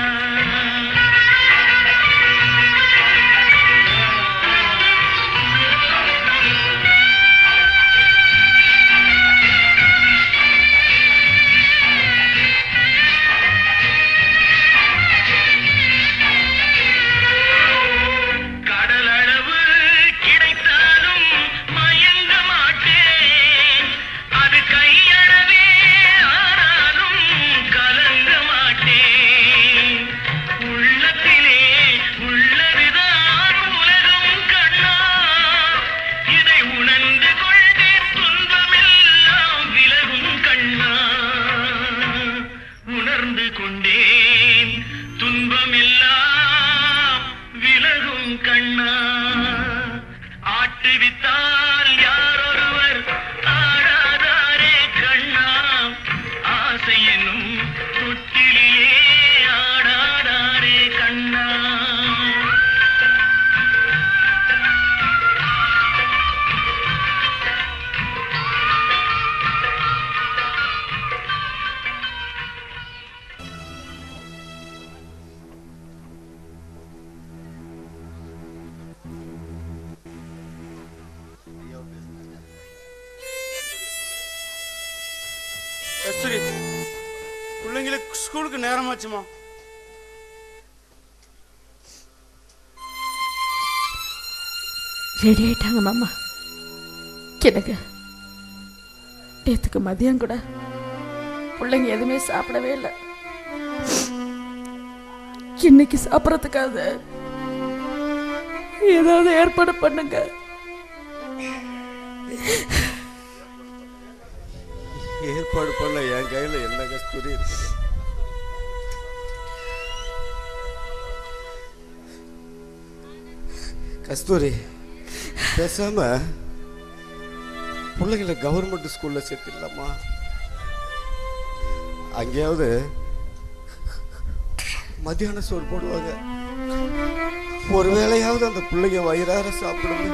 கடலளவு கிடைத்தாலும் மயங்க மாட்டேன் அது கையளவே ஆனாலும் கலங்க மாட்டேன் உள்ளத்திலே உள்ளதுதான் உலகம் கண்ணா இதை உணர்ந்து கொண்டே துன்பமெல்லாம் விலகும் கண்ணா உணர்ந்து கொண்டேன் துன்பமெல்லாம் விலகும் கண்ணா ஆட்டுவித்தால் யாரொருவர் ஆடாதாரே கண்ணா ஆசை என்னும் தொட்டிலேயே ஆடாதாரே கண்ணா கஸ்தூரி பிள்ளைங்களுக்கு ஸ்கூலுக்கு நேரமாச்சுமா ரெடி ஆயிட்டாங்க மாமா எனக்கு நேற்றுக்கு மதியம் கூட பிள்ளைங்க எதுவுமே சாப்பிடவே இல்லை இன்னைக்கு சாப்பிட்றதுக்காக ஏதாவது ஏற்பாடு பண்ணுங்க ஏற்பாடு பண்ண என் கையில் என்ன கஸ்தூரி இருக்கு கஸ்தூரி பேசாம பிள்ளைங்களை கவர்மெண்ட் ஸ்கூல்ல சேர்த்திடலாமா அங்கேயாவது மத்தியான சோறு போடுவாங்க ஒரு வேளையாவது அந்த பிள்ளைங்க வயிறார சாப்பிடுங்க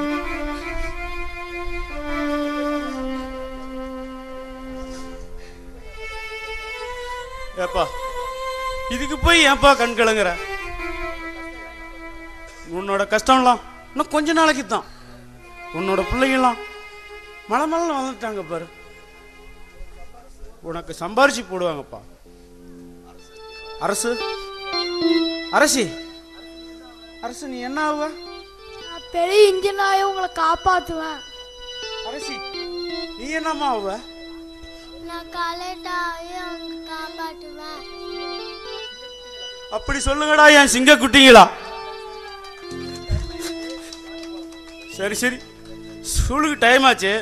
ஏப்பா இதுக்கு போய் ஏன்பா கண் கலங்குற உன்னோட கஷ்டம்லாம் இன்னும் கொஞ்ச நாளைக்கு தான் உன்னோட பிள்ளைங்கலாம் மலை மலை வந்துட்டாங்க பாரு உனக்கு சம்பாரிச்சு போடுவாங்கப்பா அரசு அரசி அரசு நீ என்ன ஆகுவ நான் பெரிய இன்ஜினாயே உங்களை காப்பாத்துவேன் அரசி நீ என்னம்மா ஆகுவ நான் கலெக்டாயே அவங்க காப்பாற்றுவேன் அப்படி சொல்லுங்கடா என் சிங்க குட்டிங்களா சரி சரி ஸ்கூலுக்கு டைம் ஆச்சு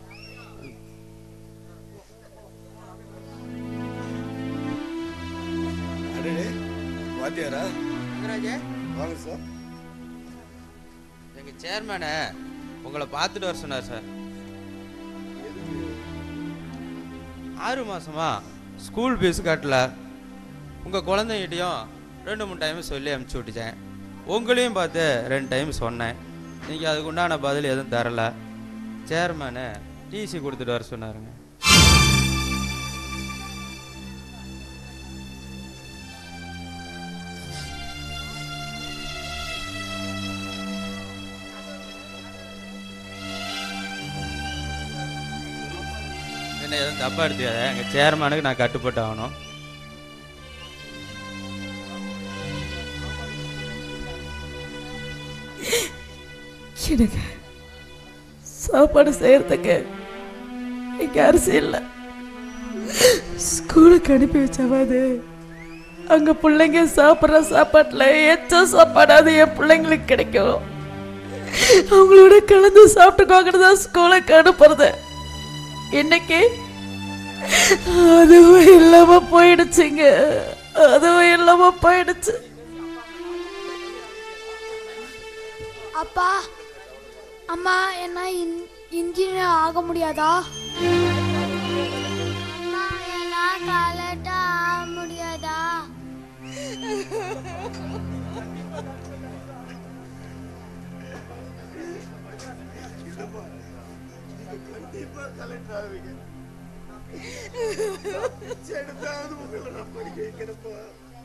அடடே வாத்தியாரா வாங்க சார் எங்க சேர்மேனு உங்களை பார்த்துட்டு வர சொன்னார் சார் ஆறு மாசமா ஸ்கூல் ஃபீஸ் கட்டல உங்க குழந்தைகிட்டையும் ரெண்டு மூணு டைம் சொல்லி அனுப்பிச்சி விட்டுச்சேன் உங்களையும் பார்த்து ரெண்டு டைம் சொன்னேன் நீங்கள் அதுக்கு உண்டான பதில் எதுவும் தரல சேர்மேனு டிசி கொடுத்துட்டு வர சொன்னாருங்க என்ன எதுவும் தப்பா எடுத்துக்காத எங்கள் சேர்மேனுக்கு நான் கட்டுப்பட்டு ஆகணும் எனக்கு சாப்பாடு செய்யறதுக்கு இங்க அரிசி இல்லை ஸ்கூலுக்கு அனுப்பி வச்சாவது அங்க பிள்ளைங்க சாப்பிட்ற சாப்பாட்டுல எச்ச சாப்பாடாவது என் பிள்ளைங்களுக்கு கிடைக்கும் அவங்களோட கலந்து சாப்பிட்டுக்கோங்கன்னு தான் ஸ்கூலுக்கு அனுப்புறது இன்னைக்கு அதுவும் இல்லாம போயிடுச்சுங்க அதுவும் இல்லாம போயிடுச்சு அப்பா அம்மா என்ன இன்- இன்ஜினியர் ஆக முடியாதா கலெக்டா ஆக முடியாதா கண்டிப்பா கலெக்டர் ஆவீங்க எடுத்தாவது உங்களை நான் படிக்க வைக்கிறப்பா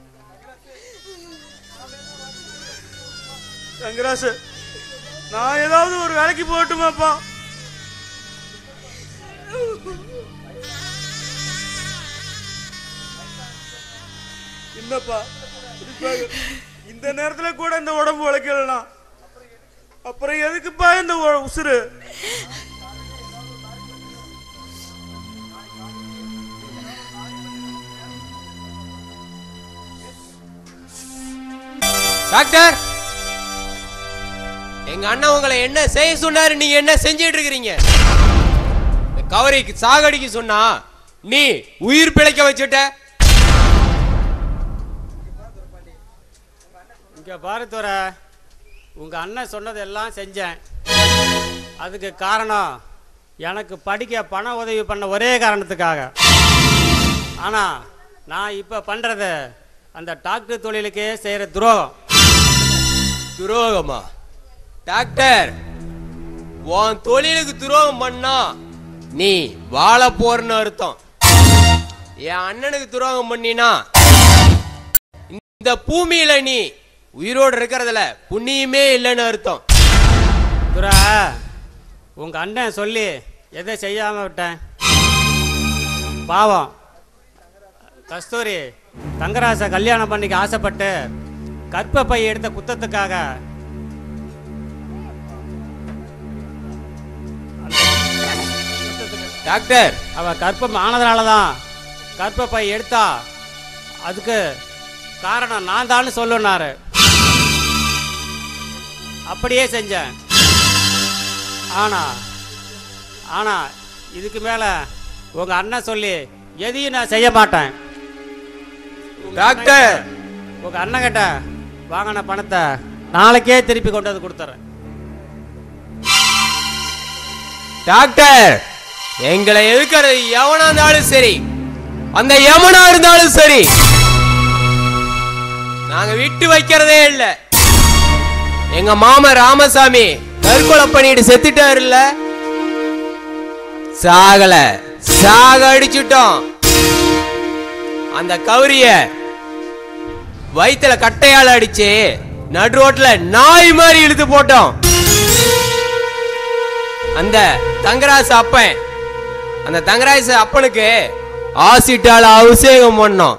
தங்கராசு நான் ஏதாவது ஒரு வேலைக்கு போகட்டுமாப்பா என்னப்பா இதுக்காக இந்த நேரத்துல கூட இந்த உடம்பு உழைக்கலனா அப்புறம் எதுக்குப்பா இந்த உ- உசுரு டாக்டர் எங்க அண்ணன் உங்களை என்ன செய்ய சொன்னாரு நீங்க என்ன செஞ்சிட்டு இருக்கிறீங்க இந்த கவரிக்கு சாகடிக்க சொன்னா நீ உயிர் பிழைக்க வச்சுட்ட இங்க பாரு துரை உங்க அண்ணன் சொன்னதெல்லாம் செஞ்சேன் அதுக்கு காரணம் எனக்கு படிக்க பண உதவி பண்ண ஒரே காரணத்துக்காக ஆனா நான் இப்ப பண்றது அந்த டாக்டர் தொழிலுக்கே செய்யற துரோகம் துரோகமா டாக்டர் உன் தொழிலுக்கு துரோகம் பண்ணா நீ வாழ போறன்னு அர்த்தம் என் அண்ணனுக்கு துரோகம் பண்ணினா இந்த பூமியில நீ உயிரோடு இருக்கிறதுல புண்ணியமே இல்லைன்னு அர்த்தம் துரை உங்க அண்ணன் சொல்லி எதை செய்யாம விட்டேன் பாவம் கஸ்தூரி தங்கராசை கல்யாணம் பண்ணிக்க ஆசைப்பட்டு கற்பப்பை எடுத்த குத்தத்துக்காக டாக்டர் அவ கற்பம் ஆனதுனால தான் கற்பப்பை எடுத்தா அதுக்கு காரணம் நான் தான் சொல்லுனாரு அப்படியே செஞ்சேன் ஆனா ஆனா இதுக்கு மேல உங்க அண்ணன் சொல்லி எதையும் நான் செய்ய மாட்டேன் டாக்டர் உங்க அண்ணன் கிட்ட வாங்கின பணத்தை நாளைக்கே திருப்பி கொண்டு வந்து கொடுத்துறேன் டாக்டர் எங்களை எதுக்கிறது எவனா இருந்தாலும் சரி அந்த எவனா இருந்தாலும் சரி நாங்க விட்டு வைக்கிறதே இல்ல எங்க மாமா ராமசாமி தற்கொலை பண்ணிட்டு செத்துட்டாருல்ல சாகல சாக அடிச்சுட்டோம் அந்த கௌரிய வயித்துல கட்டையால அடிச்சு நடு ரோட்ல நாய் மாதிரி இழுத்து போட்டோம் அந்த தங்கராசு அப்பன் அந்த தங்கராசு அப்பனுக்கு ஆசிட்டால அபிஷேகம் பண்ணோம்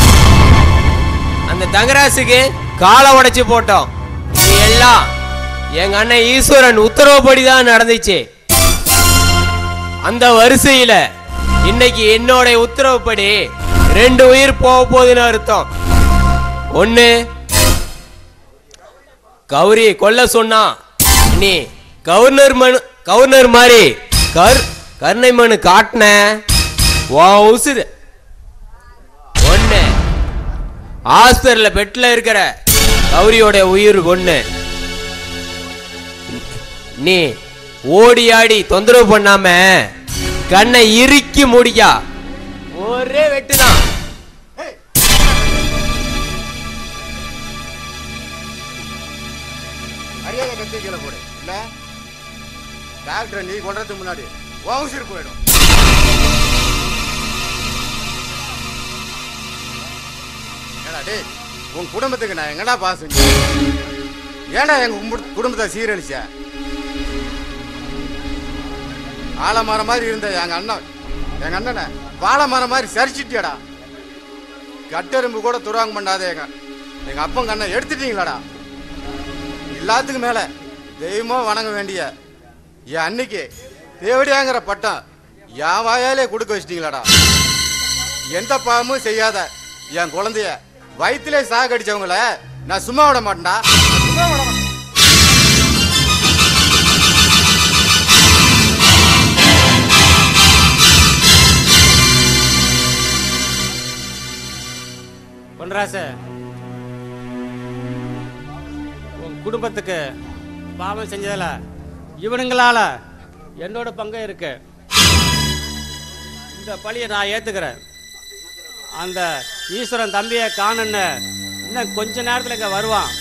அந்த தங்கராசுக்கு காலை உடைச்சு போட்டோம் இது எல்லாம் எங்க அண்ணன் ஈஸ்வரன் உத்தரவுப்படி தான் நடந்துச்சு அந்த வரிசையில இன்னைக்கு என்னோட உத்தரவுப்படி ரெண்டு உயிர் போக போகுதுன்னு அர்த்தம் ஒண்ணு கௌரி கொல்ல சொன்னா நீ கவர்னர் மனு கவர்னர் மாதிரி கர் கருணை மனு காட்டின உன் உசுறு ஒண்ணு ஹாஸ்பிட்டல்ல பெட்ல இருக்கிற கௌரியோட உயிர் ஒண்ணு நீ ஓடி ஆடி தொந்தரவு பண்ணாம கண்ணை இறுக்கி முடியா ஒரே வெட்டுதான் மரியாதை கத்தி கீழே போடு இல்ல டாக்டரை நீ கொள்றதுக்கு முன்னாடி உன் உயிர் போயிடும் ஏடா டேய் உன் குடும்பத்துக்கு நான் எங்கடா பாசம் ஏடா எங்க கும்பு- குடும்பத்தை சீரழிச்ச ஆலமரம் மாதிரி இருந்த எங்க அண்ணன் எங்க அண்ணனை வாழை மரம் மாதிரி சரிச்சிட்டியாடா கட்டெரும்பு கூட துராங்க பண்ணாத எங்க எங்க அப்பன் கண்ணை எடுத்துட்டீங்களாடா எல்லாத்துக்கும் மேல தெய்வமா வணங்க வேண்டிய என் அன்னைக்கு தேவடியாங்கிற பட்டம் என் வாயாலே கொடுக்க வச்சிட்டீங்களாடா எந்த பாவமும் செய்யாத என் குழந்தைய வயிற்றிலே சாகடிச்சவங்கள நான் சும்மா விட மாட்டேன்டா நான் சும்மா விட மாட்டேன் பொன்ராசு உன் குடும்பத்துக்கு பாவம் செஞ்சதில் இவனுங்களால என்னோட பங்கு இருக்கு இந்த பழியை நான் ஏத்துக்கிறேன் அந்த ஈஸ்வரன் தம்பியை காணுன்னு இன்னும் கொஞ்ச நேரத்தில் இங்கே வருவான்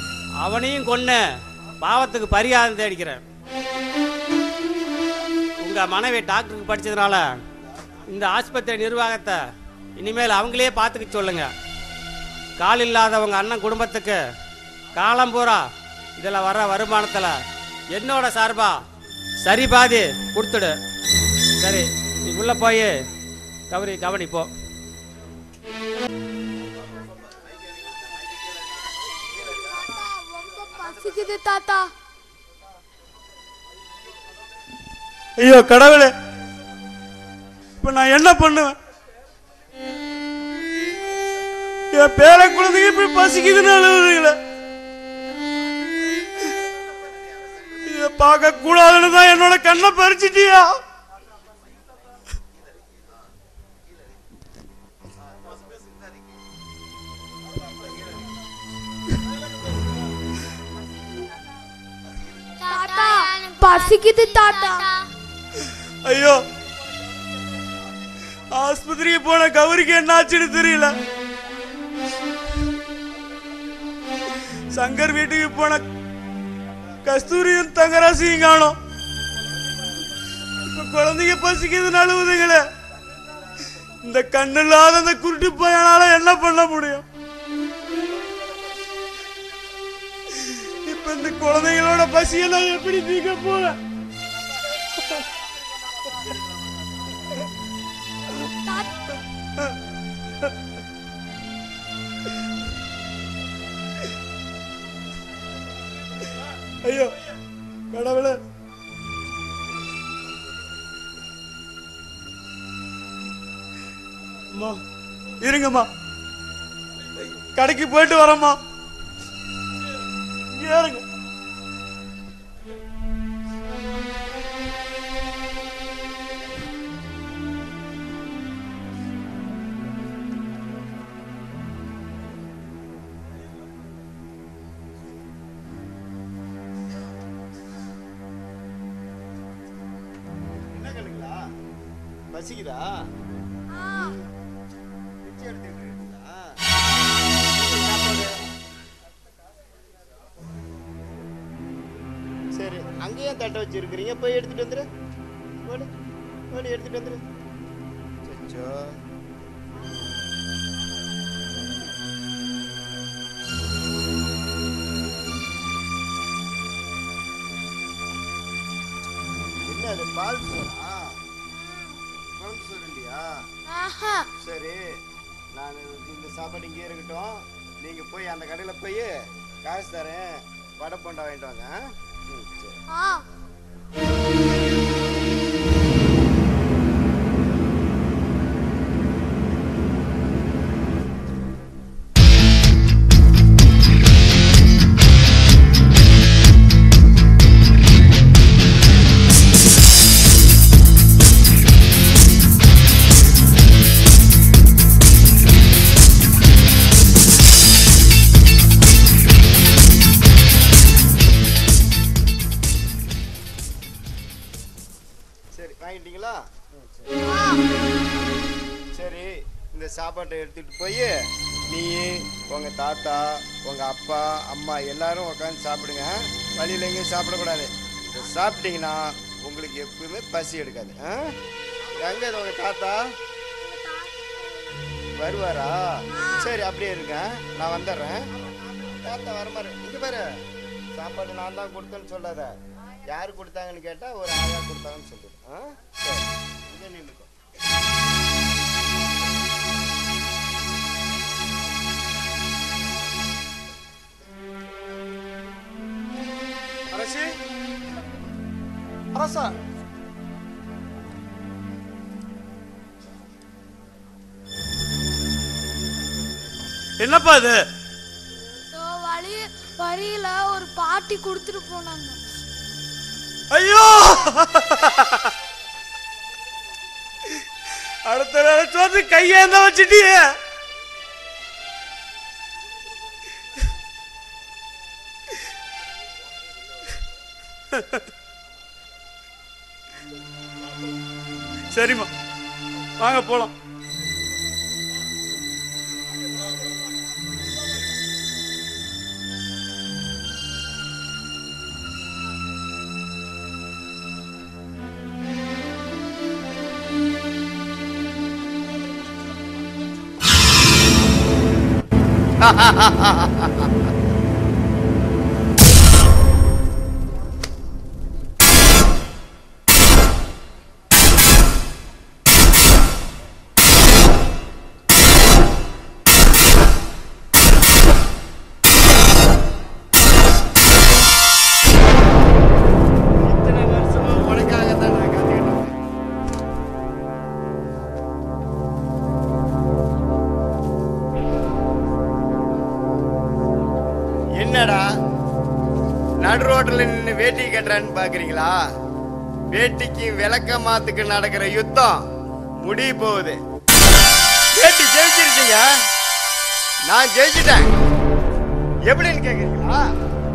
அவனையும் கொன்னு பாவத்துக்கு பரிகாரம் தேடிக்கிறேன் உங்கள் மனைவி டாக்டருக்கு படித்ததுனால இந்த ஆஸ்பத்திரி நிர்வாகத்தை இனிமேல் அவங்களே பார்த்துக்க சொல்லுங்க கால் இல்லாதவங்க அண்ணன் குடும்பத்துக்கு காலம் பூரா இதில் வர வருமானத்தில் என்னோட சார்பா சரி பாதி கொடுத்துடு சரி நீ உள்ளே போய் கவரி கவனிப்போம் பசிக்குது தாத்தா ஐயோ கடவுளே இப்போ நான் என்ன பண்ணுவேன் என் பேர குழந்தைங்க இப்படி பசிக்குதுன்னு அழுகுதுங்களே இதை பார்க்க கூடாதுன்னு தான் என்னோட கண்ணை பறிச்சிட்டியா தாத்தா பசிக்குது தாத்தா ஐயோ ஆஸ்பத்திரிக்கு போன கௌரிக்கு என்ன ஆச்சுன்னு தெரியல சங்கர் வீட்டுக்கு போன கஸ்தூரியும் தங்கராசியும் காணோம் இப்ப குழந்தைங்க பசிக்குது அழுவுதுங்களே இந்த கண்ணில்லாத அந்த குருட்டு பையனால என்ன பண்ண முடியும் இப்ப இந்த குழந்தைங்களோட பசியை நான் எப்படி தீர்க்க போறேன் ஐயோ கடவுளே அம்மா இருங்கம்மா கடைக்கு போயிட்டு வரேம்மா இங்க இருங்க என்ன கண்ணுங்களா பசிக்குதா பிச்சை எடுத்துக்கிட்டு இருக்கீங்களா? சாப்பாடு. சரி அங்கேயும் தட்டை வச்சிருக்கிறீங்க போய் எடுத்துட்டு வந்துரு ஓடு ஓடு எடுத்துட்டு வந்துரு சச்சோ என்ன அது பால் சோறா குழம்பு சோறு இல்லையா ஆஹா சரி நான் இந்த சாப்பாடு இங்கே இருக்கட்டும் நீங்கள் போய் அந்த கடையில் போய் காசு தரேன் வடை போண்டா வாங்கிட்டு வாங்க ஆ? ம் சரி ஆ சரி வாங்கிட்டீங்களா சரி இந்த சாப்பாட்டை எடுத்துட்டு போய் நீ உங்க தாத்தா உங்க அப்பா அம்மா எல்லாரும் உட்காந்து சாப்பிடுங்க வழியில் எங்கேயும் சாப்பிடக்கூடாது இதை சாப்பிட்டீங்கன்னா உங்களுக்கு எப்பவுமே பசி எடுக்காது ஆ? எங்க இது உங்க தாத்தா வருவாரா சரி அப்படியே இருங்க நான் வந்துடுறேன் தாத்தா வரமாரு இங்க பாரு சாப்பாடு நான் தான் கொடுத்தேன்னு சொல்லாத யார் கொடுத்தாங்கன்னு கேட்டா ஒரு ஆயா கொடுத்தாங்கன்னு சொல்லிடு ஆ சரி இங்கே நின்றுக்கோ அரசி அரசா என்னப்பா இது இதோ வழி வழியில ஒரு பாட்டி கொடுத்துட்டு போனாங்க ஐயோ அடுத்த வேலை சோத்து கையேந்த வச்சுட்டியே சரிம்மா வாங்க போலாம் இத்தனை வருஷமா உனக்காகத்தான் நான் காத்துக்கிட்டு இருக்கேன். என்னடா நடு ரோட்டில் நின்று வேட்டி கட்டுறான்னு பாக்குறீங்களா வேட்டிக்கு விளக்க மாத்துக்கு நடக்கிற யுத்தம் முடிய போகுது வேட்டி ஜெயிச்சிருச்சுங்க நான் ஜெயிச்சிட்டேன் எப்படின்னு கேக்குறீங்களா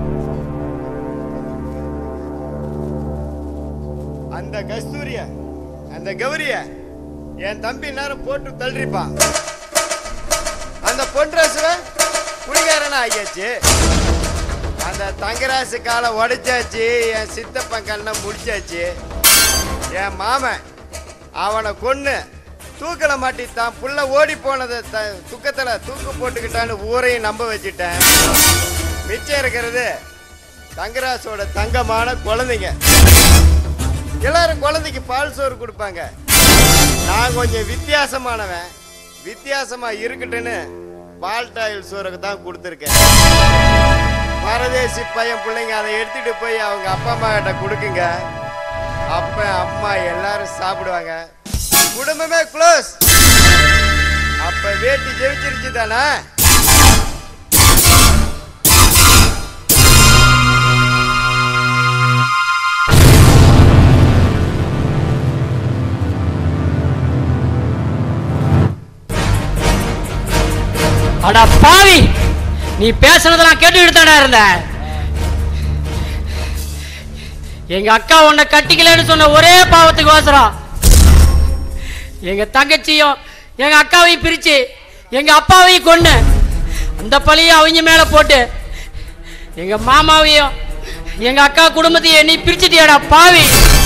அந்த கஸ்தூரிய அந்த கௌரிய என் தம்பி நேரம் போட்டு தள்ளிருப்பான் அந்த பொன்ராசுவ குடிகாரனா ஆகியாச்சு அந்த தங்கராசு காலை உடைச்சாச்சு என் சித்தப்பன் கண்ணை முடிச்சாச்சு என் மாமன் அவனை கொன்னு தூக்கல மாட்டி தான் புள்ள ஓடி போனதை த துக்கத்துல தூக்கு போட்டுக்கிட்டான்னு ஊரையும் நம்ப வச்சுட்டேன் மிச்சம் இருக்கிறது தங்கராசோட தங்கமான குழந்தைங்க எல்லாரும் குழந்தைக்கு பால் சோறு கொடுப்பாங்க நான் கொஞ்சம் வித்தியாசமானவன் வித்தியாசமா இருக்கட்டுன்னு பால் டாயில் சோறுக்கு தான் கொடுத்துருக்கேன் பரதேசி பையன் பிள்ளைங்க அதை எடுத்துட்டு போய் அவங்க அப்பா அம்மா கிட்ட கொடுக்குங்க அப்ப அம்மா எல்லாரும் சாப்பிடுவாங்க குடும்பமே க்ளோஸ் அப்ப வேட்டி ஜெயிச்சிருச்சு தானே அட பாவி நீ பேசுனதெல்லாம் கேட்டுக்கிட்டு தானே இருந்த எங்க அக்கா உன்னை கட்டிக்கலன்னு சொன்ன ஒரே பாவத்துக்கு அவசரம் எங்க தங்கச்சியும் எங்க அக்காவையும் பிரிச்சு எங்க அப்பாவையும் கொன்னு அந்த பழியை அவங்க மேல போட்டு எங்க மாமாவையும் எங்க அக்கா குடும்பத்தையும் நீ பிரிச்சிட்டியாடா பாவி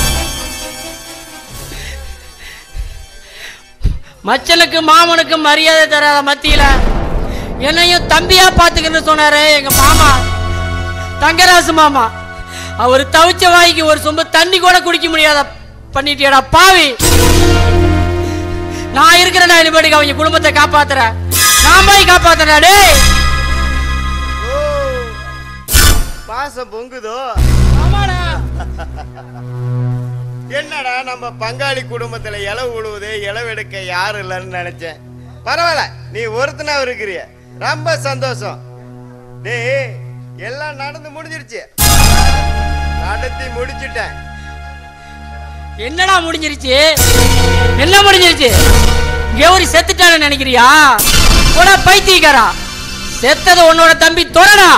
மச்சனுக்கு மாமனுக்கு மரியாதை தராத மத்தியில என்னையும் தம்பியா பாத்துக்கன்னு சொன்னாரு எங்க மாமா தங்கராசு மாமா அவர் தவிச்ச வாய்க்கு ஒரு சொம்பு தண்ணி கூட குடிக்க முடியாத பண்ணிட்டியாடா பாவி நான் இருக்கிறேன் இனிமேட்டுக்கு அவங்க குடும்பத்தை காப்பாத்துறேன் நான் போய் காப்பாத்துறேன் டேய் பாசம் பொங்குதோ என்னடா நம்ம பங்காளி குடும்பத்துல இலவு விழுவுது இலவெடுக்க யாரும் இல்லைன்னு நினைச்சேன் பரவாயில்ல நீ ஒருத்தனா இருக்கிறிய ரொம்ப சந்தோஷம் டேய் எல்லாம் நடந்து முடிஞ்சிருச்சு நடத்தி முடிச்சிட்டேன் என்னடா முடிஞ்சிருச்சு என்ன முடிஞ்சிருச்சு கௌரி செத்துட்டான்னு நினைக்கிறியா போடா பைத்தியக்காரா செத்தது உன்னோட தம்பி தொடடா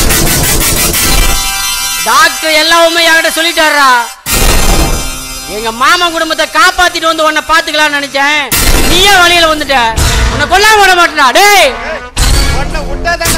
டாக்டர் எல்லா உண்மையும் என்கிட்ட சொல்லிட்டாரா எங்க மாமா குடும்பத்தை காப்பாத்திட்டு வந்து உன்னை பாத்துக்கலாம்னு நினைச்சேன் நீயே வழியில வந்துட்ட உன்னை கொல்லாம விட மாட்டேடா டேய் உன்னை விட்டாதான்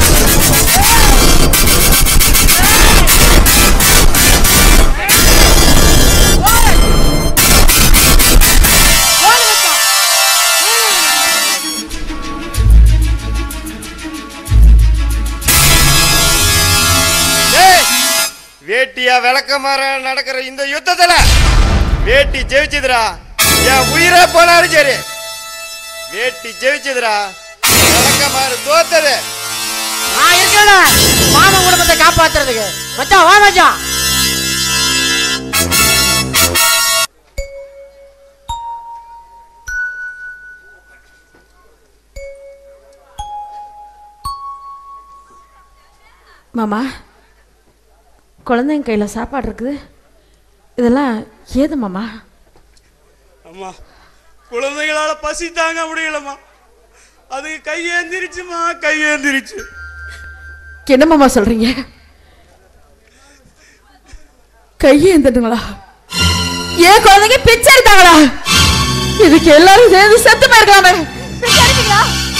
டேய், வேட்டியா விளக்கமாற நடக்கிற இந்த யுத்தத்துல வேட்டி ஜெயிச்சதுடா என் உயிரே போனாலும் சரி வேட்டி ஜெயிச்சதுடா விளக்கமாறு தோத்தது நான் இருக்கேன்டா மாமா குடும்பத்தை காப்பாத்துறதுக்கு மச்சான் வா மச்சான் மாமா குழந்தைங்க கையில் சாப்பாடு இருக்குது இதெல்லாம் ஏது மாமா அம்மா குழந்தைகளால பசி தாங்க முடியலம்மா அதுக்கு கையேந்திரிச்சுமா கையேந்திரிச்சு என்ன மாமா சொல்றீங்க கையை எந்தட்டுங்களா ஏன் குழந்தைங்க பிச்சை எடுத்தாங்களா இதுக்கு எல்லாரும் சேர்ந்து செத்து போயிருக்கலாமே பிச்சை எடுத்தீங்களா?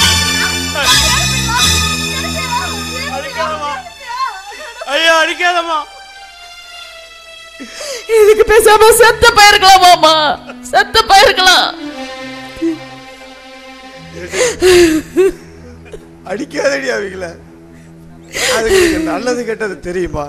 அடிக்காதம்மா ஐயா அடிக்காதம்மா இதுக்கு பேசாம செத்து போயிருக்கலாம் மாமா செத்து போயிருக்கலாம் அடிக்காதடி அவங்கள அதுங்களுக்கு நல்லது கெட்டது தெரியுமா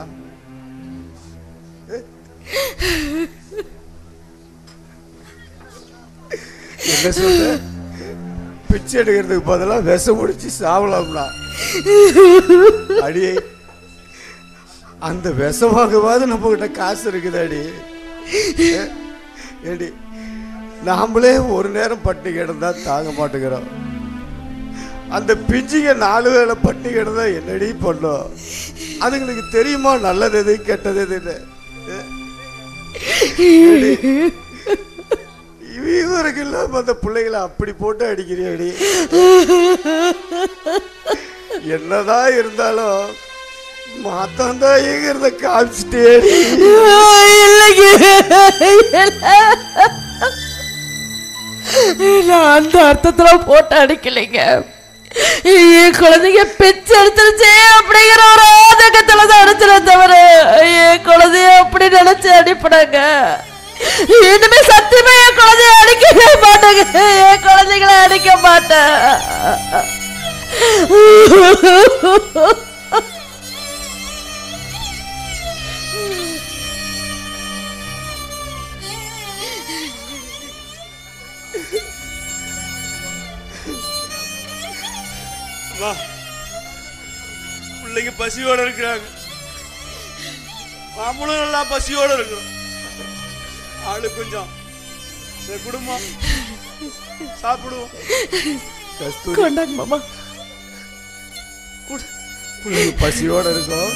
என்ன சொல்ற பிச்சை எடுக்கிறதுக்கு பதிலாக விஷம் முடிச்சு சாவலாம்னா அடியே அந்த விஷம் வாங்கவாது நம்ம கிட்ட காசு இருக்குதாடி ஏ- ஏடி நாமளே ஒரு நேரம் பட்டினி கிடந்தா தாங்க மாட்டேங்கிறோம் அந்த பிஞ்சிங்க நாலு வேளை பட்டினி கிடந்தா என்னடி பண்ணும் அதுங்களுக்கு தெரியுமா நல்லது எது கெட்டது எதுன்னு ஏ? ஏடி, இவருக்கு இல்லாம அந்த பிள்ளைகளை அப்படி போட்டு அடிக்கிறியாடி என்னதான் இருந்தாலும் மாத்தாந்தாயிங்கிறத காமிச்சிட்டேடி நான் அந்த அர்த்தத்துல போட்டு அடிக்கலைங்க என் குழந்தைங்க பிச்சை எடுத்துருச்சே அப்படிங்கிற ஒரு ஆதகத்துல தான் அடிச்சிடும் தவிர என் குழந்தைய அப்படி நினைச்சு அடிப்படாங்க இனிமே சத்தியமா என் குழந்தைய அடிக்கவே மாட்டாங்க என் குழந்தைகளை அடிக்க மாட்டேன் அம்மா பிள்ளைங்க பசியோட இருக்கிறாங்க நம்மளும் நல்லா பசியோட இருக்கிறோம் ஆளு கொஞ்சம் சரி, குடும்பம் சாப்பிடுவோம் கஸ்தூரி கொண்டாங்க மாமா பிள்ளைங்க பசியோட இருக்கும்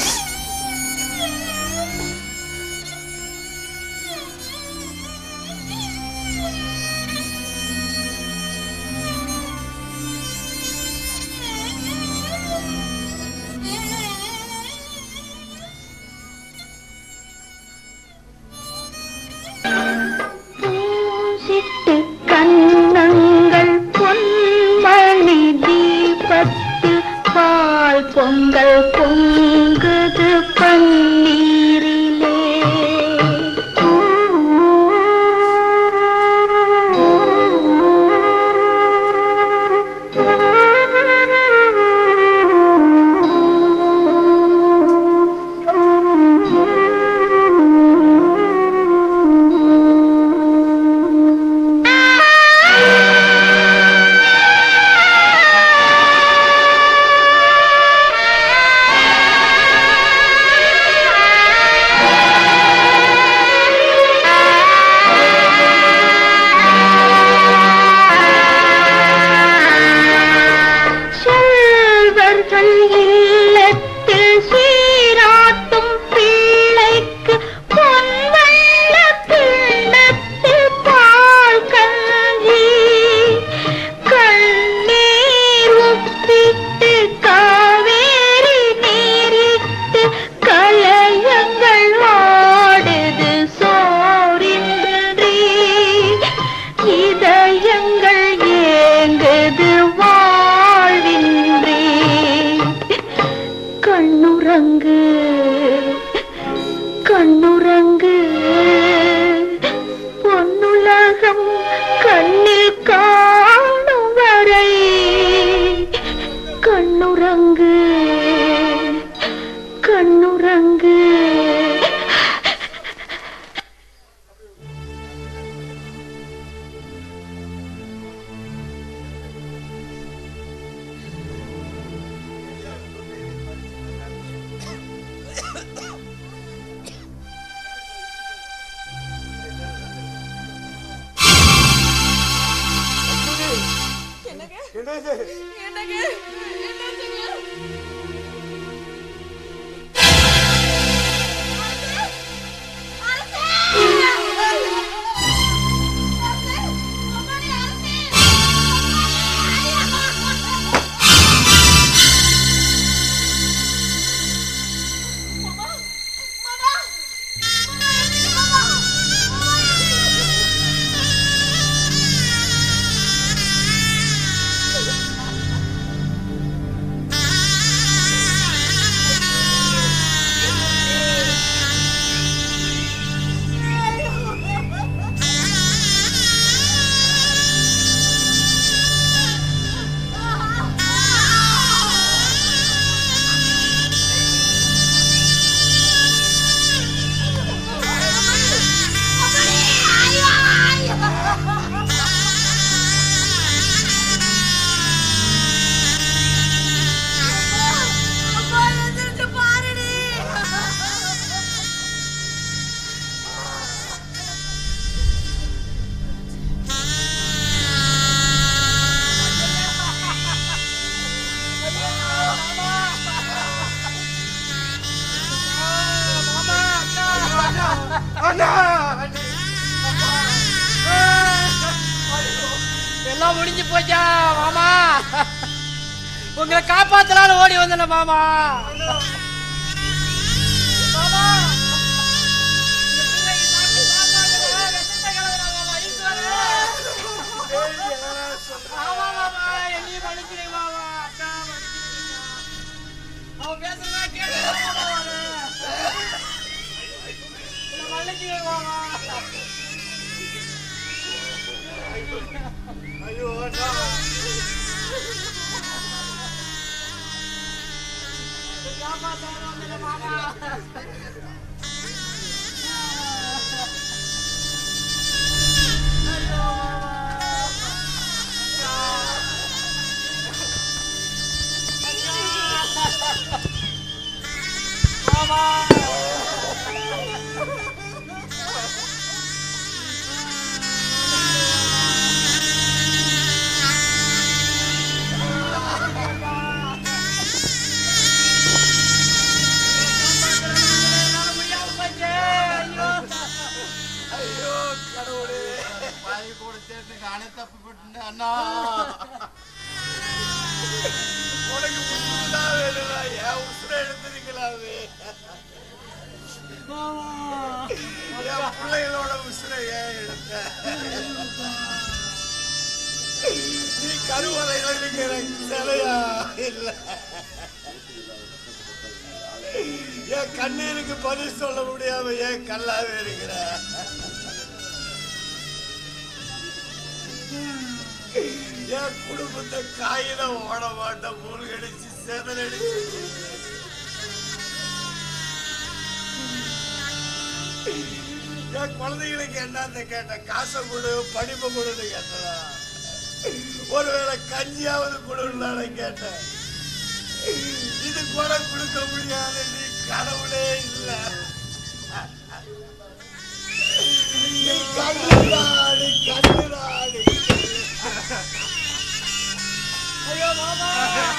சிட்டு கண்ணங்கள் பொன்மணி தீபத்தில் பால் பொங்கல் பொங்குது பன்னீரிலே செல்வர்கள் இல்லத்தில் சீராட்டும் பிள்ளைக்கு பொன்வண்ண கிண்ணத்தில் பால் கஞ்சி கண்ணீர் உப்பிட்டு காவேரி நீரிட்டு கலையங்கள் ஆடுது சோரின்றி இதயங்கள் ஏங்குது வாழ்வின்றி கண்ணுறங்கு கண்ணுறங்கு பொன்னுலகம் கண்ணில் காணும் வரை கண்ணுறங்கு கண்ணுறங்கு ஆ எல்லாம் முடிஞ்சு போச்சா மாமா உங்களை காப்பாத்தலாம்னு ஓடி வந்தேன் மாமா மாமா ஆமா மாமா என்னையும் மன்னிச்சிடுங்க மாமா அக்கா மன்னிச்சிடுங்க அவன் பேசுறதா கேட்டு மன்னிச்சிடுங்க மாமா ஐயோ ஐயோ கடவுளே பாய் கூட சேர்த்து நானே தப்பு பண்ணிட்டேன் அண்ணா உனக்கு புதுசா வேணும்னா என் உசுர எடுத்துருக்கலாமே என் பிள்ளைகளோட உசுர ஏன் எடுத்த நீ கருவறையில இருக்கிற சிலையா இல்ல என் கண்ணீருக்கு பதில் சொல்ல முடியாம ஏன் கல்லாவே இருக்கிற என் குடும்பத்தை காயில ஓட மாட்டேன் மூழ்கடிச்சு செதறடிச்சு என் குழந்தைகளுக்கு என்னன்னு கேட்டேன் காசை கொடு படிப்பை கொடுன்னு கேட்டதா ஒருவேளை கஞ்சியாவது கொடுன்னு கேட்டேன் இது கூட கொடுக்க முடியாது நீ கடவுளே இல்ல நீ கண்ணுதாடி கண்ணுதாடி ஐயோ மாமா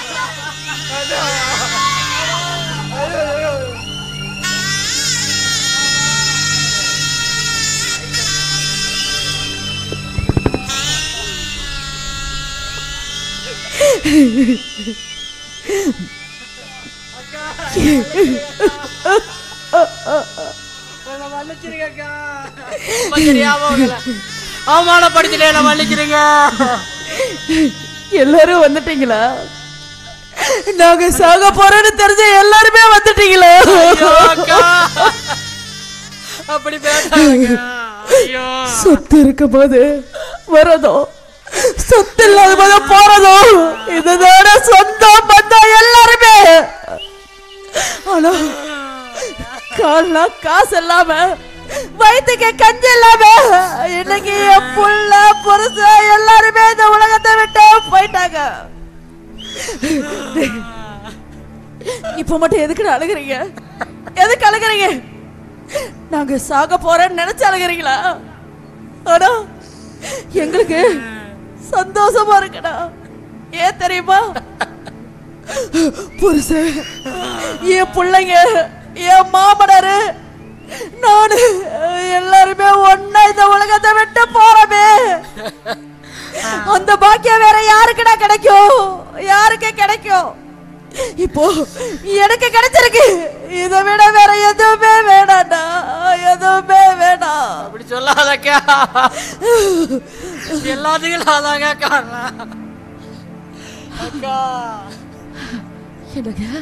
என்னை மன்னிச்சிருங்க அக்கா. ரொம்ப தெரியாம உங்களை அவமானப்படுத்திட்டேன் என்னை மன்னிச்சிருங்க எல்லாரும் வந்துட்டீங்களா நாங்க சாக போறோம்னு தெரிஞ்ச எல்லாருமே வந்துட்டீங்களா ஐயோ, அக்கா. அப்படி பேசாதீங்க ஐயோ சொத்து இருக்கும் போது வரதும் சொத்து இல்லாத போது போறதும் இதுதான சொந்தம் பந்தம் எல்லாருமே ஆனா கால்னா காசு இல்லாம வயிற்றுக்கு கஞ்சி இல்லாம இன்னைக்கு என் புள்ள புருஷன் எல்லாருமே இந்த உலகத்தை விட்டு போயிட்டாங்க இப்ப மட்டும் எதுக்கு அழுகுறீங்க எதுக்கு அழுகுறீங்க நாங்க சாக போறேன்னு நினைச்சு அழுகுறீங்களா ஆனா எங்களுக்கு சந்தோஷமா இருக்குடா ஏன் தெரியுமா புருஷன் என் பிள்ளைங்க என் மாமனாரு நானு எல்லாருமே ஒன்னா இந்த உலகத்தை விட்டு போறோமே அந்த பாக்கியம் வேற யாருக்குடா கிடைக்கும் யாருக்கு கிடைக்கும் இப்போ எனக்கு கிடைச்சிருக்கு இதை விட வேற எதுவுமே வேணாம்டா எதுவுமே வேணாம் அப்படி சொல்லாதக்கா எல்லாத்துக்கும் அதாங்க காரணம் அக்கா எனக்கு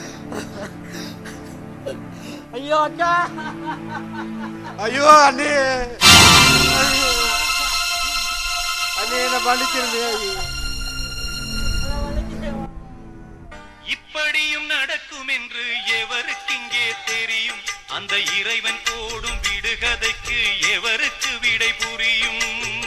ஐயோ அக்கா ஐயோ அண்ணே அண்ணே என்ன மன்னிச்சிருந்தே இப்படியும் நடக்கும் என்று எவருக்கிங்கே தெரியும் அந்த இறைவன் போடும் விடுகதைக்கு எவருக்கு விடை புரியும்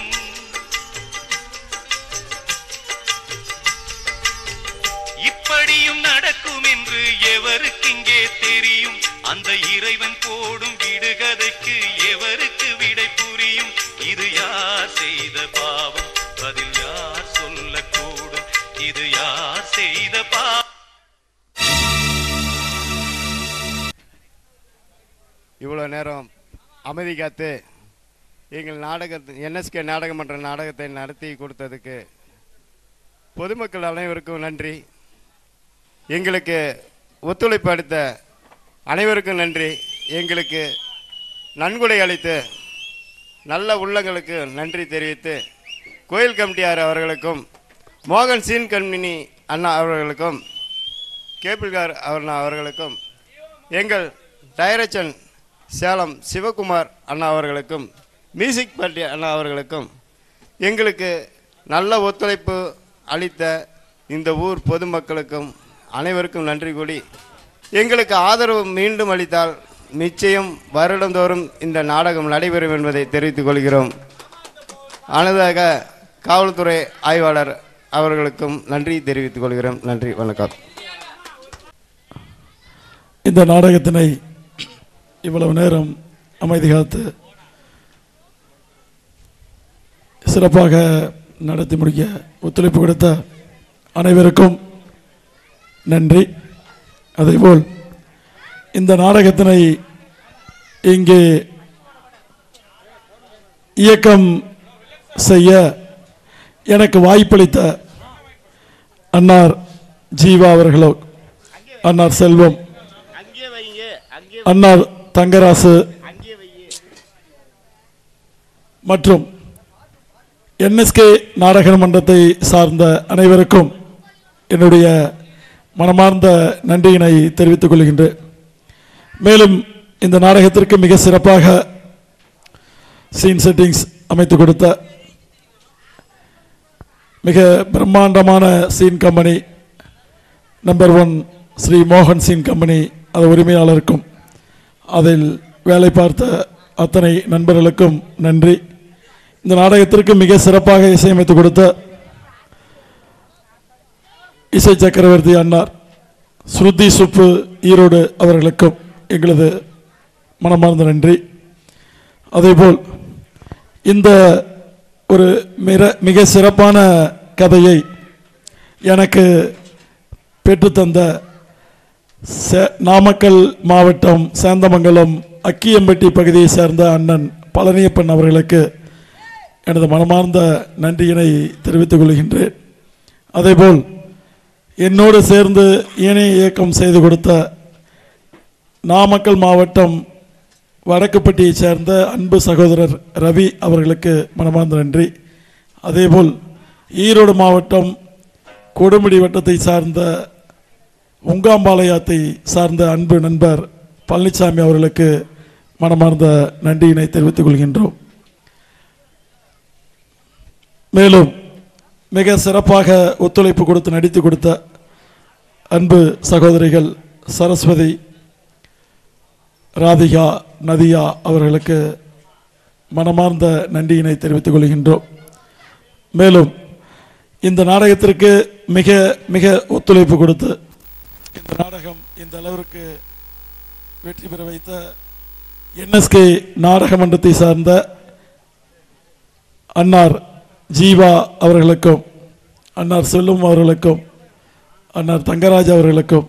இப்படியும் நடக்கும் என்று எவருக்கிங்கே தெரியும் அந்த இறைவன் போடும் விடுகதைக்கு எவருக்கு விடை புரியும் இது யார் செய்த பாவம் பதில் யார் சொல்லக்கூடும் இது யார் செய்த பாவம் இவ்வளோ நேரம் அமைதி காத்து எங்கள் நாடகத்தை என்எஸ்கே நாடகமன்ற நாடகத்தை நடத்தி கொடுத்ததுக்கு பொதுமக்கள் அனைவருக்கும் நன்றி எங்களுக்கு ஒத்துழைப்பு அளித்த அனைவருக்கும் நன்றி எங்களுக்கு நன்கொடை அளித்து நல்ல உள்ளங்களுக்கு நன்றி தெரிவித்து கோயில் கமிட்டியார் அவர்களுக்கும் மோகன் சீன் கம்பெனி அண்ணா அவர்களுக்கும் கேபிள்கார் அண்ணா அவர்களுக்கும் எங்கள் டைரக்ஷன் சேலம் சிவகுமார் அண்ணா அவர்களுக்கும் மியூசிக் பார்ட்டி அண்ணா அவர்களுக்கும் எங்களுக்கு நல்ல ஒத்துழைப்பு அளித்த இந்த ஊர் பொதுமக்களுக்கும் அனைவருக்கும் நன்றி கூடி எங்களுக்கு ஆதரவு மீண்டும் அளித்தால் நிச்சயம் வருடந்தோறும் இந்த நாடகம் நடைபெறும் என்பதை தெரிவித்துக் கொள்கிறோம் ஆனதாக காவல்துறை ஆய்வாளர் அவர்களுக்கும் நன்றி தெரிவித்துக் கொள்கிறோம் நன்றி வணக்கம் இந்த நாடகத்தினை இவ்வளவு நேரம் அமைதி காத்து சிறப்பாக நடத்தி முடிக்க ஒத்துழைப்பு கொடுத்த அனைவருக்கும் நன்றி அதேபோல் இந்த நாடகத்தினை இங்கே இயக்கம் செய்ய எனக்கு வாய்ப்பளித்த அன்னார் ஜீவா அவர்களோ அன்னார் செல்வம் அன்னார் தங்கராசு மற்றும் என்எஸ்கே நாடக மன்றத்தை சார்ந்த அனைவருக்கும் என்னுடைய மனமார்ந்த நன்றியினை தெரிவித்துக் கொள்கின்றேன் மேலும் இந்த நாடகத்திற்கு மிக சிறப்பாக சீன் செட்டிங்ஸ் அமைத்து கொடுத்த மிக பிரம்மாண்டமான scene company number one Sri மோகன் சீன் கம்பெனி அது உரிமையாளருக்கும் அதில் வேலை பார்த்த அத்தனை நண்பர்களுக்கும் நன்றி இந்த நாடகத்திற்கு மிக சிறப்பாக இசையமைத்து கொடுத்த இசை சக்கரவர்த்தி அன்னார் ஸ்ருதி சுப்பு ஈரோடு அவர்களுக்கும் எங்களது மனமார்ந்த நன்றி அதேபோல் இந்த ஒரு மிக மிக சிறப்பான கதையை எனக்கு பெற்றுத்தந்த சே- நாமக்கல் மாவட்டம் சேந்தமங்கலம் அக்கியம்பட்டி பகுதியை சேர்ந்த அண்ணன் பழனியப்பன் அவர்களுக்கு எனது மனமார்ந்த நன்றியினை தெரிவித்துக் கொள்கின்றேன் அதேபோல் என்னோடு சேர்ந்து இணைய இயக்கம் செய்து கொடுத்த நாமக்கல் மாவட்டம் வடக்குப்பட்டியைச் சேர்ந்த அன்பு சகோதரர் ரவி அவர்களுக்கு மனமார்ந்த நன்றி அதேபோல் ஈரோடு மாவட்டம் கொடுமுடி வட்டத்தை சார்ந்த உங்காம்பாளையத்தை சார்ந்த அன்பு நண்பர் பழனிசாமி அவர்களுக்கு மனமார்ந்த நன்றியினை தெரிவித்துக் கொள்கின்றோம் மேலும் மிக சிறப்பாக ஒத்துழைப்பு கொடுத்து நடித்து கொடுத்த அன்பு சகோதரிகள் சரஸ்வதி ராதிகா நதியா அவர்களுக்கு மனமார்ந்த நன்றியினை தெரிவித்துக் கொள்கின்றோம் மேலும் இந்த நாடகத்திற்கு மிக மிக ஒத்துழைப்பு கொடுத்து இந்த நாடகம் இந்த அளவிற்கு வெற்றி பெற வைத்த என்எஸ்கே நாடக மன்றத்தை சார்ந்த அன்னார் ஜீவா அவர்களுக்கும் அன்னார் செல்லும் அவர்களுக்கும் அன்னார் தங்கராஜ் அவர்களுக்கும்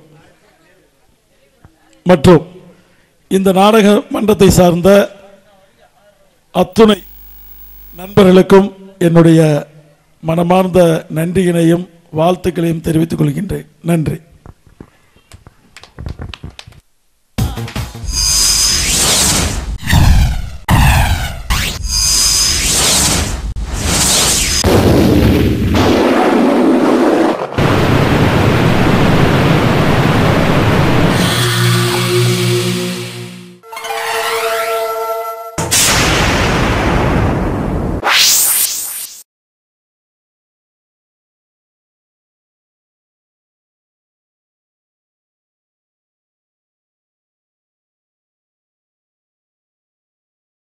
மற்றும் இந்த நாடக மன்றத்தை சார்ந்த அத்துணை நண்பர்களுக்கும் என்னுடைய மனமார்ந்த நன்றியினையும் வாழ்த்துக்களையும் தெரிவித்துக் கொள்கின்றேன் நன்றி